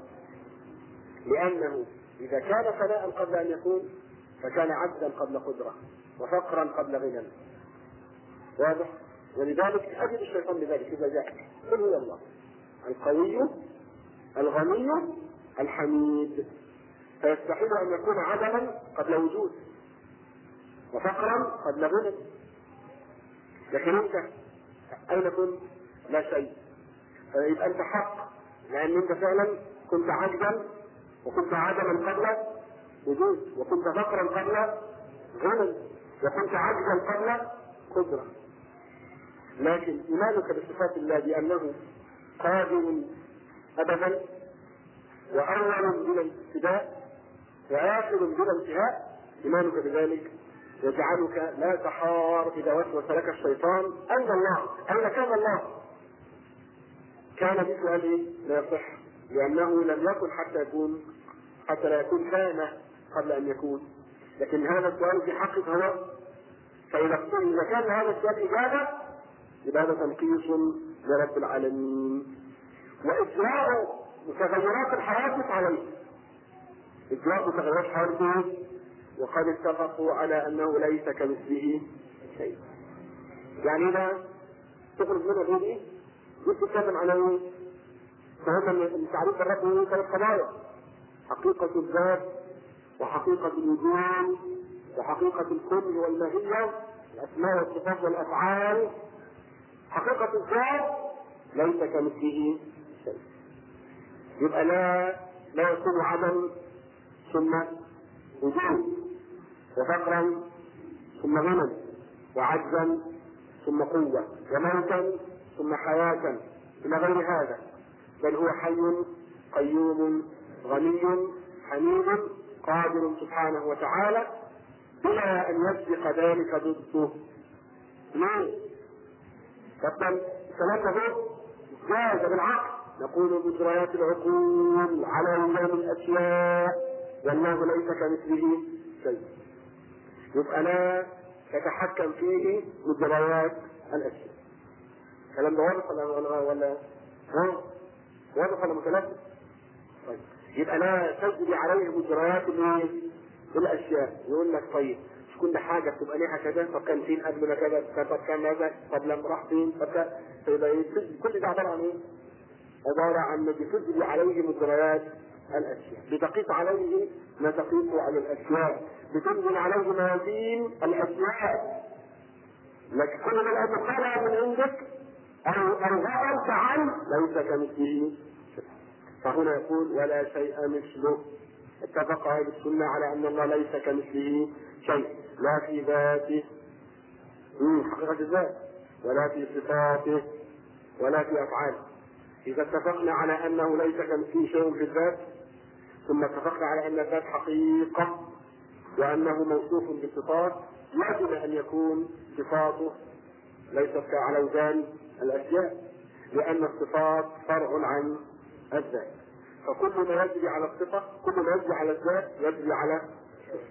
لأنه إذا كان فناء قبل أن يكون فكان عجزا قبل قدرة وفقرا قبل غنى واضح؟ ولذلك أجد الشيطان بذلك إذا جاء قل هو الله القوي الغني الحميد فيستحيل أن يكون عدما قبل وجود وفقرا قبل غنى لكن أنت أين كنت؟ لا شيء فيبقى أنت حق لأن أنت فعلا كنت عجزا وكنت عدما قبل وجود وكنت فقرا قبل غنى وكنت عجزا قبل قدرة لكن إيمانك بصفات الله بأنه قادر أبدا وأول بلا ابتداء وآخر بلا انتهاء إيمانك بذلك يجعلك لا تحار إذا وسوس لك الشيطان أين الله؟ أين كان الله؟ كان بسؤال إيه؟ لا يصح لأنه لم يكن حتى يكون حتى لا يكون كان قبل أن يكون لكن هذا السؤال في حقه هو فإذا إذا كان هذا السؤال إجابة يبقى هذا تنقيص لرب العالمين وإجراء متغيرات الحوادث عليه إجراء متغيرات الحوادث وقد اتفقوا على أنه ليس كمثله شيء يعني إذا تخرج منه غير إيه؟ تتكلم على إيه؟ فهم من تعريف الرب هو ثلاث قضايا حقيقة الذات وحقيقة الوجود وحقيقة الكل والماهية الأسماء والصفات والأفعال حقيقة الذات ليس كمثله شيء يبقى لا لا يكون عدم ثم وجود وفقرا ثم غنى وعجزا ثم قوة وموتا ثم حياة إلى غير هذا بل هو حي قيوم غني حميد قادر سبحانه وتعالى بلا أن يسبق ذلك ضده ليه؟ طبعا الكلام ده جاز بالعقل نقول بجريات العقول على وزن الاشياء والله ليس كمثله شيء يبقى لا تتحكم فيه مجريات الاشياء الكلام ده واضح ولا ولا ولا ها واضح ولا متلبس؟ طيب يبقى لا تجري عليه مجريات الاشياء يقول لك طيب مش كل حاجة بتبقى ليها كذا طب كان فين قبل ما كذا طب كان ماذا طب لما راح فين طب كان فيبقى ايه كل ده عبارة عن ايه؟ عبارة عن ما بتجري عليه مجريات الأشياء بتقيس عليه ما تقيس على الأشياء بتنزل عليه موازين الأشياء لكن كل ما الأمر طلع من عندك أو أو غفلت عنه ليس كمثله فهنا يقول ولا شيء مثله اتفق اهل السنه على ان الله ليس كمثله شيء لا في ذاته مم، حقيقه الذات ولا في صفاته ولا في افعاله اذا اتفقنا على انه ليس كمثله شيء في الذات ثم اتفقنا على ان الذات حقيقه وانه موصوف بالصفات لازم ان يكون صفاته ليست على وزان الاشياء لان الصفات فرع عن الذات فكل ما يجري على الصفة كل ما يجري على الذات يجري على الصفة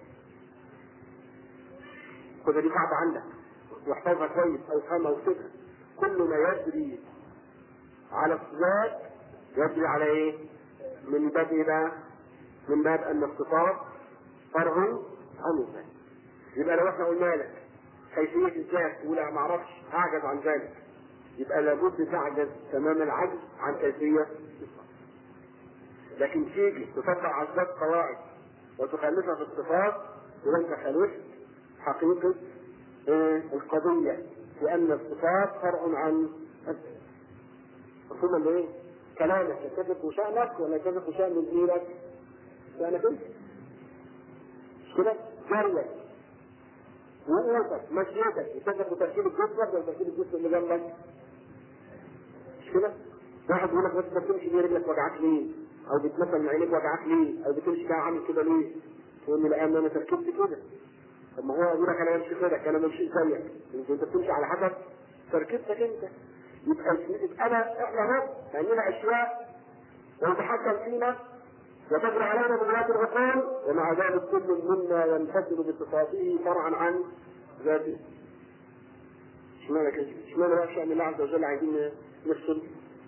خذ دي قاعدة عندك واحفظها كويس أو افهمها وسيبها كل ما يجري على الذات يجري على ايه؟ من باب ايه بقى؟ من باب أن الصفات فرع عن الذات يبقى لو احنا قلنا لك كيفية الذات تقول أنا ما اعرفش أعجز عن ذلك يبقى لابد تعجز تمام العجز عن كيفية الصفات لكن تيجي تطبق على الذات قواعد وتخلفها في الصفات يبقى انت خالفت حقيقة إيه القضية لأن الصفات فرع عن الذات. مفهوم ولا ايه؟ كلامك يتفق وشأنك ولا يتفق وشأن غيرك؟ شأنك انت. مش كده؟ جريك وقوتك مشيتك يتفق وتركيب جسمك ولا تركيب الجسم اللي جنبك؟ مش كده؟ واحد يقول لك بس بتمشي ليه رجلك وجعك ليه؟ او بتمثل عينيك وجعك ليه؟ او بتمشي كده عامل كده ليه؟ تقول لي لان انا تركبت كده. طب ما هو يقول لك انا بمشي كده انا بمشي زيك انت انت بتمشي على حسب تركيبتك انت. يبقى يبقى انا احنا اهو عندنا اشياء ويتحكم فينا وتجري علينا من ذات العقول ومع ذلك كل منا ينفصل بصفاته فرعا عن ذاته. اشمعنى كده؟ اشمعنى بقى شأن الله عز وجل عايزين نفصل؟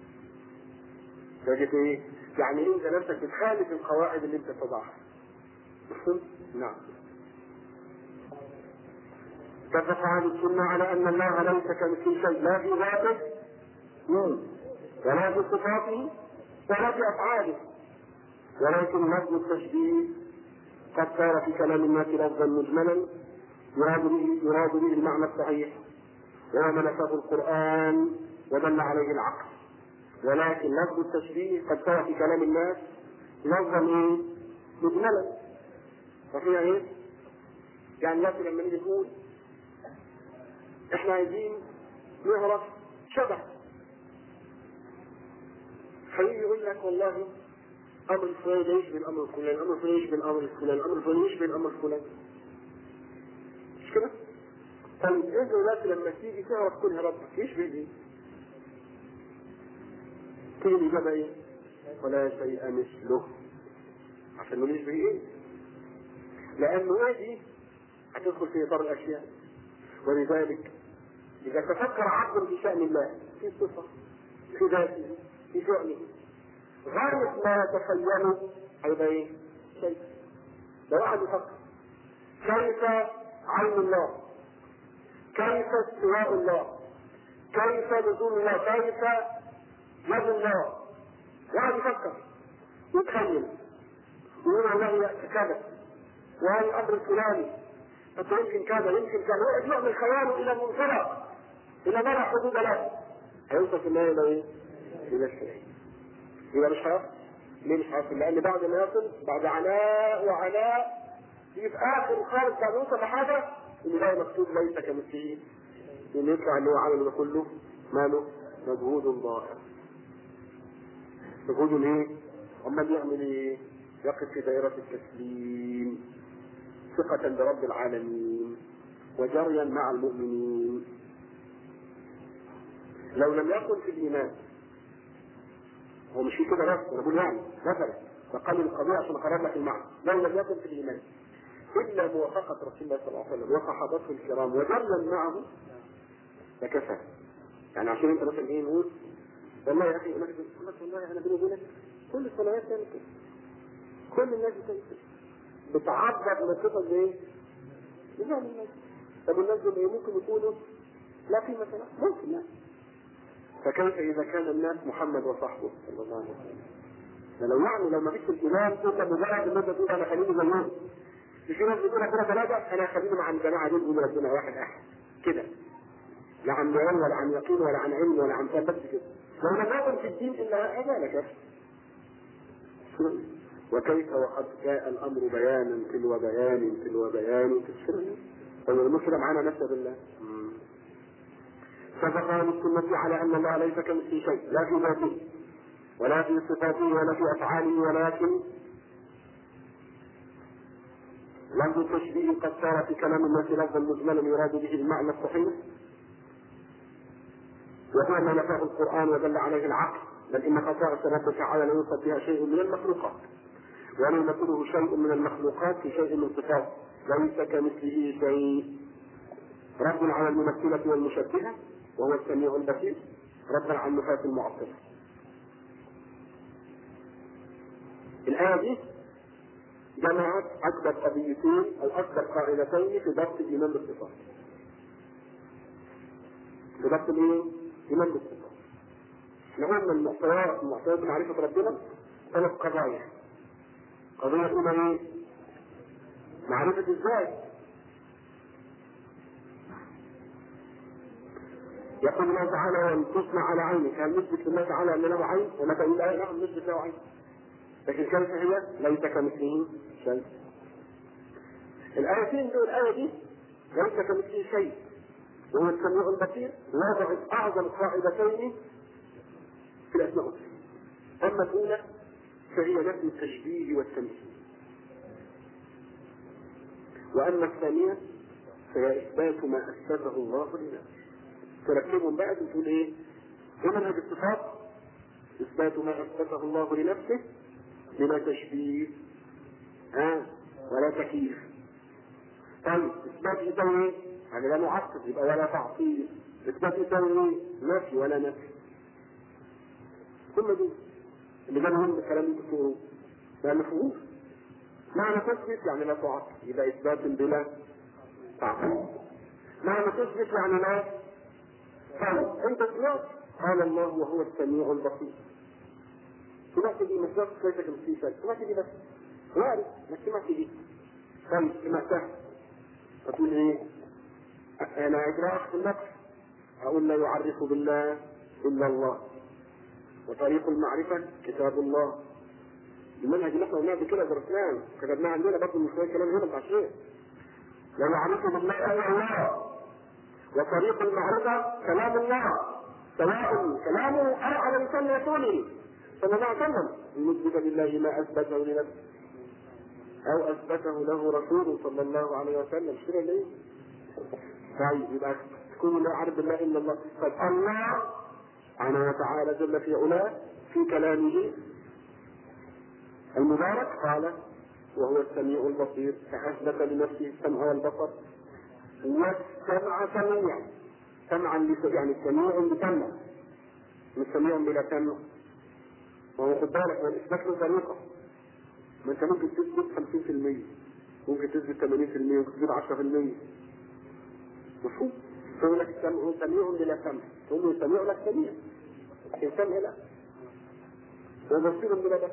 تجد ايه؟ يعني انت نفسك بتخالف القواعد اللي انت بتضعها. مفهوم؟ نعم. اتفق اهل السنه على ان الله ليس كمثله شيء لا في ذاته مم. ولا في صفاته ولا في افعاله ولكن لفظ التشبيه قد صار في كلام الناس لفظا مجملا يراد به يراد به المعنى الصحيح وهو ما نفاه القران ودل عليه العقل ولكن لفظ التشبيه قد صار في كلام الناس لفظا ايه؟ مجملا ففيها ايه؟ يعني الناس لما نيجي نقول احنا عايزين نعرف شبه خليه يقول لك والله امر الفلاني يشبه الامر الفلاني الامر الفلاني يشبه الامر الفلاني الامر الفلاني يشبه الامر الفلاني مش كده؟ طيب انت دلوقتي لما تيجي تعرف كل ربك يشبه ايه؟ تيجي الإجابة إيه؟ ولا شيء مثله عشان ما يشبه إيه؟ لأنه إيه دي؟ هتدخل في إطار الأشياء ولذلك إذا تفكر عبد في شأن الله في صفة في ذاته في شأنه غاية ما يتخيله هيبقى إيه؟ شيء لو واحد يفكر كيف عين الله؟ كيف استواء الله؟ كيف نزول الله؟ كيف يد الله واحد يفكر يتخيل يقول والله كذا وهذا الامر الفلاني طب يمكن كذا يمكن كذا هو يجمع من خياله الى منطلق الى ما لا حدود له هيوصل في النهايه الى ايه؟ الى الشيء يبقى مش هيصل ليه مش هيصل؟ لان بعد ما يصل بعد عناء وعناء يجي في اخر خالص بعد ما يوصل لحاجه ان ده مكتوب ليس كمثله ان يطلع اللي هو عمله ده كله ماله؟ مجهود ضائع مجهود ايه؟ امال يعمل ايه؟ يقف في دائرة التسليم ثقة برب العالمين وجريا مع المؤمنين لو لم يكن في الإيمان هو مش في كده بس انا بقول يعني مثلا فقال القضية عشان اقرب لك المعنى لو لم يكن في الإيمان إلا موافقة رسول الله صلى الله عليه وسلم وصحابته الكرام وجريا معه لكفى يعني عشان انت مثلا ايه نقول والله يا اخي هناك يقول لك والله انا بيني وبينك كل الصلوات كانت كده كل الناس بتعمل كده بتعبر من صفه ايه؟ إزاي الناس طب الناس دول إيه ممكن يكونوا لا قيمة لهم ممكن يعني فكيف إذا كان الناس محمد وصحبه صلى الله عليه وسلم لو يعني لو ما فيش الإمام أنت مجرد إن أنت تقول أنا خليني زيهم مش في ناس بتقول ربنا ثلاثة أنا خليني مع الجماعة دول يقولوا ربنا واحد أحد كده لا عن علم ولا عن يقين ولا عن علم ولا عن فهم بس كده لو لم يكن في الدين إلا هذا لك وكيف وقد جاء الأمر بيانا تلو بيان تلو بيان تفسير طيب المشكلة معانا نفسه بالله سبق أهل السنة على أن الله ليس كمثله شيء لا في ذاته ولا في صفاته ولا في أفعاله ولكن لفظ التشبيه قد صار في كلام الناس لفظا مجملا يراد به المعنى الصحيح وهو ما نفاه القرآن ودل عليه العقل بل إن خصائص رب تعالى لا يوصف بها شيء من المخلوقات ولا يمثله شيء من المخلوقات في شيء من صفاته ليس كمثله شيء رد على الممثلة والمشبهة وهو السميع البصير ردا على النفاة المعطلة الآية دي جمعت أكبر قضيتين أو أكبر قاعدتين في ضبط الإيمان بالصفات. في ضبط الإيه؟ الإيمان بالصفات. احنا قلنا المعطيات المعطيات معرفة ربنا ثلاث قضايا. قضية الأولى إيه؟ معرفة الذات. يقول الله تعالى وان تصنع على عينك هل نثبت لله تعالى ان له عين ومتى يقول الايه نعم نثبت له عين لكن كيف هي ليس كمثله شيء الآيتين دول الآية دي ليس كمثله شيء وهو السميع البصير وضعت أعظم قاعدتين في الأسماء والصفات أما الأولى فهي نفي التشبيه والتمثيل وأما الثانية فهي إثبات ما أثبته الله لنفسه تركبهم بقى بتقول إيه؟ إيه منهج الصفات؟ إثبات ما أثبته الله لنفسه بلا تشبيه ها ولا تكييف طيب اثبات يساوي ايه؟ يعني لا معطل يبقى ولا تعطيل اثبات يساوي ايه؟ نفي ولا نفي كل دول اللي جابهم الكلام اللي بتقولوه ما مفهوم معنى تثبت يعني لا تعطل يبقى اثبات بلا تعطيل معنى تثبت يعني لا طيب انت سمعت قال الله وهو السميع البصير سمعت دي مش بس كيف كان في شيء سمعت دي بس وارد ما سمعت دي طيب سمعتها تقول ايه انا ادراك في النفس اقول لا يعرف بالله الا الله وطريق المعرفه كتاب الله المنهج اللي احنا قلناه قبل كده درسناه كتبناه عندنا برضه من شويه كلام هنا بتاع شيء لا يعرف بالله الا الله وطريق المعرفه كلام الله سواء كلامه او على لسان رسوله صلى الله عليه وسلم المثبت لله ما اثبته لنفسه او اثبته له رسوله صلى الله عليه وسلم مش كده ليه؟ طيب يبقى تكون لا عارف بالله الا الله طيب الله سبحانه وتعالى جل في علاه في كلامه المبارك قال وهو السميع البصير فاثبت لنفسه السمع والبصر والسمع سميعا سمعا يعني سميع بسمع مش سميع بلا سمع وهو خد بالك من اثبات له طريقه ما انت ممكن تثبت 50% ممكن تثبت 80% ممكن تثبت 10% مفهوم؟ تقول لك السمع سميع بلا سمع تقول له سميع لك سميع لكن سمع لا وبصير بلا بصر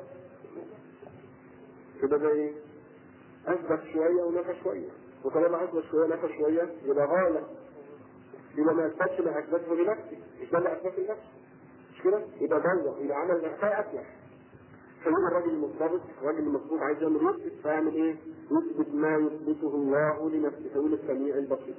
كده ده ايه؟ اثبت شويه ونفى شويه وطالما اثبت شويه نفى شويه يبقى غالب يبقى ما اثبتش ما اثبته لنفسه مش ده اللي اثبته لنفسه مش كده؟ يبقى ضيق يبقى عمل اخفاء افلح فيجي الراجل المضطرب الراجل المظلوم عايز يعمل يثبت فيعمل ايه؟ يثبت ما يثبته الله لنفسه فيقول السميع البصير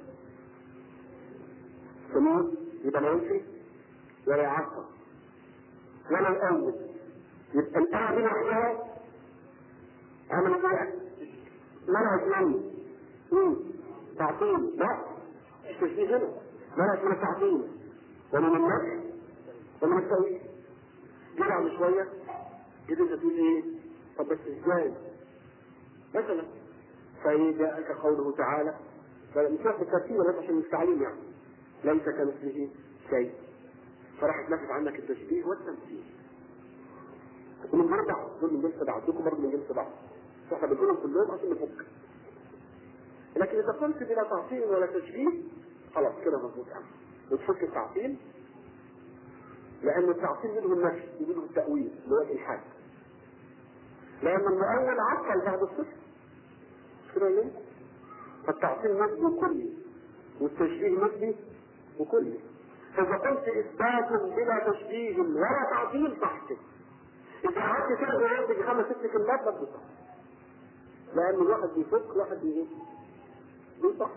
سميع يبقى لا ينفي ولا يعقب ولا يؤول يبقى الآية دي لوحدها عملت ايه؟ منعت مني تعطيل لا التشبيه هنا منعت من التعطيل ومن النفس ومن التأويل كده من شوية كده انت تقول ايه طب بس ازاي مثلا فجاءك قوله تعالى فمش نفس الترتيب بس عشان التعليم يعني ليس كمثله شيء فراح تنفذ عنك التشبيه والتمثيل ومن مرة دول من جنس بعض دول برضه من جنس بعض فاحنا بنقولهم كلهم عشان نفك لكن اذا قمت بلا تعطيل ولا تشبيه خلاص كده مظبوط قوي وتفك التعطيل لان التعطيل منه النفي منه التاويل اللي هو الالحاد لان المؤول عطل بعد الصفر مش كده ليه؟ فالتعطيل نسبي وكلي والتشبيه نسبي وكلي فاذا قلت اثبات بلا تشبيه ولا تعطيل صح كده اذا قعدت كده ويعطيك خمس ست كلمات برضه صح لان الواحد بيفك واحد بايه؟ بيصح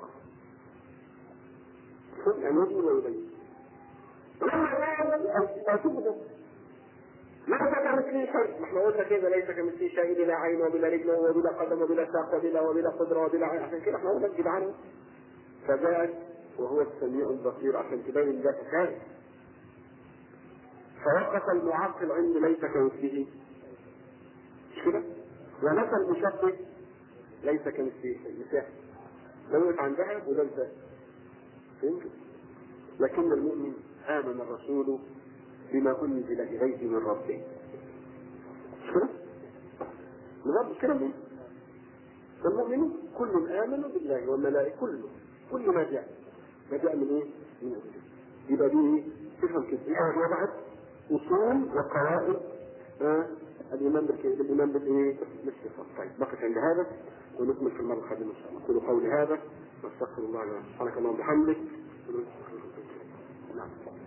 يعني يجي ويبين لما قال اشوف ده ليس كمثله شيء ما احنا قلنا كده ليس كمثله شيء بلا عين وبلا رجل وبلا قدم وبلا ساق وبلا وبلا قدره وبلا عين عشان كده احنا قلنا نجيب عنه فجاءت وهو السميع البصير عشان تبين ذات ثاني فوقف المعطل عند ليس كمثله مش كده؟ ونفى المشبه ليس كمثله شيء مثال لو عندها وده مثال فهمت؟ لكن المؤمن آمن الرسول بما أنزل إليه من ربه مش كده؟ نظام كده مين؟ فالمؤمنون كل آمنوا بالله والملائكة كله كل ما جاء ما جاء من ايه؟ من أنزل يبقى دي ايه؟ تفهم كده الآية وضعت أصول وقواعد آه الإيمان بالإيمان بالإيه؟ بالصفات طيب بقت عند هذا ونكمل في المرة القادمة إن شاء الله أقول قولي هذا واستغفر الله لنا سبحانك اللهم وبحمدك نعم